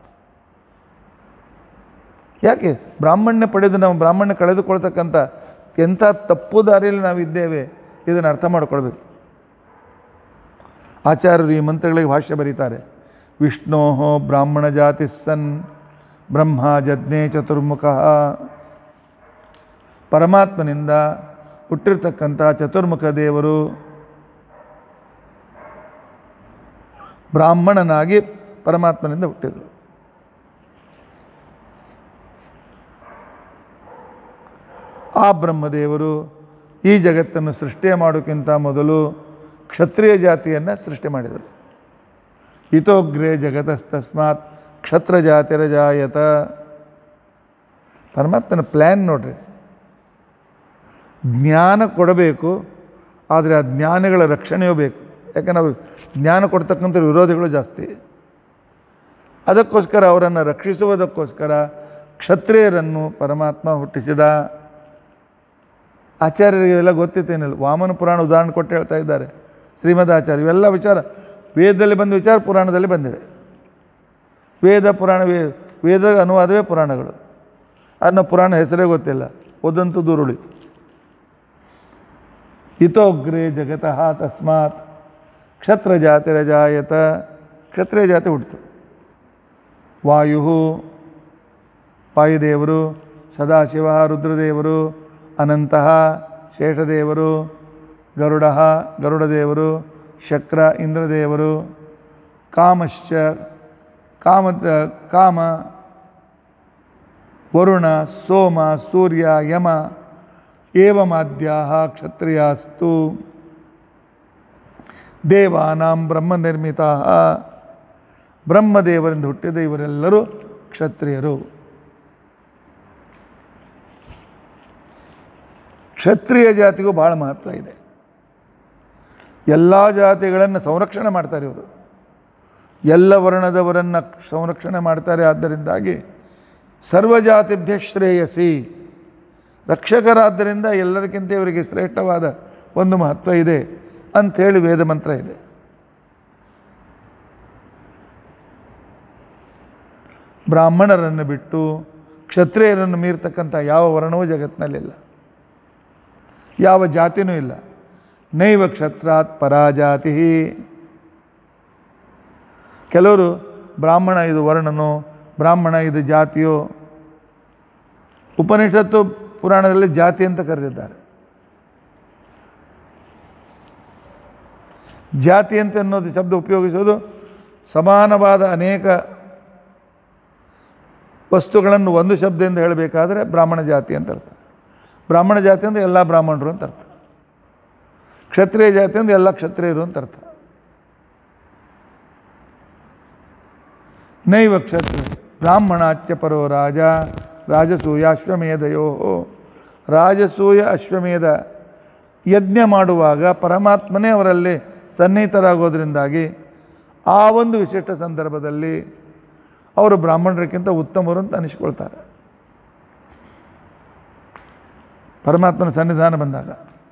ಯಾಕೆ ಬ್ರಾಹ್ಮಣ್ಯ ಪಡೆದು ನಾವು ಬ್ರಾಹ್ಮಣ್ಯ ಕಳೆದುಕೊಳ್ತಕ್ಕಂಥ ಎಂಥ ತಪ್ಪು ದಾರಿಯಲ್ಲಿ ನಾವಿದ್ದೇವೆ ಇದನ್ನು ಅರ್ಥ ಮಾಡ್ಕೊಳ್ಬೇಕು ಆಚಾರ್ಯರು ಈ ಮಂತ್ರಗಳಿಗೆ ಭಾಷ್ಯ ಬರೀತಾರೆ ವಿಷ್ಣೋ ಬ್ರಾಹ್ಮಣ ಜಾತಿ ಸನ್ ಬ್ರಹ್ಮ ಜಜ್ಞೆ ಚತುರ್ಮುಖ ಪರಮಾತ್ಮನಿಂದ ಹುಟ್ಟಿರ್ತಕ್ಕಂಥ ಚತುರ್ಮುಖ ದೇವರು ಬ್ರಾಹ್ಮಣನಾಗಿ ಪರಮಾತ್ಮನಿಂದ ಹುಟ್ಟಿದರು ಆ ಬ್ರಹ್ಮದೇವರು ಈ ಜಗತ್ತನ್ನು ಸೃಷ್ಟಿ ಮಾಡೋಕ್ಕಿಂತ ಮೊದಲು ಕ್ಷತ್ರಿಯ ಜಾತಿಯನ್ನು ಸೃಷ್ಟಿ ಮಾಡಿದರು ಹಿತೋಗ್ರೇ ಜಗತಸ್ತಸ್ಮಾತ್ ಕ್ಷತ್ರ ಜಾತಿರಜಾಯತ ಪರಮಾತ್ಮನ ಪ್ಲ್ಯಾನ್ ನೋಡ್ರಿ ಜ್ಞಾನ ಕೊಡಬೇಕು ಆದರೆ ಆ ಜ್ಞಾನಿಗಳ ರಕ್ಷಣೆಯೂ ಬೇಕು ಯಾಕೆ ನಾವು ಜ್ಞಾನ ಕೊಡ್ತಕ್ಕಂಥ ವಿರೋಧಿಗಳು ಜಾಸ್ತಿ ಅದಕ್ಕೋಸ್ಕರ ಅವರನ್ನು ರಕ್ಷಿಸುವುದಕ್ಕೋಸ್ಕರ ಕ್ಷತ್ರಿಯರನ್ನು ಪರಮಾತ್ಮ ಹುಟ್ಟಿಸಿದ ಆಚಾರ್ಯರಿಗೆ ಎಲ್ಲ ಗೊತ್ತಿತ್ತೇನಿಲ್ಲ ವಾಮನ ಪುರಾಣ ಉದಾಹರಣೆ ಕೊಟ್ಟು ಹೇಳ್ತಾ ಇದ್ದಾರೆ ಶ್ರೀಮದ್ ಆಚಾರ್ಯ ಇವೆಲ್ಲ ವಿಚಾರ ವೇದದಲ್ಲಿ ಬಂದ ವಿಚಾರ ಪುರಾಣದಲ್ಲಿ ಬಂದಿದೆ ವೇದ ಪುರಾಣ ವೇ ವೇದ ಅನುವಾದವೇ ಪುರಾಣಗಳು ಅದನ್ನ ಪುರಾಣ ಹೆಸರೇ ಗೊತ್ತಿಲ್ಲ ಓದಂತೂ ದುರುಳಿ ಹಿತೋಗ್ರೇ ಜಗತಃ ತಸ್ಮಾತ್ ಕ್ಷತ್ರ ಜಾತಿರಜಾಯತ ಕ್ಷತ್ರಿಯ ಜಾತಿ ಹುಟ್ಟಿತು ವಾಯು ವಾಯುದೇವರು ಸದಾಶಿವ ರುದ್ರದೇವರು ಅನಂತಹ ಶೇಷದೇವರು ಗರುಡ ಗರುಡದೇವರು ಶಕ್ರ ಇಂದ್ರದೇವರು ಕಾಮಶ್ಚ ಕಾಮ ಕಾಮ ವರುಣ ಸೋಮ ಸೂರ್ಯ ಯಮ ಏವಮಾದ್ಯಾ ಕ್ಷತ್ರಿಯಾಸ್ತು ದೇವಾನಾಂ ಬ್ರಹ್ಮನಿರ್ಮಿತಾ ಬ್ರಹ್ಮದೇವರಿಂದ ಹುಟ್ಟಿದ ಇವರೆಲ್ಲರೂ ಕ್ಷತ್ರಿಯರು ಕ್ಷತ್ರಿಯ ಜಾತಿಗೂ ಭಾಳ ಮಹತ್ವ ಇದೆ ಎಲ್ಲ ಜಾತಿಗಳನ್ನು ಸಂರಕ್ಷಣೆ ಮಾಡ್ತಾರೆ ಇವರು ಎಲ್ಲ ವರ್ಣದವರನ್ನು ಸಂರಕ್ಷಣೆ ಮಾಡ್ತಾರೆ ಆದ್ದರಿಂದಾಗಿ ಸರ್ವಜಾತಿಭ್ಯ ಶ್ರೇಯಸಿ ರಕ್ಷಕರಾದ್ದರಿಂದ ಎಲ್ಲದಕ್ಕಿಂತ ಇವರಿಗೆ ಶ್ರೇಷ್ಠವಾದ ಒಂದು ಮಹತ್ವ ಇದೆ ಅಂಥೇಳಿ ವೇದ ಮಂತ್ರ ಇದೆ ಬ್ರಾಹ್ಮಣರನ್ನು ಬಿಟ್ಟು ಕ್ಷತ್ರಿಯರನ್ನು ಮೀರ್ತಕ್ಕಂಥ ಯಾವ ವರ್ಣವೂ ಜಗತ್ತಿನಲ್ಲಿಲ್ಲ ಯಾವ ಜಾತಿನೂ ಇಲ್ಲ ನೈವ ಕ್ಷತ್ರಾತ್ ಪರಾಜಾತಿ ಕೆಲವರು ಬ್ರಾಹ್ಮಣ ಇದು ವರ್ಣನೋ ಬ್ರಾಹ್ಮಣ ಇದು ಜಾತಿಯೋ ಉಪನಿಷತ್ತು ಪುರಾಣದಲ್ಲಿ ಜಾತಿ ಅಂತ ಕರೆದಿದ್ದಾರೆ ಜಾತಿ ಅಂತ ಅನ್ನೋದು ಶಬ್ದ ಉಪಯೋಗಿಸೋದು ಸಮಾನವಾದ ಅನೇಕ ವಸ್ತುಗಳನ್ನು ಒಂದು ಶಬ್ದದಿಂದ ಹೇಳಬೇಕಾದ್ರೆ ಬ್ರಾಹ್ಮಣ ಜಾತಿ ಅಂತ ಅರ್ಥ ಬ್ರಾಹ್ಮಣ ಜಾತಿ ಅಂದರೆ ಎಲ್ಲ ಬ್ರಾಹ್ಮಣರು ಅಂತ ಅರ್ಥ ಕ್ಷತ್ರಿಯ ಜಾತಿ ಅಂದರೆ ಎಲ್ಲ ಕ್ಷತ್ರಿಯರು ಅಂತ ಅರ್ಥ ನೈವ ಕ್ಷತ್ರ ಬ್ರಾಹ್ಮಣಾಚ್ಯ ಪರೋ ರಾಜ ರಾಜಸೂಯ ಅಶ್ವಮೇಧಯೋ ರಾಜಸೂಯ ಅಶ್ವಮೇಧ ಯಜ್ಞ ಮಾಡುವಾಗ ಪರಮಾತ್ಮನೇ ಅವರಲ್ಲಿ ಸನ್ನಿಹಿತರಾಗೋದ್ರಿಂದಾಗಿ ಆ ಒಂದು ವಿಶಿಷ್ಟ ಸಂದರ್ಭದಲ್ಲಿ ಅವರು ಬ್ರಾಹ್ಮಣರಿಗಿಂತ ಉತ್ತಮರು ಅಂತ ಅನಿಸ್ಕೊಳ್ತಾರೆ ಪರಮಾತ್ಮನ ಸನ್ನಿಧಾನ ಬಂದಾಗ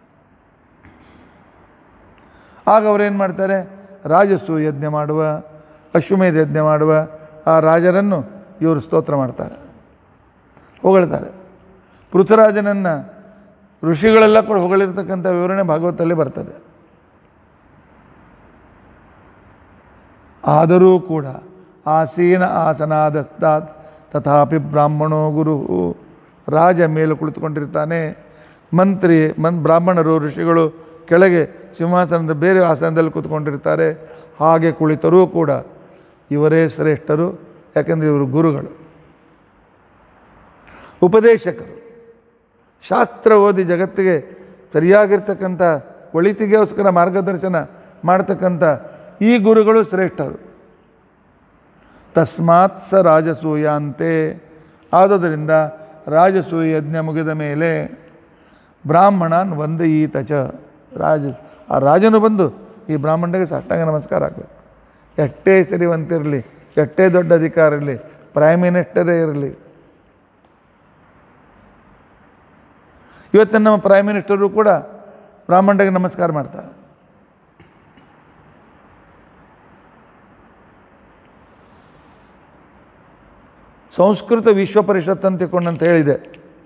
ಆಗ ಅವರೇನು ಮಾಡ್ತಾರೆ ರಾಜಸ್ಸು ಯಜ್ಞ ಮಾಡುವ ಅಶ್ವಮೇಧ ಯಜ್ಞ ಮಾಡುವ ಆ ರಾಜರನ್ನು ಇವರು ಸ್ತೋತ್ರ ಮಾಡ್ತಾರೆ ಹೊಗಳ್ತಾರೆ ಪೃಥ್ವಿರಾಜನನ್ನು ಋಷಿಗಳೆಲ್ಲ ಕೂಡ ಹೊಗಳಿರ್ತಕ್ಕಂಥ ವಿವರಣೆ ಭಾಗವತಲ್ಲಿ ಬರ್ತದೆ ಆದರೂ ಕೂಡ ಆಸೀನ ಆಸನಾದಸ್ತಾತ್ ತಥಾಪಿ ಬ್ರಾಹ್ಮಣೋ ಗುರು ರಾಜ ಮೇಲೆ ಕುಳಿತುಕೊಂಡಿರ್ತಾನೆ ಮಂತ್ರಿ ಮನ್ ಬ್ರಾಹ್ಮಣರು ಋಷಿಗಳು ಕೆಳಗೆ ಸಿಂಹಾಸನದ ಬೇರೆ ಆಸನದಲ್ಲಿ ಕೂತ್ಕೊಂಡಿರ್ತಾರೆ ಹಾಗೆ ಕುಳಿತರೂ ಕೂಡ ಇವರೇ ಶ್ರೇಷ್ಠರು ಯಾಕೆಂದರೆ ಇವರು ಗುರುಗಳು ಉಪದೇಶಕರು ಶಾಸ್ತ್ರ ಓದಿ ಜಗತ್ತಿಗೆ ಸರಿಯಾಗಿರ್ತಕ್ಕಂಥ ಒಳಿತಿಗೋಸ್ಕರ ಮಾರ್ಗದರ್ಶನ ಮಾಡ್ತಕ್ಕಂಥ ಈ ಗುರುಗಳು ಶ್ರೇಷ್ಠರು ತಸ್ಮಾತ್ ಸ ರಾಜಸೂಯಾಂತೆ ಆದುದರಿಂದ ರಾಜಸೂಯ ಯಜ್ಞ ಮುಗಿದ ಮೇಲೆ ಬ್ರಾಹ್ಮಣನ್ ವಂದಯೀತ ಚ ರಾಜ ಆ ರಾಜನು ಬಂದು ಈ ಬ್ರಾಹ್ಮಣನಿಗೆ ಸಾಷ್ಟಾಂಗ ನಮಸ್ಕಾರ ಆಗಬೇಕು ಎಷ್ಟೇ ಸಿರಿವಂತಿರಲಿ ಎಷ್ಟೇ ದೊಡ್ಡ ಅಧಿಕಾರ ಇರಲಿ ಪ್ರೈಮ್ ಮಿನಿಸ್ಟರೇ ಇರಲಿ ಇವತ್ತಿನ ನಮ್ಮ ಪ್ರೈಮ್ ಮಿನಿಸ್ಟರು ಕೂಡ ಬ್ರಾಹ್ಮಣರಿಗೆ ನಮಸ್ಕಾರ ಮಾಡ್ತಾರೆ ಸಂಸ್ಕೃತ ವಿಶ್ವ ಪರಿಷತ್ ಅಂತ ತಿಳ್ಕೊಂಡಂತ ಹೇಳಿದೆ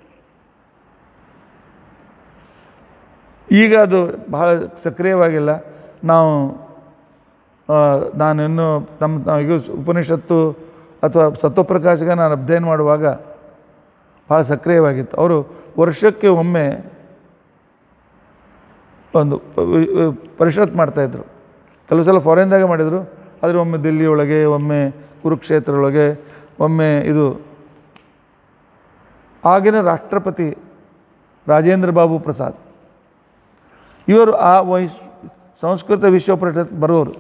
ಈಗ ಅದು ಬಹಳ ಸಕ್ರಿಯವಾಗಿಲ್ಲ ನಾವು ಆ, ನಾನು ಇನ್ನು ನಮ್ಮ ನಾವು ಈಗ ಉಪನಿಷತ್ತು ಅಥವಾ ಸತ್ವಪ್ರಕಾಶಿಗೆ ನಾನು ಅಧ್ಯಯನ ಮಾಡುವಾಗ ಭಾಳ ಸಕ್ರಿಯವಾಗಿತ್ತು ಅವರು ವರ್ಷಕ್ಕೆ ಒಮ್ಮೆ ಒಂದು ಪ- ವಿ- ಪರಿಷತ್ ಮಾಡ್ತಾಯಿದ್ರು ಕೆಲವು ಸಲ ಫಾರಿನ್ದಾಗ ಮಾಡಿದರು ಆದರೆ ಒಮ್ಮೆ ದಿಲ್ಲಿಯೊಳಗೆ ಒಮ್ಮೆ ಕುರುಕ್ಷೇತ್ರದೊಳಗೆ ಒಮ್ಮೆ ಇದು ಆಗಿನ ರಾಷ್ಟ್ರಪತಿ ರಾಜೇಂದ್ರ ಬಾಬು ಪ್ರಸಾದ್ ಇವರು ಆ ವಯಸ್ ಸಂಸ್ಕೃತ ವಿಶ್ವ ಪರಿಷತ್ ಬರೋರು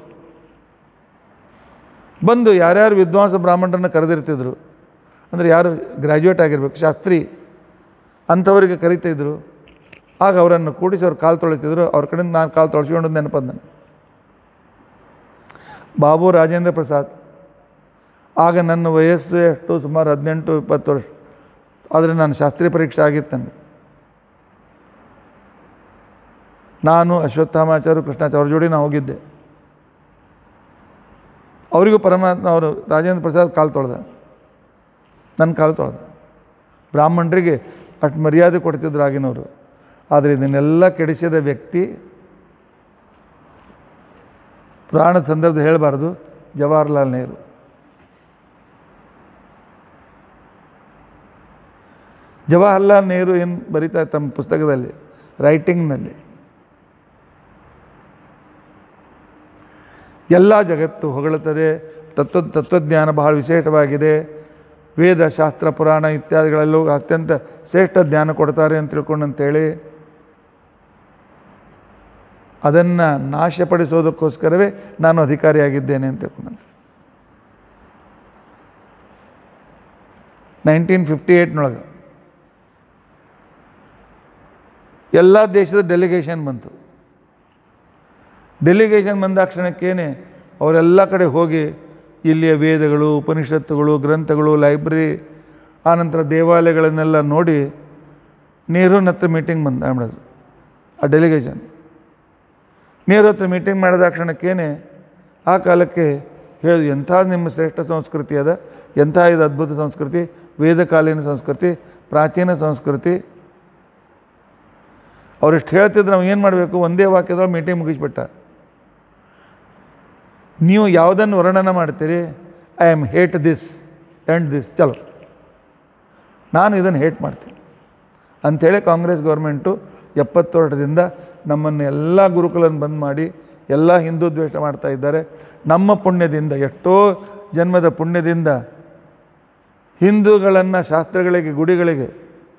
ಬಂದು ಯಾರ್ಯಾರು ವಿದ್ವಾಂಸ ಬ್ರಾಹ್ಮಣರನ್ನು ಕರೆದಿರ್ತಿದ್ರು ಅಂದರೆ ಯಾರು ಗ್ರ್ಯಾಜುಯೇಟ್ ಆಗಿರ್ಬೇಕು ಶಾಸ್ತ್ರಿ ಅಂಥವರಿಗೆ ಕರಿತಿದ್ರು ಆಗ ಅವರನ್ನು ಕೂಡಿಸಿ ಅವ್ರು ಕಾಲು ತೊಳಿತಿದ್ರು ಅವ್ರ ಕಡೆಯಿಂದ ನಾನು ಕಾಲು ತೊಳ್ಸ್ಕೊಂಡು ನೆನಪದ ನನಗೆ ಬಾಬು ರಾಜೇಂದ್ರ ಪ್ರಸಾದ್ ಆಗ ನನ್ನ ವಯಸ್ಸು ಎಷ್ಟು ಸುಮಾರು ಹದಿನೆಂಟು ಇಪ್ಪತ್ತು ವರ್ಷ ಆದರೆ ನಾನು ಶಾಸ್ತ್ರೀಯ ಪರೀಕ್ಷೆ ಆಗಿತ್ತು ನನಗೆ ನಾನು ಅಶ್ವತ್ಥಾಮಾಚಾರ್ಯ ಕೃಷ್ಣಾಚಾರ್ಯ ಅವ್ರ ಜೋಡಿ ನಾನು ಹೋಗಿದ್ದೆ ಅವರಿಗೂ ಪರಮಾತ್ಮ ಅವರು ರಾಜೇಂದ್ರ ಪ್ರಸಾದ್ ಕಾಲು ತೊಳೆದ ನನ್ನ ಕಾಲು ತೊಳೆದ ಬ್ರಾಹ್ಮಣರಿಗೆ ಅಷ್ಟು ಮರ್ಯಾದೆ ಕೊಡ್ತಿದ್ರು ಆಗಿನವರು ಆದರೆ ಇದನ್ನೆಲ್ಲ ಕೆಡಿಸಿದ ವ್ಯಕ್ತಿ ಪುರಾಣದ ಸಂದರ್ಭದಲ್ಲಿ ಹೇಳಬಾರ್ದು ಜವಾಹರ್ಲಾಲ್ ನೆಹರು ಜವಾಹರ್ಲಾಲ್ ನೆಹರು ಏನು ಬರೀತಾ ತಮ್ಮ ಪುಸ್ತಕದಲ್ಲಿ ರೈಟಿಂಗ್ನಲ್ಲಿ ಎಲ್ಲ ಜಗತ್ತು ಹೊಗಳುತ್ತದೆ ತತ್ವ ತತ್ವಜ್ಞಾನ ಬಹಳ ವಿಶೇಷವಾಗಿದೆ ವೇದ ಶಾಸ್ತ್ರ ಪುರಾಣ ಇತ್ಯಾದಿಗಳಲ್ಲೂ ಅತ್ಯಂತ ಶ್ರೇಷ್ಠ ಜ್ಞಾನ ಕೊಡ್ತಾರೆ ಅಂತ ತಿಳ್ಕೊಂಡಂತೇಳಿ ಅದನ್ನು ನಾಶಪಡಿಸೋದಕ್ಕೋಸ್ಕರವೇ ನಾನು ಅಧಿಕಾರಿಯಾಗಿದ್ದೇನೆ ಅಂತ ತಿಳ್ಕೊಂಡಂತೆ ನೈನ್ಟೀನ್ ಫಿಫ್ಟಿ ಏಯ್ಟ್ನೊಳಗೆ ಎಲ್ಲ ದೇಶದ ಡೆಲಿಗೇಷನ್ ಬಂತು ಡೆಲಿಗೇಷನ್ ಬಂದಾಕ್ಷಣಕ್ಕೇನೆ ಅವರೆಲ್ಲ ಕಡೆ ಹೋಗಿ ಇಲ್ಲಿಯ ವೇದಗಳು ಉಪನಿಷತ್ತುಗಳು ಗ್ರಂಥಗಳು ಲೈಬ್ರರಿ ಆನಂತರ ದೇವಾಲಯಗಳನ್ನೆಲ್ಲ ನೋಡಿ ನೆಹರೂನ ಹತ್ರ ಮೀಟಿಂಗ್ ಬಂದ ಮಾಡೋದು ಆ ಡೆಲಿಗೇಷನ್ ನೆಹರು ಹತ್ರ ಮೀಟಿಂಗ್ ಮಾಡಿದ ಕ್ಷಣಕ್ಕೇನೆ ಆ ಕಾಲಕ್ಕೆ ಹೇಳಿ ಎಂಥ ನಿಮ್ಮ ಶ್ರೇಷ್ಠ ಸಂಸ್ಕೃತಿ ಅದ ಎಂಥ ಇದು ಅದ್ಭುತ ಸಂಸ್ಕೃತಿ ವೇದಕಾಲೀನ ಸಂಸ್ಕೃತಿ ಪ್ರಾಚೀನ ಸಂಸ್ಕೃತಿ ಅವರೆಷ್ಟು ಹೇಳ್ತಿದ್ರು ನಾವು ಏನು ಮಾಡಬೇಕು ಒಂದೇ ವಾಕ್ಯದೊಳಗೆ ಮೀಟಿಂಗ್ ಮುಗಿಸ್ಬಿಟ್ಟ ನೀವು ಯಾವುದನ್ನು ವರ್ಣನ ಮಾಡ್ತೀರಿ I am hate this and this ಚಲೋ ನಾನು ಇದನ್ನು ಹೇಟ್ ಮಾಡ್ತೀನಿ ಅಂಥೇಳಿ ಕಾಂಗ್ರೆಸ್ ಗೌರ್ಮೆಂಟು ಎಪ್ಪತ್ತು ವರ್ಷದಿಂದ ನಮ್ಮನ್ನು ಎಲ್ಲ ಗುರುಕುಲನ್ನು ಬಂದ್ ಮಾಡಿ ಎಲ್ಲ ಹಿಂದೂ ದ್ವೇಷ ಮಾಡ್ತಾ ಇದ್ದಾರೆ ನಮ್ಮ ಪುಣ್ಯದಿಂದ ಎಷ್ಟೋ ಜನ್ಮದ ಪುಣ್ಯದಿಂದ ಹಿಂದೂಗಳನ್ನು ಶಾಸ್ತ್ರಗಳಿಗೆ ಗುಡಿಗಳಿಗೆ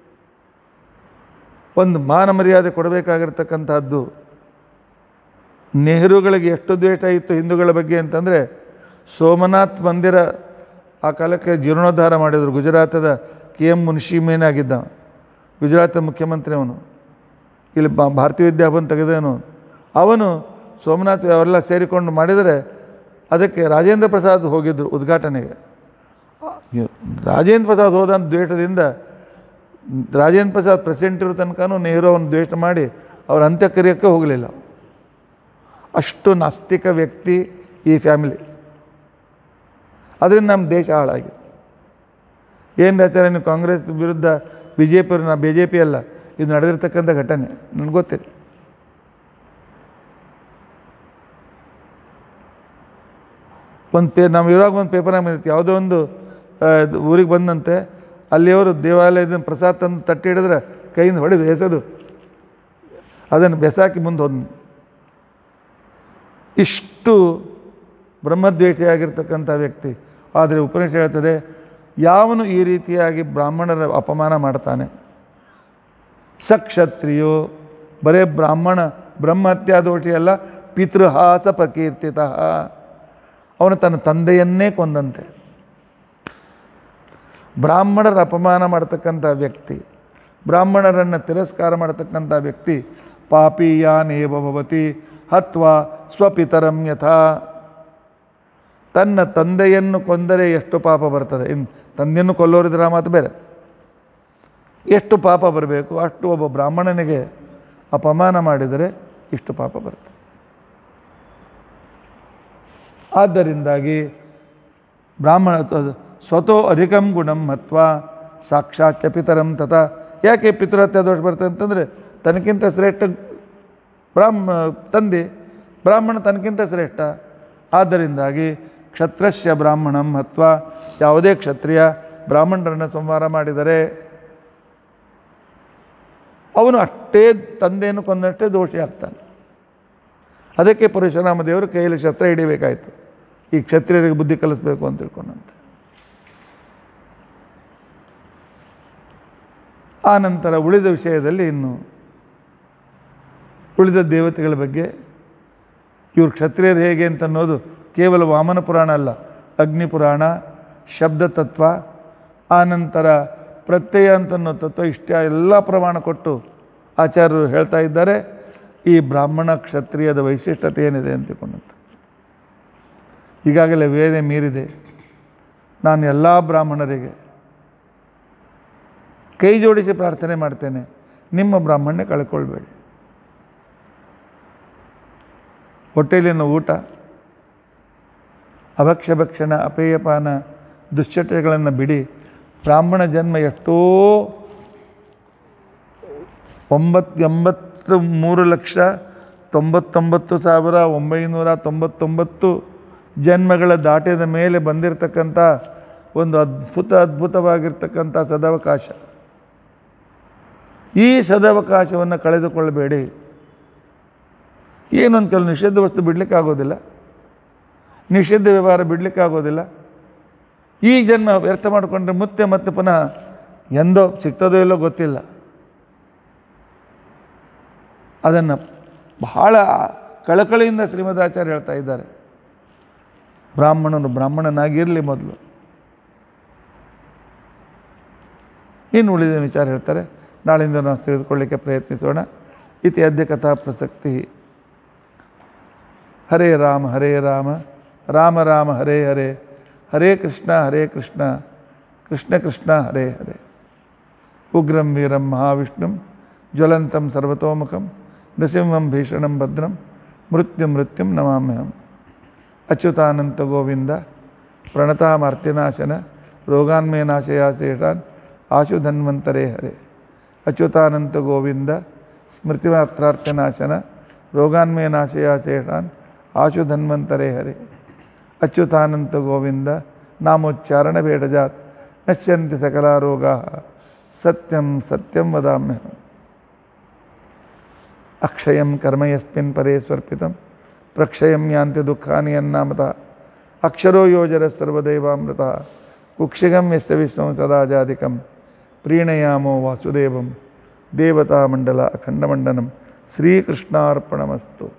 ಒಂದು ಮಾನ ಮರ್ಯಾದೆ ಕೊಡಬೇಕಾಗಿರ್ತಕ್ಕಂಥದ್ದು ನೆಹರುಗಳಿಗೆ ಎಷ್ಟು ದ್ವೇಷ ಇತ್ತು ಹಿಂದೂಗಳ ಬಗ್ಗೆ ಅಂತಂದರೆ ಸೋಮನಾಥ್ ಮಂದಿರ ಆ ಕಾಲಕ್ಕೆ ಜೀರ್ಣೋದ್ಧಾರ ಮಾಡಿದರು ಗುಜರಾತದ ಕೆ ಎಮ್ ಮುನ್ಷಿ ಆಗಿದ್ದ ಗುಜರಾತ್ ಮುಖ್ಯಮಂತ್ರಿ ಅವನು ಇಲ್ಲಿ ಬಾ ಭಾರತೀಯ ವಿದ್ಯಾಭವನ ತೆಗೆದವನು ಅವನು ಸೋಮನಾಥ್ ಅವರೆಲ್ಲ ಸೇರಿಕೊಂಡು ಮಾಡಿದರೆ ಅದಕ್ಕೆ ರಾಜೇಂದ್ರ ಪ್ರಸಾದ್ ಹೋಗಿದ್ದರು ಉದ್ಘಾಟನೆಗೆ ರಾಜೇಂದ್ರ ಪ್ರಸಾದ್ ಹೋದ ದ್ವೇಷದಿಂದ ರಾಜೇಂದ್ರ ಪ್ರಸಾದ್ ಪ್ರೆಸಿಡೆಂಟ್ ಇರೋ ತನಕನೂ ನೆಹರು ಅವನು ದ್ವೇಷ ಮಾಡಿ ಅವ್ರ ಅಂತ್ಯಕ್ರಿಯಕ್ಕೆ ಹೋಗಲಿಲ್ಲ ಅಷ್ಟು ನಾಸ್ತಿಕ ವ್ಯಕ್ತಿ ಈ ಫ್ಯಾಮಿಲಿ ಅದರಿಂದ ನಮ್ಮ ದೇಶ ಹಾಳಾಗಿದೆ ಏನು ಹೇಳ್ತಾರೆ ನೀವು ಕಾಂಗ್ರೆಸ್ ವಿರುದ್ಧ ಬಿ ಜೆ ಪಿ ನಾ ಬಿ ಜೆ ಪಿ ಅಲ್ಲ ಇದು ನಡೆದಿರ್ತಕ್ಕಂಥ ಘಟನೆ ನನಗೆ ಗೊತ್ತಿಲ್ಲ ಒಂದು ಪೇ ನಾವು ಇರುವಾಗ ಒಂದು ಪೇಪರ್ನಾಗ ಬಂದಿತ್ತು ಯಾವುದೋ ಒಂದು ಊರಿಗೆ ಬಂದಂತೆ ಅಲ್ಲಿಯವರು ದೇವಾಲಯದ ಪ್ರಸಾದ ತಂದು ತಟ್ಟಿ ಹಿಡಿದ್ರೆ ಕೈಯಿಂದ ಹೊಡೆದು ಎಸೆದು ಅದನ್ನು ಬೆಸಾಕಿ ಮುಂದೆ ಹೋದ್ ಇಷ್ಟು ಬ್ರಹ್ಮದ್ವೇಷಿಯಾಗಿರ್ತಕ್ಕಂಥ ವ್ಯಕ್ತಿ ಆದರೆ ಉಪನಿಷತ್ ಹೇಳ್ತದೆ ಯಾವನು ಈ ರೀತಿಯಾಗಿ ಬ್ರಾಹ್ಮಣರ ಅಪಮಾನ ಮಾಡ್ತಾನೆ ಸಕ್ಷತ್ರಿಯೋ ಬರೇ ಬ್ರಾಹ್ಮಣ ಬ್ರಹ್ಮಹತ್ಯಾದೋಷಿ ಅಲ್ಲ ಪಿತೃಹಾಸ ಪ್ರಕೀರ್ತಿತ ಅವನು ತನ್ನ ತಂದೆಯನ್ನೇ ಕೊಂದಂತೆ ಬ್ರಾಹ್ಮಣರ ಅಪಮಾನ ಮಾಡ್ತಕ್ಕಂಥ ವ್ಯಕ್ತಿ ಬ್ರಾಹ್ಮಣರನ್ನು ತಿರಸ್ಕಾರ ಮಾಡ್ತಕ್ಕಂಥ ವ್ಯಕ್ತಿ ಪಾಪೀಯಾನೇವ ಭವತಿ ಹತ್ವಾ ಸ್ವಪಿತರಂ ಯಥಾ ತನ್ನ ತಂದೆಯನ್ನು ಕೊಂದರೆ ಎಷ್ಟು ಪಾಪ ಬರ್ತದೆ ಇನ್ನು ತಂದೆಯನ್ನು ಕೊಲ್ಲೋರಿದ್ರೆ ಆ ಮಾತು ಬೇರೆ ಎಷ್ಟು ಪಾಪ ಬರಬೇಕು ಅಷ್ಟು ಒಬ್ಬ ಬ್ರಾಹ್ಮಣನಿಗೆ ಅಪಮಾನ ಮಾಡಿದರೆ ಇಷ್ಟು ಪಾಪ ಬರ್ತದೆ ಆದ್ದರಿಂದಾಗಿ ಬ್ರಾಹ್ಮಣ ಸ್ವತೋ ಅಧಿಕಂ ಗುಣಂ ಮತ್ವ ಸಾಕ್ಷಾತ್ ಪಿತರಂ ತಥಾ ಯಾಕೆ ಪಿತೃಹತ್ಯೆ ದೋಷ ಬರ್ತದೆ ಅಂತಂದರೆ ತನಗಿಂತ ಶ್ರೇಷ್ಠ ಬ್ರಾಹ್ಮ ತಂದೆ ಬ್ರಾಹ್ಮಣ ತನಗಿಂತ ಶ್ರೇಷ್ಠ ಆದ್ದರಿಂದಾಗಿ ಕ್ಷತ್ರಸ್ಯ ಬ್ರಾಹ್ಮಣಂ ಮತ್ವ ಯಾವುದೇ ಕ್ಷತ್ರಿಯ ಬ್ರಾಹ್ಮಣರನ್ನು ಸಂಹಾರ ಮಾಡಿದರೆ ಅವನು ಅಷ್ಟೇ ತಂದೆಯನ್ನು ಕೊಂದಷ್ಟೇ ದೋಷಿ ಆಗ್ತಾನೆ ಅದಕ್ಕೆ ಪರಶುರಾಮ ದೇವರು ಕೈಯಲ್ಲಿ ಶಸ್ತ್ರ ಹಿಡಿಬೇಕಾಯಿತು ಈ ಕ್ಷತ್ರಿಯರಿಗೆ ಬುದ್ಧಿ ಕಲಿಸ್ಬೇಕು ಅಂತ ತಿಳ್ಕೊಂಡಂತೆ ಆ ನಂತರ ಉಳಿದ ವಿಷಯದಲ್ಲಿ ಇನ್ನು ಉಳಿದ ದೇವತೆಗಳ ಬಗ್ಗೆ ಇವ್ರು ಕ್ಷತ್ರಿಯರು ಹೇಗೆ ಅಂತ ಅನ್ನೋದು ಕೇವಲ ವಾಮನ ಪುರಾಣ ಅಲ್ಲ ಅಗ್ನಿ ಪುರಾಣ ಶಬ್ದ ತತ್ವ ಆ ನಂತರ ಪ್ರತ್ಯಯ ಅಂತನ್ನೋ ತತ್ವ ಇಷ್ಟ ಎಲ್ಲ ಪ್ರಮಾಣ ಕೊಟ್ಟು ಆಚಾರ್ಯರು ಹೇಳ್ತಾ ಇದ್ದಾರೆ ಈ ಬ್ರಾಹ್ಮಣ ಕ್ಷತ್ರಿಯದ ವೈಶಿಷ್ಟ್ಯತೆ ಏನಿದೆ ಅಂತ ತಿಳ್ಕೊಂಡಂತೆ ಈಗಾಗಲೇ ವೇಳೆ ಮೀರಿದೆ ನಾನು ಎಲ್ಲ ಬ್ರಾಹ್ಮಣರಿಗೆ ಕೈ ಜೋಡಿಸಿ ಪ್ರಾರ್ಥನೆ ಮಾಡ್ತೇನೆ ನಿಮ್ಮ ಬ್ರಾಹ್ಮಣ್ಯ ಕಳ್ಕೊಳ್ಬೇಡಿ ಹೊಟ್ಟೆಲಿನ ಊಟ ಅಭಕ್ಷ್ಯ ಭಕ್ಷಣ ಅಪೇಯಪಾನ ದುಶ್ಚಟಗಳನ್ನು ಬಿಡಿ ಬ್ರಾಹ್ಮಣ ಜನ್ಮ ಎಷ್ಟೋ ಒಂಬತ್ತು ಎಂಬತ್ತು ಮೂರು ಲಕ್ಷ ತೊಂಬತ್ತೊಂಬತ್ತು ಸಾವಿರ ಒಂಬೈನೂರ ತೊಂಬತ್ತೊಂಬತ್ತು ಜನ್ಮಗಳ ದಾಟಿದ ಮೇಲೆ ಬಂದಿರತಕ್ಕಂಥ ಒಂದು ಅದ್ಭುತ ಅದ್ಭುತವಾಗಿರ್ತಕ್ಕಂಥ ಸದಾವಕಾಶ ಈ ಸದಾವಕಾಶವನ್ನು ಕಳೆದುಕೊಳ್ಳಬೇಡಿ ಏನೊಂದು ಕೆಲವು ನಿಷಿದ್ಧ ವಸ್ತು ಬಿಡಲಿಕ್ಕೆ ಆಗೋದಿಲ್ಲ ನಿಷಿದ್ಧ ವ್ಯವಹಾರ ಬಿಡಲಿಕ್ಕೆ ಆಗೋದಿಲ್ಲ ಈ ಜನ್ಮ ವ್ಯರ್ಥ ಮಾಡಿಕೊಂಡ್ರೆ ಮತ್ತೆ ಮತ್ತೆ ಪುನಃ ಎಂದೋ ಸಿಗ್ತದೋ ಇಲ್ಲೋ ಗೊತ್ತಿಲ್ಲ ಅದನ್ನು ಬಹಳ ಕಳಕಳಿಯಿಂದ ಶ್ರೀಮದಾಚಾರ್ಯ ಹೇಳ್ತಾ ಇದ್ದಾರೆ ಬ್ರಾಹ್ಮಣನು ಬ್ರಾಹ್ಮಣನಾಗಿರಲಿ ಮೊದಲು ಇನ್ನು ಉಳಿದ ವಿಚಾರ ಹೇಳ್ತಾರೆ ನಾಳಿಂದ ನಾವು ತಿಳಿದುಕೊಳ್ಳಿಕ್ಕೆ ಪ್ರಯತ್ನಿಸೋಣ ಇತಿ ಅದ್ಯ ಕಥಾ ಪ್ರಸಕ್ತಿ ಹರೇ ರಾಮ ಹರೇ ರಾಮ ರಾಮ ರಾಮ ಹರೇ ಹರೇ ಹರೇ ಕೃಷ್ಣ ಹರೇ ಕೃಷ್ಣ ಕೃಷ್ಣ ಕೃಷ್ಣ ಹರೇ ಹರೇ ಉಗ್ರಂ ವೀರಂ ಮಹಾವಿಷ್ಣುಂ ಜ್ವಲಂತಂ ಸರ್ವತೋಮುಖಂ ನೃಸಿಂಹಂ ಭೀಷಣಂ ಭದ್ರಂ ಮೃತ್ಯು ಮೃತ್ಯುಂ ನಮಾಮ್ಯಹಂ ಅಚ್ಯುತಾನಂತ ಗೋವಿಂದ ಪ್ರಣತಾಮಾರ್ತಿನಾಶನ ರೋಗಾನ್ಮೇ ನಾಶಯಾಶೇಷಾನ್ ಆಶು ಧನ್ವಂತರೇ ಹರೇ ಅಚ್ಯುತಾನಂತ ಗೋವಿಂದ ಸ್ಮೃತಿಮಾತ್ರಾರ್ಥನಾಶನ ರೋಗಾನ್ಮೇ ನಾಶಯಾಶೇಷಾನ್ ಆಶು ಧನ್ವಂತರೇ ಹರೇ ಅಚ್ಯುತಾನಂತ ಗೋವಿಂದ ನಾಮೋಚ್ಚಾರಣ ಭೇಡಜಾತ್ ನಶ್ಯಂತಿ ಸಕಲಾ ರೋಗಾ ಸತ್ಯಂ ಸತ್ಯಂ ವದಾಮ್ಯಹಂ ಅಕ್ಷಯಂ ಕರ್ಮ ಯಸ್ಮಿನ್ ಪರೇ ಸ್ವರ್ಪಿತಂ ಪ್ರಕ್ಷಯಂ ಯಾಂತಿ ದುಃಖಾನಿ ಅನ್ನಾಮತ ಅಕ್ಷರೋ ಯೋಜರ ಸರ್ವದೈವಾಮೃತ ಕುಕ್ಷಿಗಂ ಯಸ್ಯ ವಿಷ್ಣು ಸದಾಜಾದಿಕಂ ಪ್ರೀಣಯಾಮೋ ವಾಸುದೇವಂ ದೇವತಾಮಂಡಲ ಅಖಂಡಮಂಡನಂ ಶ್ರೀಕೃಷ್ಣಾರ್ಪಣಮಸ್ತು